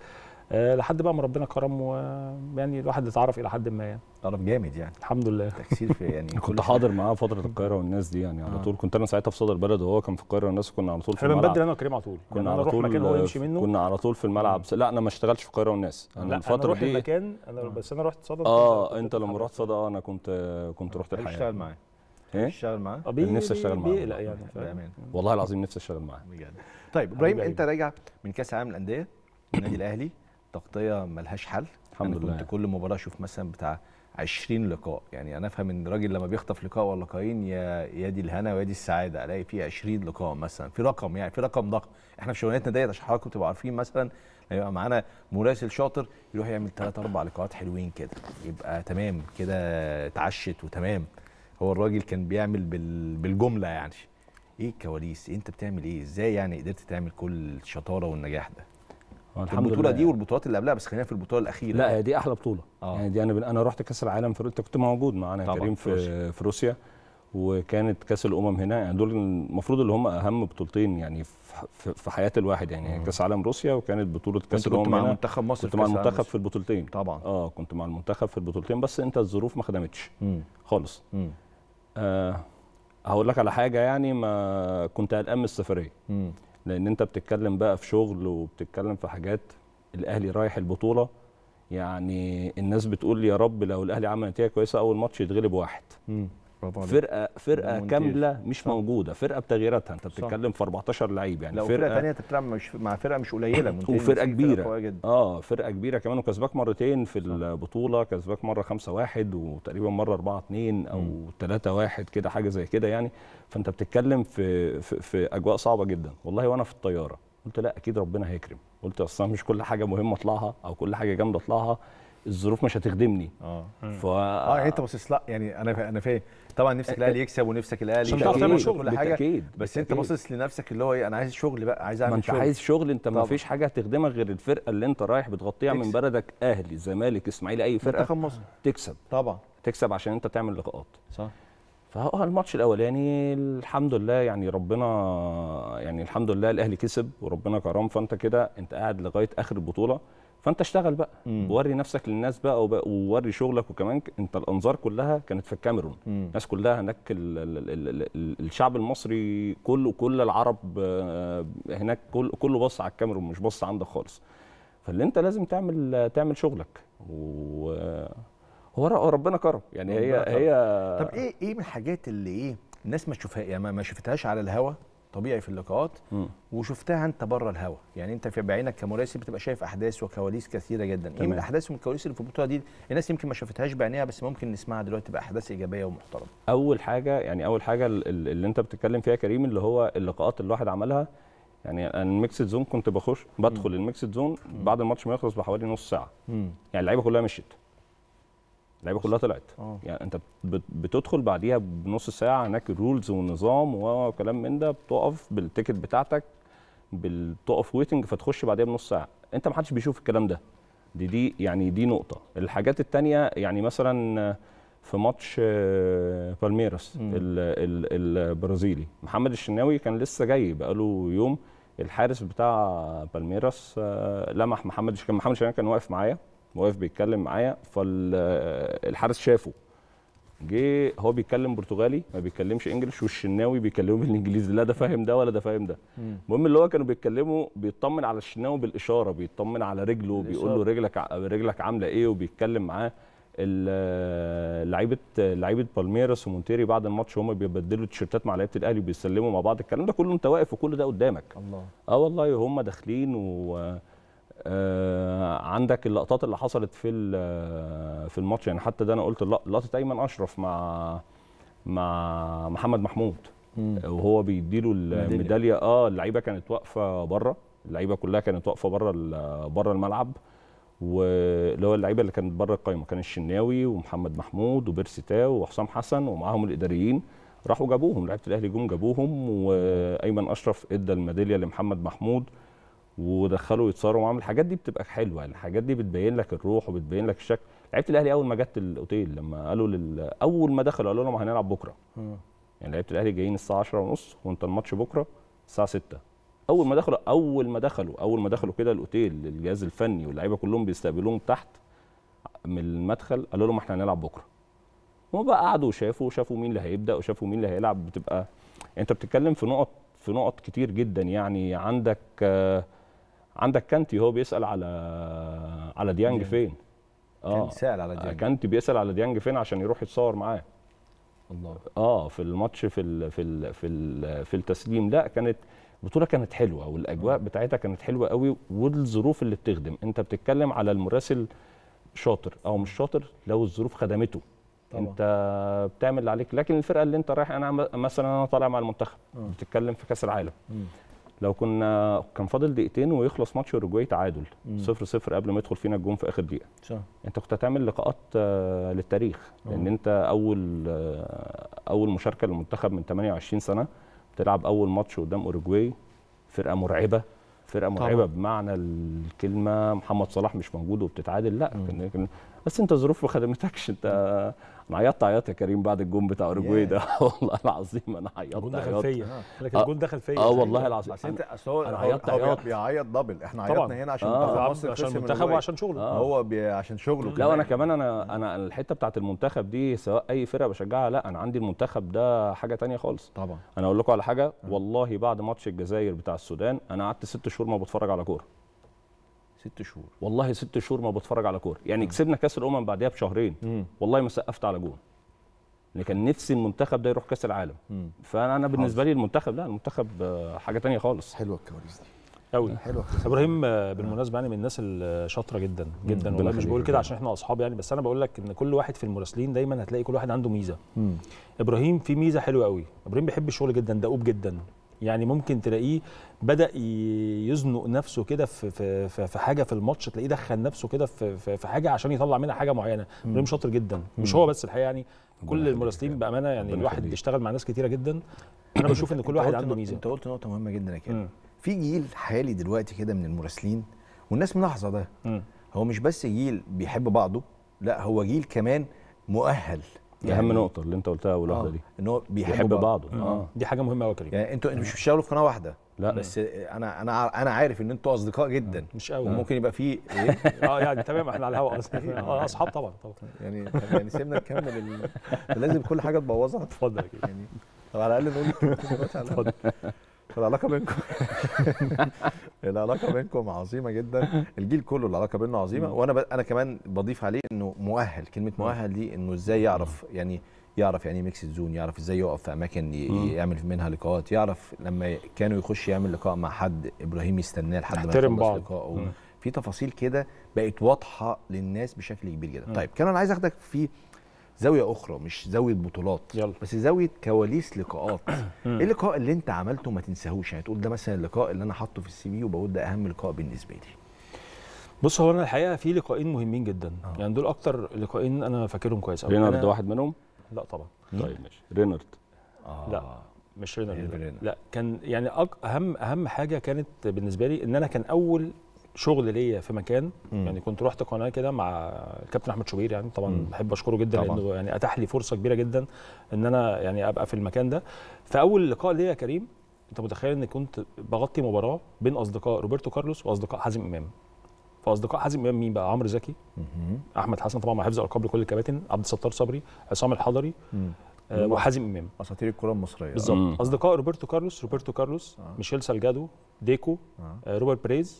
آه لحد بقى ما ربنا كرم ويعني الواحد اتعرف الى حد ما يعني تعرف جامد يعني الحمد لله تكسير في يعني كنت حاضر معاه فتره القاهره والناس دي يعني على آه. طول كنت انا ساعتها في صدر بلد وهو كان في القاهره والناس كنا على طول في احنا الملعب بنبدل انا وكريم على طول كنا يعني على انا اروح طول مكان هو يمشي منه كنا على طول في الملعب لا انا ما اشتغلتش في القاهره والناس لا انا انا الفتره اروح دي المكان انا بس انا رحت صدى اه انت لما رحت صدى آه، انا كنت كنت رحت تشتغل الحقيقه معاه ايه تشتغل معاه آه، بي- نفسي بي- اشتغل معاه بيقلق يعني فاهم؟ بأمان. والله العظيم نفسي اشتغل معاه بجد طيب ابراهيم حبيبي انت راجع من كاس العالم للانديه النادي الاهلي تغطيه ملهاش حل الحمد أنا لله. كنت كل مباراه اشوف مثلا بتاع 20 لقاء يعني انا افهم ان الراجل لما بيخطف لقاء ولا لقاءين يا يا دي الهنا ويا دي السعاده الاقي فيه 20 لقاء مثلا في رقم يعني في رقم ضخم احنا في شغلانتنا ديت عشان حضراتكم تبقوا عارفين مثلا لما يبقى معانا مراسل شاطر يروح يعمل ثلاث اربع لقاءات حلوين كده يبقى تمام كده اتعشت وتمام هو الراجل كان بيعمل بال... بالجمله يعني ايه الكواليس انت بتعمل ايه ازاي يعني قدرت تعمل كل الشطاره والنجاح ده آه، في البطوله دي والبطولات اللي قبلها بس خلينا في البطوله الاخيره لا هي دي احلى بطوله آه. يعني دي انا بن- انا رحت كاس العالم في انت كنت موجود معانا يا طبعاً، كريم في روسيا. في في روسيا وكانت كاس الامم هنا يعني دول المفروض اللي هم اهم بطولتين يعني في- في في حياه الواحد يعني كاس عالم روسيا وكانت بطوله كاس كنت كنت الامم مع هنا منتخب مصر كنت في مع كأس العالم المنتخب مصر. في البطولتين طبعا اه كنت مع المنتخب في البطولتين بس انت الظروف ما خدمتش مم. خالص مم. آه هقول لك على حاجه يعني ما كنت قلقان من السفريه مم. لان انت بتتكلم بقى في شغل وبتتكلم في حاجات الاهلي رايح البطوله يعني الناس بتقول يا رب لو الاهلي عمل نتيجه كويسه اول ماتش يتغلب واحد مم. برافو عليك. فرقه فرقه مونتير. كامله مش صح. موجوده فرقه بتغييراتها انت صح. بتتكلم في 14 لعيب يعني لا وفرقه ثانيه انت بتلعب مش مع فرقه مش قليله مونتير وفرقه نسيت كبيره قويه جدا اه فرقه كبيره كمان وكسباك مرتين في البطوله كسباك مره 5 1 وتقريبا مره 4 2 او 3 1 كده حاجه زي كده يعني فانت بتتكلم في, في في اجواء صعبه جدا والله وانا في الطياره قلت لا اكيد ربنا هيكرم قلت اصلا مش كل حاجه مهمه اطلعها او كل حاجه جامده اطلعها الظروف مش هتخدمني اه ف اه يعني انت باصص لا يعني انا انا فاهم طبعا نفسك الاهلي يكسب ونفسك الاهلي عشان يشارك تعرف تعمل وكل شغل، حاجه بالتأكيد، بس انت بالتأكيد. باصص لنفسك اللي هو ايه انا عايز شغل بقى عايز ما اعمل انت شغل عايز شغل انت ما طبعا. فيش حاجه هتخدمك غير الفرقه اللي انت رايح بتغطيها من تكسب. بلدك اهلي زمالك اسماعيلي اي فرقه منتخب مصر تكسب طبعا تكسب عشان انت تعمل لقاءات صح فهو الماتش الاولاني الحمد لله يعني ربنا يعني الحمد لله الاهلي كسب وربنا كرم فانت كده انت قاعد لغايه اخر البطوله فانت اشتغل بقى مم. وري نفسك للناس بقى وبقى- ووري شغلك وكمان ك- انت الانظار كلها كانت في الكاميرون مم. الناس كلها هناك ال ال ال ال ال الشعب المصري كله كل العرب آه، هناك كل كله بص على الكاميرون مش بص عندك خالص فاللي انت لازم تعمل تعمل شغلك و هو ر- ربنا كرم يعني هي ربنا كرم. هي طب ايه ايه من الحاجات اللي ايه الناس ما تشوفها يعني ما- ما شفتهاش على الهوا طبيعي في اللقاءات مم. وشفتها انت بره الهوا يعني انت في بعينك كمراسل بتبقى شايف احداث وكواليس كثيره جدا ايه من تمام. الاحداث والكواليس اللي في البطوله دي الناس يمكن ما شافتهاش بعينيها بس ممكن نسمعها دلوقتي تبقى احداث ايجابيه ومحترمه اول حاجه يعني اول حاجه ال- ال- اللي انت بتتكلم فيها يا كريم اللي هو اللقاءات اللي الواحد عملها يعني انا الميكسد زون كنت بخش بدخل الميكسد زون بعد الماتش ما يخلص بحوالي نص ساعه يعني اللعيبه كلها مشيت اللعيبه كلها طلعت اه يعني انت بت- بتدخل بعديها بنص ساعه هناك الرولز والنظام وكلام من ده بتقف بالتيكت بتاعتك بتقف ويتنج فتخش بعديها بنص ساعه انت ما حدش بيشوف الكلام ده دي دي يعني دي نقطه الحاجات التانية يعني مثلا في ماتش آه، بالميراس مم. ال- ال- البرازيلي محمد الشناوي كان لسه جاي بقاله يوم الحارس بتاع بالميراس آه، لمح محمد الش- كان محمد الشناوي كان واقف معايا واقف بيتكلم معايا فالحارس شافه جه هو بيتكلم برتغالي ما بيتكلمش انجلش والشناوي بيكلمه بالانجليزي لا ده فاهم ده ولا ده فاهم ده المهم اللي هو كانوا بيتكلموا بيطمن على الشناوي بالاشاره بيطمن على رجله بيقول له رجلك ع- رجلك عامله ايه وبيتكلم معاه ال- لعيبه لعيبه بالميراس ومونتيري بعد الماتش هم بيبدلوا تيشيرتات مع لعيبه الاهلي وبيسلموا مع بعض الكلام ده كله انت واقف وكل ده قدامك الله اه والله هم داخلين و آه عندك اللقطات اللي حصلت في ال- في الماتش يعني حتى ده انا قلت اللق- لقطه ايمن اشرف مع مع محمد محمود وهو بيديله الميداليه اه اللعيبه كانت واقفه بره اللعيبه كلها كانت واقفه بره ال- بره الملعب واللي هو اللعيبه اللي كانت بره القايمه كان الشناوي ومحمد محمود وبيرسي تاو وحسام حسن ومعاهم الاداريين راحوا جابوهم لعيبه الاهلي جم جابوهم وايمن اشرف ادى الميداليه لمحمد محمود ودخلوا يتصاروا معاهم الحاجات دي بتبقى حلوه يعني الحاجات دي بتبين لك الروح وبتبين لك الشكل لعيبه الاهلي اول ما جت الاوتيل لما قالوا لل... اول ما دخلوا قالوا لهم هنلعب بكره يعني لعيبه الاهلي جايين الساعه 10 ونص وانت الماتش بكره الساعه 6 اول ما دخلوا اول ما دخلوا اول ما دخلوا كده الاوتيل الجهاز الفني واللعيبه كلهم بيستقبلوهم تحت من المدخل قالوا لهم احنا هنلعب بكره هم بقى قعدوا وشافوا وشافوا مين اللي هيبدا وشافوا مين اللي هيلعب بتبقى انت بتتكلم في نقط في نقط كتير جدا يعني عندك آه، عندك كانتي هو بيسال على على ديانج فين كان سأل على ديانج. كانتي بيسال على ديانج فين عشان يروح يتصور معاه الله اه في الماتش في ال في ال في ال في التسليم لا كانت البطوله كانت حلوه والاجواء بتاعتها كانت حلوه قوي والظروف اللي بتخدم انت بتتكلم على المراسل شاطر او مش شاطر لو الظروف خدمته طبعا. انت بتعمل اللي عليك لكن الفرقه اللي انت رايح انا م- مثلا انا طالع مع المنتخب آه. بتتكلم في كاس العالم مم. لو كنا كان فاضل دقيقتين ويخلص ماتش اوروجواي تعادل مم. 0 0 قبل ما يدخل فينا الجون في اخر دقيقه صح انت كنت هتعمل لقاءات آه، للتاريخ لان آه. انت اول آه، اول مشاركه للمنتخب من 28 سنه بتلعب اول ماتش قدام اوروجواي فرقه مرعبه فرقه طبعا. مرعبه بمعنى الكلمه محمد صلاح مش موجود وبتتعادل لا كان كان- بس انت ظروف ما خدمتكش انت انا عيطت عياط يا كريم بعد الجون بتاع اوروجواي ده والله العظيم انا عيطت الجون دخل عياط فيا لكن آه. الجون دخل فيا اه والله العظيم بس انت اصل هو أنا هو- عيطت هو عياط. بيعيط دبل احنا طبعا. عيطنا هنا عشان آه. منتخب مصر عشان خسر من المنتخب الأوروجواي. وعشان شغله آه. هو بي... عشان شغله لا وانا كمان انا انا الحته بتاعت المنتخب دي سواء اي فرقه بشجعها لا انا عندي المنتخب ده حاجه تانية خالص طبعا انا اقول لكم على حاجه والله بعد ماتش الجزائر بتاع السودان انا قعدت ست شهور ما بتفرج على كوره ست شهور والله ست شهور ما بتفرج على كوره يعني كسبنا كاس الامم بعدها بشهرين مم. والله ما سقفت على جون اللي كان نفسي المنتخب ده يروح كاس العالم مم. فانا انا بالنسبه لي المنتخب لا المنتخب آه، حاجه تانية خالص حلوه الكواليس دي قوي حلوه ابراهيم آه، بالمناسبه يعني من الناس الشاطره جدا جدا والله مش يخليك بقول يا كده فندم. عشان احنا اصحاب يعني بس انا بقول لك ان كل واحد في المراسلين دايما هتلاقي كل واحد عنده ميزه مم. ابراهيم في ميزه حلوه قوي ابراهيم بيحب الشغل جدا دؤوب جدا يعني ممكن تلاقيه بدا ي- يزنق نفسه كده في في في في حاجه في الماتش تلاقيه دخل نفسه كده في في في حاجه عشان يطلع منها حاجه معينه ابراهيم شاطر جدا مش هو بس الحقيقه يعني كل يخليك. المراسلين بامانه يعني ربنا الواحد يخليك. بيشتغل مع ناس كتيره جدا انا بشوف ان كل انت واحد قلت عنده نق- ميزه انت قلت نقطه مهمه جدا يا كريم مم. في جيل حالي دلوقتي كده من المراسلين والناس ملاحظه ده مم. هو مش بس جيل بيحب بعضه لا هو جيل كمان مؤهل دي اهم نقطه اللي انت قلتها اول واحده آه، دي ان هو بيحب, بيحب بعض. بعضه اه اه دي حاجه مهمه قوي يا كريم يعني انتوا انتوا مش بتشتغلوا في قناه واحده لا بس انا انا ع- انا عارف ان انتوا اصدقاء جدا مش قوي وممكن يبقى في ايه اه يعني تمام احنا على الهواء اصلا آه، اصحاب طبعا طبعا يعني يعني سيبنا نكمل ال... لازم كل حاجه تبوظها اتفضل يا كريم يعني طب على الاقل نقول الكلمتين دلوقتي على الهوا. العلاقه بينكم العلاقه بينكم عظيمه جدا الجيل كله العلاقه بينه عظيمه وانا ب... انا كمان بضيف عليه انه مؤهل كلمه مؤهل دي انه ازاي يعرف يعني يعرف يعني ايه ميكس زون يعرف ازاي يقف في اماكن ي... يعمل منها لقاءات يعرف لما كانوا يخش يعمل لقاء مع حد ابراهيم يستناه لحد ما يحترم يخلص بعض. لقائه مم. في تفاصيل كده بقت واضحه للناس بشكل كبير جدا طيب كان انا عايز اخدك في زاويه اخرى مش زاويه بطولات يلا. بس زاويه كواليس لقاءات ايه اللقاء اللي انت عملته ما تنساهوش يعني تقول ده مثلا اللقاء اللي انا حاطه في السي في وبقول ده اهم لقاء بالنسبه لي بص هو انا الحقيقه في لقاءين مهمين جدا يعني دول اكتر لقاءين انا فاكرهم كويس قوي رينارد واحد منهم لا طبعا طيب ماشي رينارد آه. لا مش رينارد غير لا. رينارد. لا كان يعني أك اهم اهم حاجه كانت بالنسبه لي ان انا كان اول شغل ليا في مكان مم. يعني كنت رحت قناه كده مع الكابتن احمد شوبير يعني طبعا مم. بحب اشكره جدا طبعاً. لانه يعني اتاح لي فرصه كبيره جدا ان انا يعني ابقى في المكان ده فاول لقاء ليا يا كريم انت متخيل ان كنت بغطي مباراه بين اصدقاء روبرتو كارلوس واصدقاء حازم امام فاصدقاء حازم امام مين بقى عمرو زكي مهم. احمد حسن طبعا مع حفظ القاب لكل الكباتن عبد الستار صبري عصام الحضري مم. آه وحازم امام اساطير الكره المصريه مم. بالظبط اصدقاء روبرتو كارلوس روبرتو كارلوس آه. ميشيل سالجادو ديكو آه. آه روبرت بريز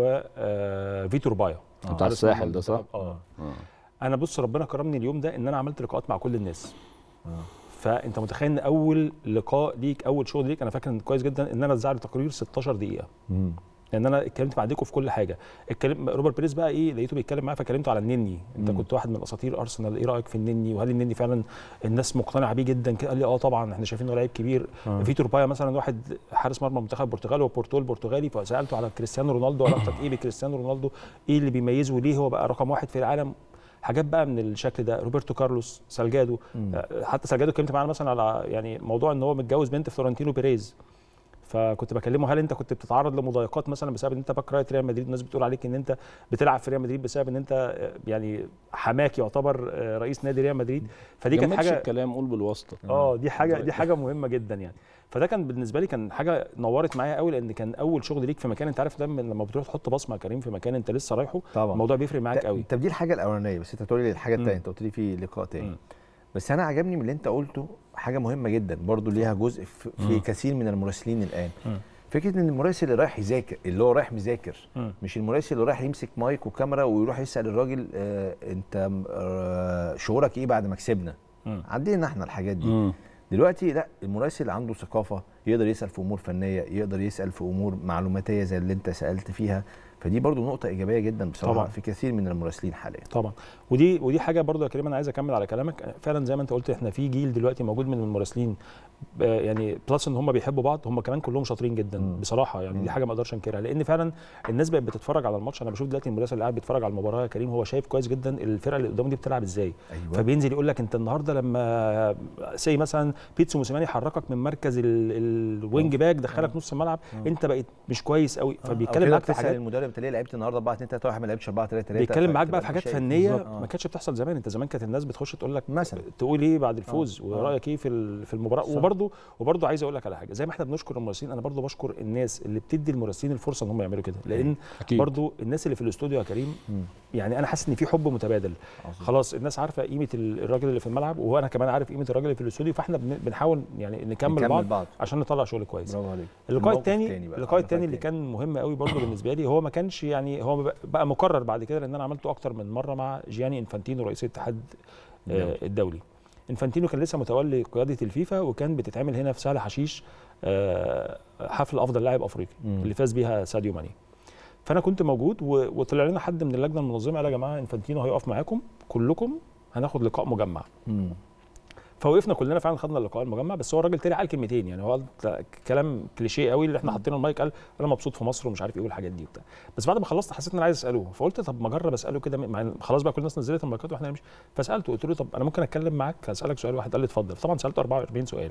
وفيتور بايا بتاع الساحل ده صح؟ اه آه. انا بص ربنا كرمني اليوم ده ان انا عملت لقاءات مع كل الناس آه. فانت متخيل ان اول لقاء ليك اول شغل ليك انا فاكر إن كويس جدا ان انا اتذاع لي تقرير 16 دقيقه مم. لان انا اتكلمت مع ديكو في كل حاجه اتكلم روبرت بريز بقى ايه لقيته بيتكلم معايا فكلمته على النني انت مم. كنت واحد من اساطير ارسنال ايه رايك في النني وهل النني فعلا الناس مقتنعه بيه جدا كده قال لي اه طبعا احنا شايفينه لعيب كبير آه. فيتور بايا مثلا واحد حارس مرمى منتخب البرتغال وبورتول برتغالي فسالته على كريستيانو رونالدو علاقتك ايه بكريستيانو رونالدو ايه اللي بيميزه وليه هو بقى رقم واحد في العالم حاجات بقى من الشكل ده روبرتو كارلوس سالجادو مم. آه، حتى سالجادو اتكلمت معاه مثلا على يعني موضوع ان هو متجوز بنت فلورنتينو بيريز فكنت بكلمه هل انت كنت بتتعرض لمضايقات مثلا بسبب ان انت باك رايت ريال مدريد الناس بتقول عليك ان انت بتلعب في ريال مدريد بسبب ان انت آه، يعني حماك يعتبر آه، رئيس نادي ريال مدريد فدي كانت جمدش حاجه الكلام قول بالواسطه اه دي حاجه دي حاجه مهمه جدا يعني فده كان بالنسبه لي كان حاجه نورت معايا قوي لان كان اول شغل ليك في مكان انت عارف دايما لما بتروح تحط بصمه يا كريم في مكان انت لسه رايحه طبعا الموضوع بيفرق معاك ط- قوي طب دي الحاجه الاولانيه بس انت بتقول لي الحاجه مم. الثانيه انت قلت لي في لقاء تاني مم. بس انا عجبني من اللي انت قلته حاجه مهمه جدا برضو ليها جزء في, في مم. كثير من المراسلين الان مم. فكره ان المراسل اللي رايح يذاكر اللي هو رايح مذاكر مم. مش المراسل اللي رايح يمسك مايك وكاميرا ويروح يسال الراجل آه انت آه شعورك ايه بعد ما كسبنا مم. عندنا احنا الحاجات دي مم. دلوقتي لا المراسل عنده ثقافه يقدر يسال في امور فنيه يقدر يسال في امور معلوماتيه زي اللي انت سالت فيها فدي برضو نقطه ايجابيه جدا بصراحه طبعا. في كثير من المراسلين حاليا طبعا ودي ودي حاجه برضو يا كريم انا عايز اكمل على كلامك فعلا زي ما انت قلت احنا في جيل دلوقتي موجود من المراسلين آه، يعني بلس ان هم بيحبوا بعض هم كمان كلهم شاطرين جدا مم. بصراحه يعني دي حاجه ما اقدرش انكرها لان فعلا الناس بقت بتتفرج على الماتش انا بشوف دلوقتي المراسل اللي قاعد بيتفرج على المباراه يا كريم هو شايف كويس جدا الفرقه اللي قدامه دي بتلعب ازاي ايوه فبينزل يقول لك انت النهارده لما سي مثلا بيتسو موسيماني حركك من مركز ال- الوينج باك دخلك نص الملعب انت بقيت مش كويس قوي فبيتكلم معاك في حاجات حاجات المدرب انت ليه لعبت النهارده 4 2 3 1 ما لعبتش 4 3 3 بيتكلم معاك بقى في فتبقى حاجات شايف فنيه بالظبط. ما كانتش بتحصل زمان انت زمان كانت الناس بتخش تقول لك مثلا تقول ايه بعد الفوز آه. ورايك ايه في ال- في المباراه صح. وبرده وبرده عايز اقول لك على حاجه زي ما احنا بنشكر المراسلين انا برده بشكر الناس اللي بتدي المراسلين الفرصه ان هم يعملوا كده لان أكيد. برده الناس اللي في الاستوديو يا كريم مم. يعني انا حاسس ان في حب متبادل عظيم. خلاص الناس عارفه قيمه ال- الراجل اللي في الملعب وانا كمان عارف قيمه الراجل اللي في الاستوديو فاحنا بن- بنحاول يعني نكمل, نكمل بعض, بعض. عشان نطلع شغل كويس برافو عليك اللقاء الموقف الثاني التاني بقى، اللقاء اللقاء الثاني اللي التاني. كان مهم قوي برضه بالنسبه لي هو ما كانش يعني هو بقى- بقى مكرر بعد كده لان انا عملته اكتر من مره مع جياني انفانتينو رئيس الاتحاد آه، الدولي. الدولي انفانتينو كان لسه متولي قياده الفيفا وكان بتتعمل هنا في سهل حشيش آه، حفل افضل لاعب افريقي مم. اللي فاز بيها ساديو ماني فانا كنت موجود و- وطلع لنا حد من اللجنه المنظمه قال يا جماعه انفانتينو هيقف معاكم كلكم هناخد لقاء مجمع مم. فوقفنا كلنا فعلا خدنا اللقاء المجمع بس هو الراجل طلع قال كلمتين يعني هو قال كلام كليشيه قوي اللي احنا حاطين المايك قال انا مبسوط في مصر ومش عارف ايه والحاجات دي وبتاع بس بعد ما خلصت حسيت ان انا عايز اساله فقلت طب ما اجرب اساله كده مع إن خلاص بقى كل الناس نزلت المايكات واحنا نمشي فسالته قلت له طب انا ممكن اتكلم معاك اسالك سؤال واحد قال لي اتفضل طبعا سالته 44 سؤال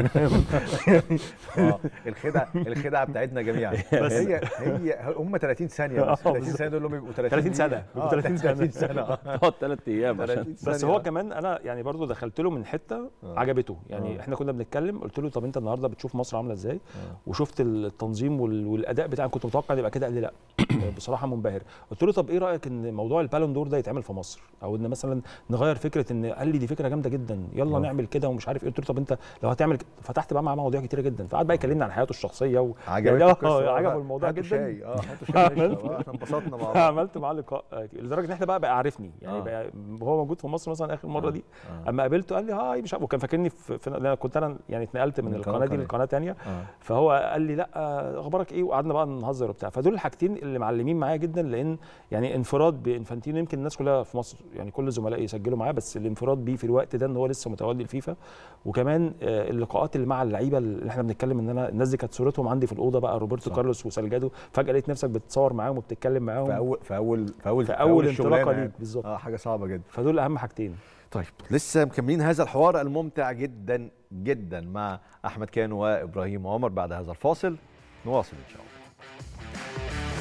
اه الخدعه الخدعه بتاعتنا جميعا بس هي هي هم 30 ثانيه بس 30 ثانيه دول هم بيبقوا 30 30 سنة. دقيقة. بيبقوا آه، 30 سنة. 30 سنه آه. تقعد ثلاث ايام عشان 30 بس ثانية. هو كمان انا يعني برضو دخلت له من حته آه. عجبته يعني آه. احنا كنا بنتكلم قلت له طب انت النهارده بتشوف مصر عامله ازاي وشفت التنظيم وال- والاداء بتاعك كنت متوقع ان يبقى كده قال لي لا بصراحه منبهر قلت له طب ايه رايك ان موضوع البالون دور ده يتعمل في مصر او ان مثلا نغير فكره ان قال لي دي فكره جامده جدا يلا آه. نعمل كده ومش عارف ايه قلت له طب انت لو هتعمل كده فتحت بقى معاه مواضيع كتيره جدا فقعد بقى يكلمني عن حياته الشخصيه و... عجبتك يعني القصة اه بقى. عجبه الموضوع هاتوا جدا شاي اه هاتوا شاي نشرب. آه، احنا انبسطنا مع بعض عملت معاه لقاء آه، لدرجه ان احنا بقى بقى عارفني يعني آه. بقى هو موجود في مصر مثلا اخر مره آه. دي آه. اما قابلته قال لي هاي مش عارف وكان فاكرني في, في لأن كنت انا يعني اتنقلت من من القناه قناة دي تانية. لقناه ثانيه آه. فهو قال لي لا آه، اخبارك ايه وقعدنا بقى نهزر وبتاع فدول الحاجتين اللي معلمين معايا جدا لان يعني انفراد بانفانتينو يمكن الناس كلها في مصر يعني كل زملائي يسجلوا معاه بس الانفراد بيه في الوقت ده ان هو لسه متولي الفيفا وكمان آه، اللقاءات اللي مع اللعيبه اللي احنا بنتكلم ان انا الناس دي كانت صورتهم عندي في الاوضه بقى روبرتو صح. كارلوس وسالجادو فجاه لقيت نفسك بتتصور معاهم وبتتكلم معاهم في اول في اول في اول في اول شغلانة انطلاقه يعني. ليك بالظبط اه حاجه صعبه جدا فدول اهم حاجتين طيب لسه مكملين هذا الحوار الممتع جدا جدا مع احمد كانو وابراهيم عمر بعد هذا الفاصل نواصل ان شاء الله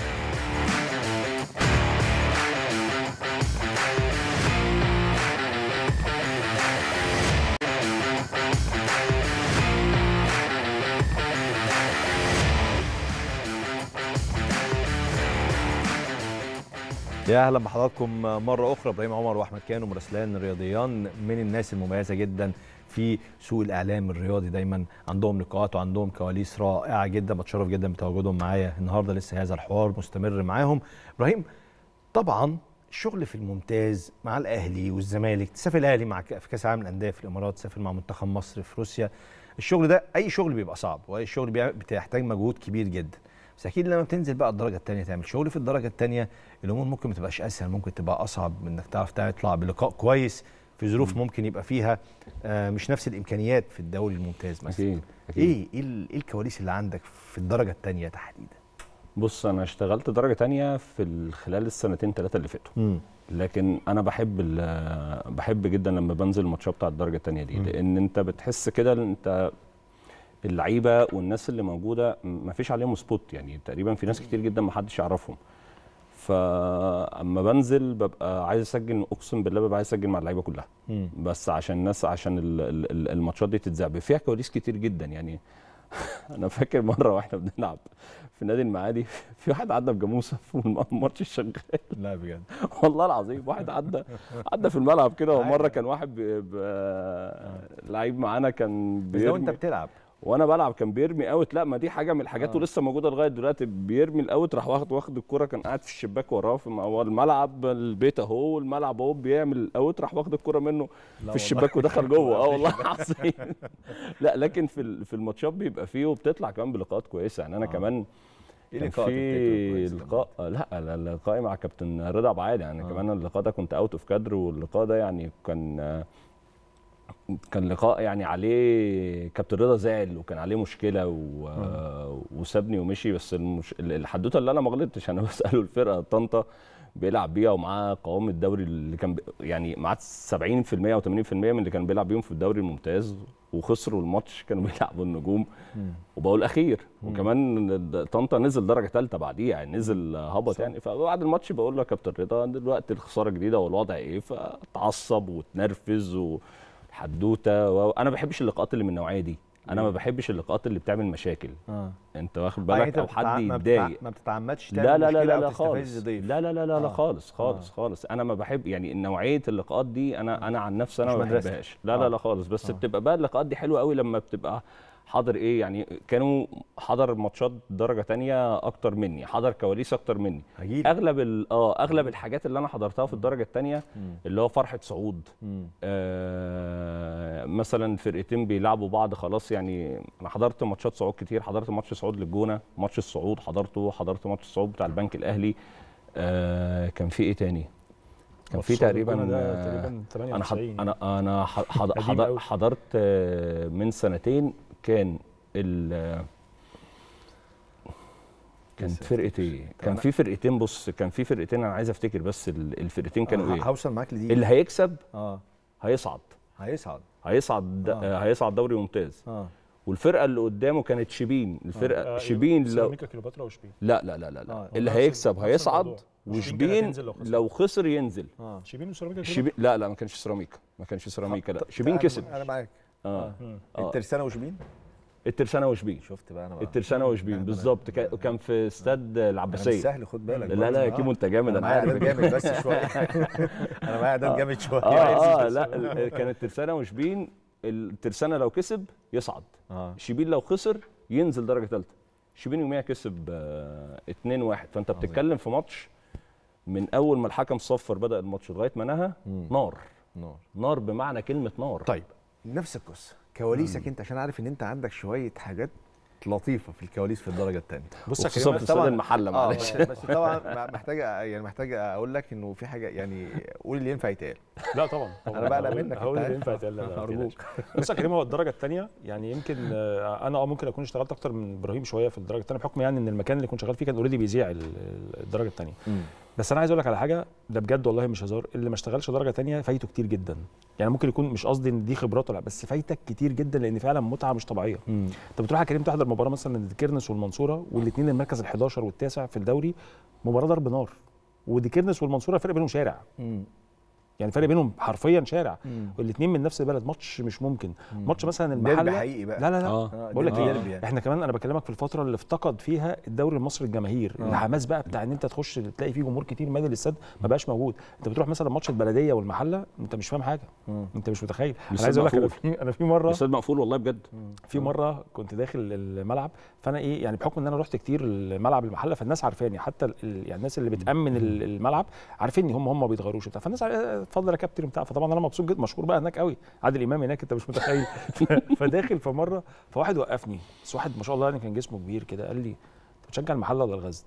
يا اهلا بحضراتكم مره اخرى ابراهيم عمر واحمد كانوا مراسلان رياضيان من الناس المميزه جدا في سوق الاعلام الرياضي دايما عندهم لقاءات وعندهم كواليس رائعه جدا بتشرف جدا بتواجدهم معايا النهارده لسه هذا الحوار مستمر معاهم ابراهيم طبعا الشغل في الممتاز مع الاهلي والزمالك تسافر الاهلي مع ك- في كاس العالم للانديه في الامارات تسافر مع منتخب مصر في روسيا الشغل ده اي شغل بيبقى صعب واي شغل بيع- بتحتاج مجهود كبير جدا بس اكيد لما بتنزل بقى الدرجه الثانيه تعمل شغل في الدرجه الثانيه الامور ممكن ما تبقاش اسهل ممكن تبقى اصعب من انك تعرف تطلع بلقاء كويس في ظروف ممكن يبقى فيها آه، مش نفس الامكانيات في الدوري الممتاز مثلا اكيد اكيد ايه ايه ال- إيه الكواليس اللي عندك في الدرجه الثانيه تحديدا بص انا اشتغلت درجه تانية في ال- خلال السنتين ثلاثه اللي فاتوا امم لكن انا بحب ال- بحب جدا لما بنزل الماتشات بتاع الدرجه الثانيه دي مم. لان انت بتحس كده ان انت اللعيبه والناس اللي موجوده ما فيش عليهم سبوت يعني تقريبا في ناس كتير جدا ما حدش يعرفهم فاما بنزل ببقى عايز اسجل اقسم بالله ببقى عايز اسجل مع اللعيبه كلها مم. بس عشان الناس عشان ال- ال- ال- الماتشات دي تتذاع فيها كواليس كتير جدا يعني انا فاكر مره واحنا بنلعب في نادي المعادي في واحد عدى بجاموسه والماتش شغال لا بجد والله العظيم واحد عدى عدى في الملعب كده ومره كان واحد بي- ب- لعيب معانا كان بس لو انت بيرمي بتلعب وانا بلعب كان بيرمي اوت لا ما دي حاجه من الحاجات آه. ولسه موجوده لغايه دلوقتي بيرمي الاوت راح واخد واخد الكوره كان قاعد في الشباك وراه في م- هو الملعب البيت اهو الملعب اهو بيعمل الاوت راح واخد الكوره منه والله. في الشباك ودخل جوه اه في والله الشباك. العظيم لا لكن في ال- في الماتشات بيبقى فيه وبتطلع كمان بلقاءات كويسه يعني انا آه. كمان ايه كان لقاء في تفتكره كويس لقاء لا لا، لقائي مع كابتن رضا ابو عادي يعني آه. كمان اللقاء ده كنت اوت اوف كادر واللقاء ده يعني كان كان لقاء يعني عليه كابتن رضا زعل وكان عليه مشكله و... وسابني ومشي بس المش... الحدوته اللي انا ما غلطتش انا بساله الفرقه طنطا بيلعب بيها ومعاه قوام الدوري اللي كان ب... يعني معاه 70% او 80% من اللي كان بيلعب بيهم في الدوري الممتاز وخسروا الماتش كانوا بيلعبوا النجوم وبقوا الاخير وكمان طنطا نزل درجه ثالثه بعديها يعني نزل هبط يعني فبعد الماتش بقول له يا كابتن رضا دلوقتي الخساره جديده والوضع ايه فتعصب وتنرفز وحدوته وانا ما بحبش اللقاءات اللي من النوعيه دي انا ما بحبش اللقاءات اللي بتعمل مشاكل اه انت واخد يعني بالك انت او بتتع- حد ما بتتع- يتضايق ما بتتعمدش لا تعمل لا لا مشكلة لا أو لا تستفز خالص ضيف. لا لا لا لا, لا آه. خالص خالص آه. خالص انا ما بحب يعني نوعيه اللقاءات دي انا انا عن نفسي انا مش ما مدرستك. بحبهاش لا آه. لا لا خالص بس آه. بتبقى بقى اللقاءات دي حلوه قوي لما بتبقى حاضر ايه يعني كانوا حضر ماتشات درجه تانية اكتر مني حضر كواليس اكتر مني هجيلك. اغلب ال- اه اغلب الحاجات اللي انا حضرتها في الدرجه الثانيه اللي هو فرحه صعود مم. آه مثلا فرقتين بيلعبوا بعض خلاص يعني انا حضرت ماتشات صعود كتير حضرت ماتش صعود للجونه ماتش الصعود حضرته حضرت ماتش الصعود بتاع البنك الاهلي آه كان في ايه تاني كان في ماتش صعود تقريبا الجونة ده آه، تقريبا انا حض... 98 انا انا ح- حض... قديم حض... أوي. حضرت آه، من سنتين كان ال كانت لسه فرقه ايه؟ كان أنا- في فرقتين بص كان في فرقتين انا عايز افتكر بس ال- الفرقتين كانوا أنا ايه؟ هوصل معاك لدي اللي هيكسب اه هيصعد هيصعد هيصعد آه. آه. هيصعد دوري ممتاز اه والفرقه اللي قدامه كانت شبين الفرقه آه، شبين لو سيراميكا كليوباترا وشبين لا لا لا لا, لا. آه. اللي نفس- هيكسب نفس هيصعد الموضوع. وشبين كانت وشبين هتنزل لو خسر. لو خسر ينزل اه شبين وسيراميكا كليوباترا شبين لا لا ما كانش سيراميكا ما كانش سيراميكا لا شبين أنا- كسب انا معاك اه آه. الترسانه وشبين الترسانه وشبين شفت بقى انا بقى الترسانه وشبين أنا- بالظبط كا- كان في استاد انا مش العباسيه سهل خد بالك لا لا يا برضه. كيمو انت جامد انا انا معايا عارف اعداد جامد بس شويه انا معايا اعداد جامد شويه اه اه لا ال- كانت الترسانه وشبين الترسانه لو كسب يصعد اه شبين لو خسر ينزل درجه ثالثه شبين يوميها كسب آه 2-1 فانت بتتكلم في ماتش من اول ما الحكم صفر بدا الماتش لغايه ما نهى مم. نار نار نار بمعنى كلمه نار طيب نفس القصه كواليسك انت عشان عارف ان انت عندك شويه حاجات لطيفه في الكواليس في الدرجه الثانيه بص يا وخصوصا كريم في استاد المحله معلش آه بس طبعا محتاج يعني محتاج اقول لك انه في حاجه يعني قول اللي ينفع يتقال لا طبعا طبعا أنا بقلق هقول- منك، هقول أنت اللي عارف. ينفع يتقال لا لا ما أرجوك. تقلقش. بص يا كريم هو الدرجه الثانيه يعني يمكن آه، انا اه ممكن اكون اشتغلت اكتر من ابراهيم شويه في الدرجه الثانيه بحكم يعني ان المكان اللي كنت شغال فيه كان اوريدي بيذيع ال- ال- الدرجه الثانيه بس انا عايز اقول لك على حاجه ده بجد والله مش هزار اللي ما اشتغلش درجه تانية فايته كتير جدا يعني ممكن يكون مش قصدي ان دي خبرات ولا بس فايتك كتير جدا لان فعلا متعه مش طبيعيه انت بتروح يا كريم تحضر مباراه مثلا الكيرنس والمنصوره والاثنين المركز ال11 والتاسع في الدوري مباراه ضرب نار ودي كيرنس والمنصوره فرق بينهم شارع يعني فرق بينهم حرفيا شارع والاثنين من نفس البلد ماتش مش ممكن ماتش مثلا ديربي المحله حقيقي بقى لا لا لا آه. بقول لك ديربي ايه ديربي يعني. احنا كمان انا بكلمك في الفتره اللي افتقد فيها الدوري المصري الجماهير آه. الحماس بقى بتاع ان انت تخش تلاقي فيه جمهور كتير مالي الاستاد ما بقاش موجود انت بتروح مثلا ماتش البلديه والمحله انت مش فاهم حاجه مم. انت مش متخيل انا الاستاد عايز اقول لك انا مقفول. في انا في مره الاستاد مقفول والله بجد في مره كنت داخل الملعب فانا ايه يعني بحكم ان انا رحت كتير الملعب المحله فالناس عارفاني حتى ال- ال- يعني الناس اللي بتامن ال- الملعب عارفيني هم هم ما بيتغيروش وبتاع فالناس عار- اتفضل يا كابتن وبتاع فطبعا انا مبسوط جدا مشهور بقى هناك قوي عادل امام هناك انت مش متخيل ف- فداخل فمره فواحد وقفني بس واحد ما شاء الله يعني كان جسمه كبير كده قال لي انت بتشجع المحله ولا الغزل؟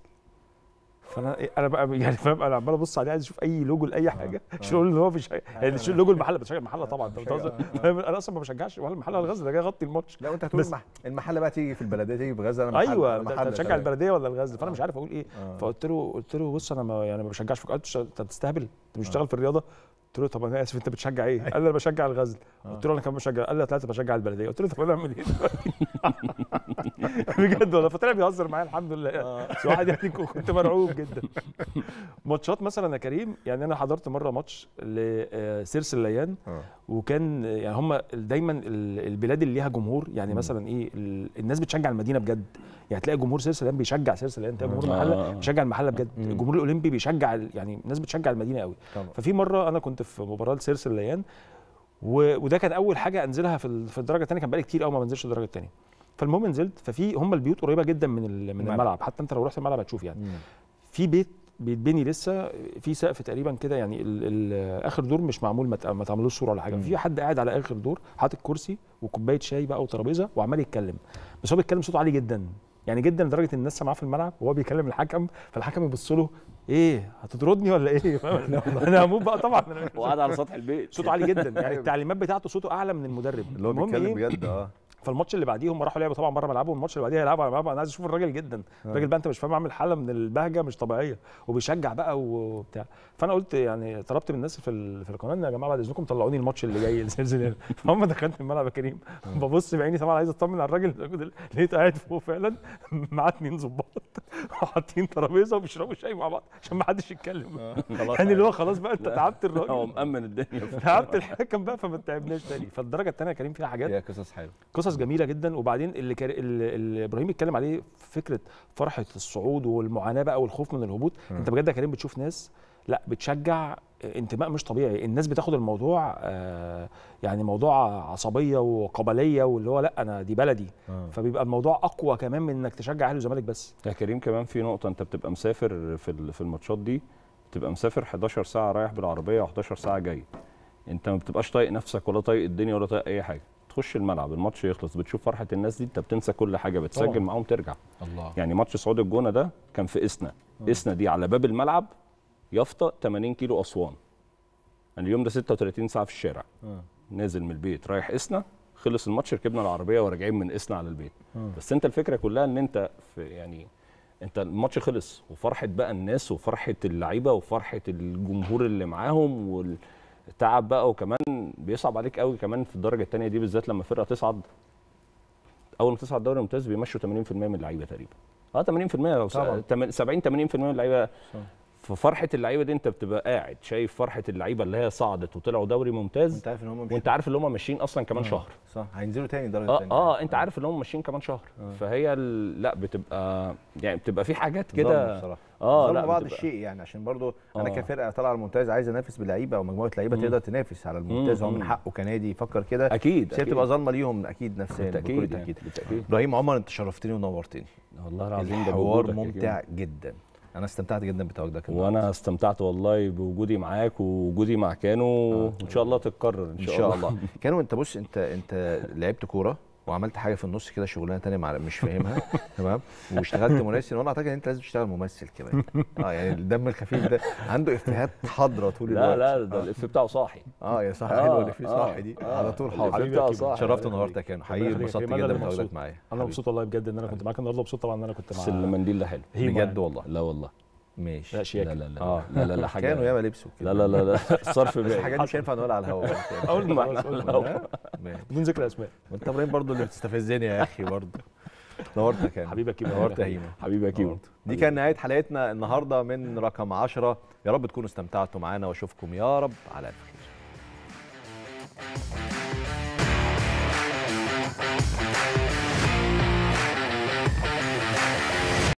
فانا إيه انا بقى يعني فاهم انا عمال ابص عليه عايز اشوف اي لوجو لاي حاجه مش اقول ان هو مش يعني شو لوجو المحله بشجع المحله طبعا انت بتهزر فاهم انا اصلا ما بشجعش ولا المحله ولا الغزل ده جاي اغطي الماتش لا وانت هتقول بس- المح... المحله بقى تيجي في البلديه تيجي في غزه انا محل ايوه أنا انت محل بتشجع تمام. البلديه ولا الغزل فانا مش عارف اقول ايه آه. فقلت له قلت له بص انا ما يعني ما بشجعش فيك قلت له انت بتستهبل انت مش بتشتغل في الرياضه قلت له طب انا اسف انت بتشجع ايه؟ قال لي انا بشجع الغزل قلت له انا كمان بشجع قال لي طلعت بشجع البلديه قلت له طب انا اعمل ايه دلوقتي؟ بجد والله فطلع بيهزر معايا الحمد لله يعني بس واحد يعني كنت مرعوب جدا ماتشات مثلا يا كريم يعني انا حضرت مره ماتش لسيرس الليان وكان يعني هم دايما ال- البلاد اللي ليها جمهور يعني مثلا ايه ال- الناس بتشجع المدينه بجد يعني تلاقي جمهور سيرس الليان بيشجع سيرس الليان تلاقي جمهور آه. المحله بيشجع المحله بجد الجمهور الاولمبي بيشجع ال- يعني الناس بتشجع المدينه قوي طبعا. ففي مره انا كنت في مباراه لسيرس الليان و... وده كان اول حاجه انزلها في ال- في الدرجه الثانيه كان بقالي كتير قوي ما بنزلش الدرجه الثانيه فالمهم نزلت ففي هم البيوت قريبه جدا من ال- من الملعب. الملعب حتى انت لو رحت الملعب هتشوف يعني في بيت بيتبني لسه في سقف تقريبا كده يعني ال ال اخر دور مش معمول ما ت- ما تعملوش صوره ولا حاجه في حد قاعد على اخر دور حاطط كرسي وكوبايه شاي بقى وترابيزه وعمال يتكلم بس هو بيتكلم صوته عالي جدا يعني جدا لدرجه ان الناس سامعاه في الملعب وهو بيكلم الحكم فالحكم يبص له ايه هتطردني ولا ايه فاهم؟ انا هموت بقى طبعا أنا- وقعد على سطح البيت صوته عالي جدا يعني التعليمات بتاعته صوته اعلى من المدرب اللي هو المهم بيتكلم إيه؟ بجد اه فالماتش اللي بعديه هم راحوا لعبوا طبعا بره ملعبهم الماتش اللي بعديه هيلعبوا على ملعبهم انا عايز اشوف الراجل جدا الراجل بقى انت مش فاهم عامل حاله من البهجه مش طبيعيه وبيشجع بقى وبتاع فانا قلت يعني طلبت من الناس في ال- في القناه إن يا جماعه بعد اذنكم طلعوني الماتش اللي جاي الزلزال فهم دخلت الملعب يا كريم ببص بعيني طبعا عايز اطمن على الراجل لقيته قاعد فوق فعلا معاه اتنين ظباط وحاطين ترابيزه وبيشربوا شاي مع بعض عشان ما حدش يتكلم يعني اللي هو خلاص بقى انت تعبت هو الراجل مأمن الدنيا تعبت الحكم بقى فما تعبناش تاني فالدرجه الثانيه يا كريم فيها حاجات هي قصص حلوه قصص جميله جدا وبعدين اللي, كار... اللي, اللي ابراهيم اتكلم عليه فكره فرحه الصعود والمعاناه بقى والخوف من الهبوط انت بجد يا كريم بتشوف ناس لا بتشجع انتماء مش طبيعي الناس بتاخد الموضوع آه يعني موضوع عصبيه وقبليه واللي هو لا انا دي بلدي فبيبقى الموضوع اقوى كمان من انك تشجع اهلي وزمالك بس يا كريم كمان في نقطة أنت بتبقى مسافر في ال- في الماتشات دي بتبقى مسافر 11 ساعة رايح بالعربية و11 ساعة جاي أنت ما بتبقاش طايق نفسك ولا طايق الدنيا ولا طايق أي حاجة تخش الملعب الماتش يخلص بتشوف فرحة الناس دي أنت بتنسى كل حاجة بتسجل طبعاً. معاهم ترجع الله يعني ماتش صعود الجونة ده كان في إسنا إسنا دي على باب الملعب يافطة 80 كيلو أسوان أنا اليوم ده 36 ساعة في الشارع نازل من البيت رايح إسنا خلص الماتش ركبنا العربية وراجعين من إسنا على البيت بس أنت الفكرة كلها إن أنت في يعني انت الماتش خلص وفرحه بقى الناس وفرحه اللعيبه وفرحه الجمهور اللي معاهم والتعب بقى وكمان بيصعب عليك قوي كمان في الدرجه الثانيه دي بالذات لما فرقه تصعد اول ما تصعد دوري ممتاز بيمشوا 80% من اللعيبه تقريبا اه 80% أو س- طبعاً. تمن- 70 80% من اللعيبه ففرحه اللعيبه دي انت بتبقى قاعد شايف فرحه اللعيبه اللي هي صعدت وطلعوا دوري ممتاز انت عارف ان هم مش وانت عارف ان هم ماشيين اصلا كمان شهر صح هينزلوا تاني درجه اه تانية اه انت عارف ان هم ماشيين كمان شهر فهي ال- لا بتبقى يعني بتبقى في حاجات كده بصراحه اه ظلم لا بعض بتبقى- الشيء يعني عشان برضو انا آه. كفرقه طالعه على الممتاز عايز انافس بلعيبه او مجموعه لعيبه مم. تقدر تنافس على الممتاز هو من مم. حقه كنادي يفكر كده اكيد بس هي بتبقى ظالمه ليهم اكيد نفسيا بكل بالتاكيد تاكيد يعني، بالتاكيد ابراهيم عمر انت شرفتني ونورتني والله العظيم ده الحوار بوجودك يا ممتع جدا انا استمتعت جدا بتواجدك كيمو. وانا استمتعت والله بوجودي معاك ووجودي مع كانو وان شاء الله تتكرر ان ان شاء, شاء الله كانوا انت بص انت انت لعبت كوره وعملت حاجه في النص كده شغلانه تانية مع مش فاهمها تمام واشتغلت ممثل وانا اعتقد ان انت لازم تشتغل ممثل كمان اه يعني الدم الخفيف ده عنده افيهات حاضره طول لا الوقت لا ده آه. الإف بتاعه صاحي اه يا صح آه، حلوه اللي فيه آه، صاحي دي آه. على طول الإف حاضر بتاعه صاحي شرفت النهارده كان حقيقي ربنا اتبسطت يخليك. أنا جدا اللي بتواجدك مبسوط. معايا انا مبسوط والله بجد ان انا كنت معاك النهارده مبسوط طبعا ان انا كنت مع بس المنديل ده حلو هيما بجد يعني. والله لا والله ماشي لا شياكه لا لا لا اه لا لا لا حاجه كانوا ياما لبسوا لا لا لا لا الصرف بس باين الحاجات دي مش هينفع نقولها على الهواء اقول ما خلاص، احنا قول. لو- ماشي. بدون ذكر اسماء وانت ابراهيم برضو اللي بتستفزني يا اخي برضو نورتك يا حبيبك كيمو. نورت يا هيما حبيبي يا كيمو دي كان نهايه حلقتنا النهارده من رقم 10 يا رب تكونوا استمتعتوا معانا واشوفكم يا رب على خير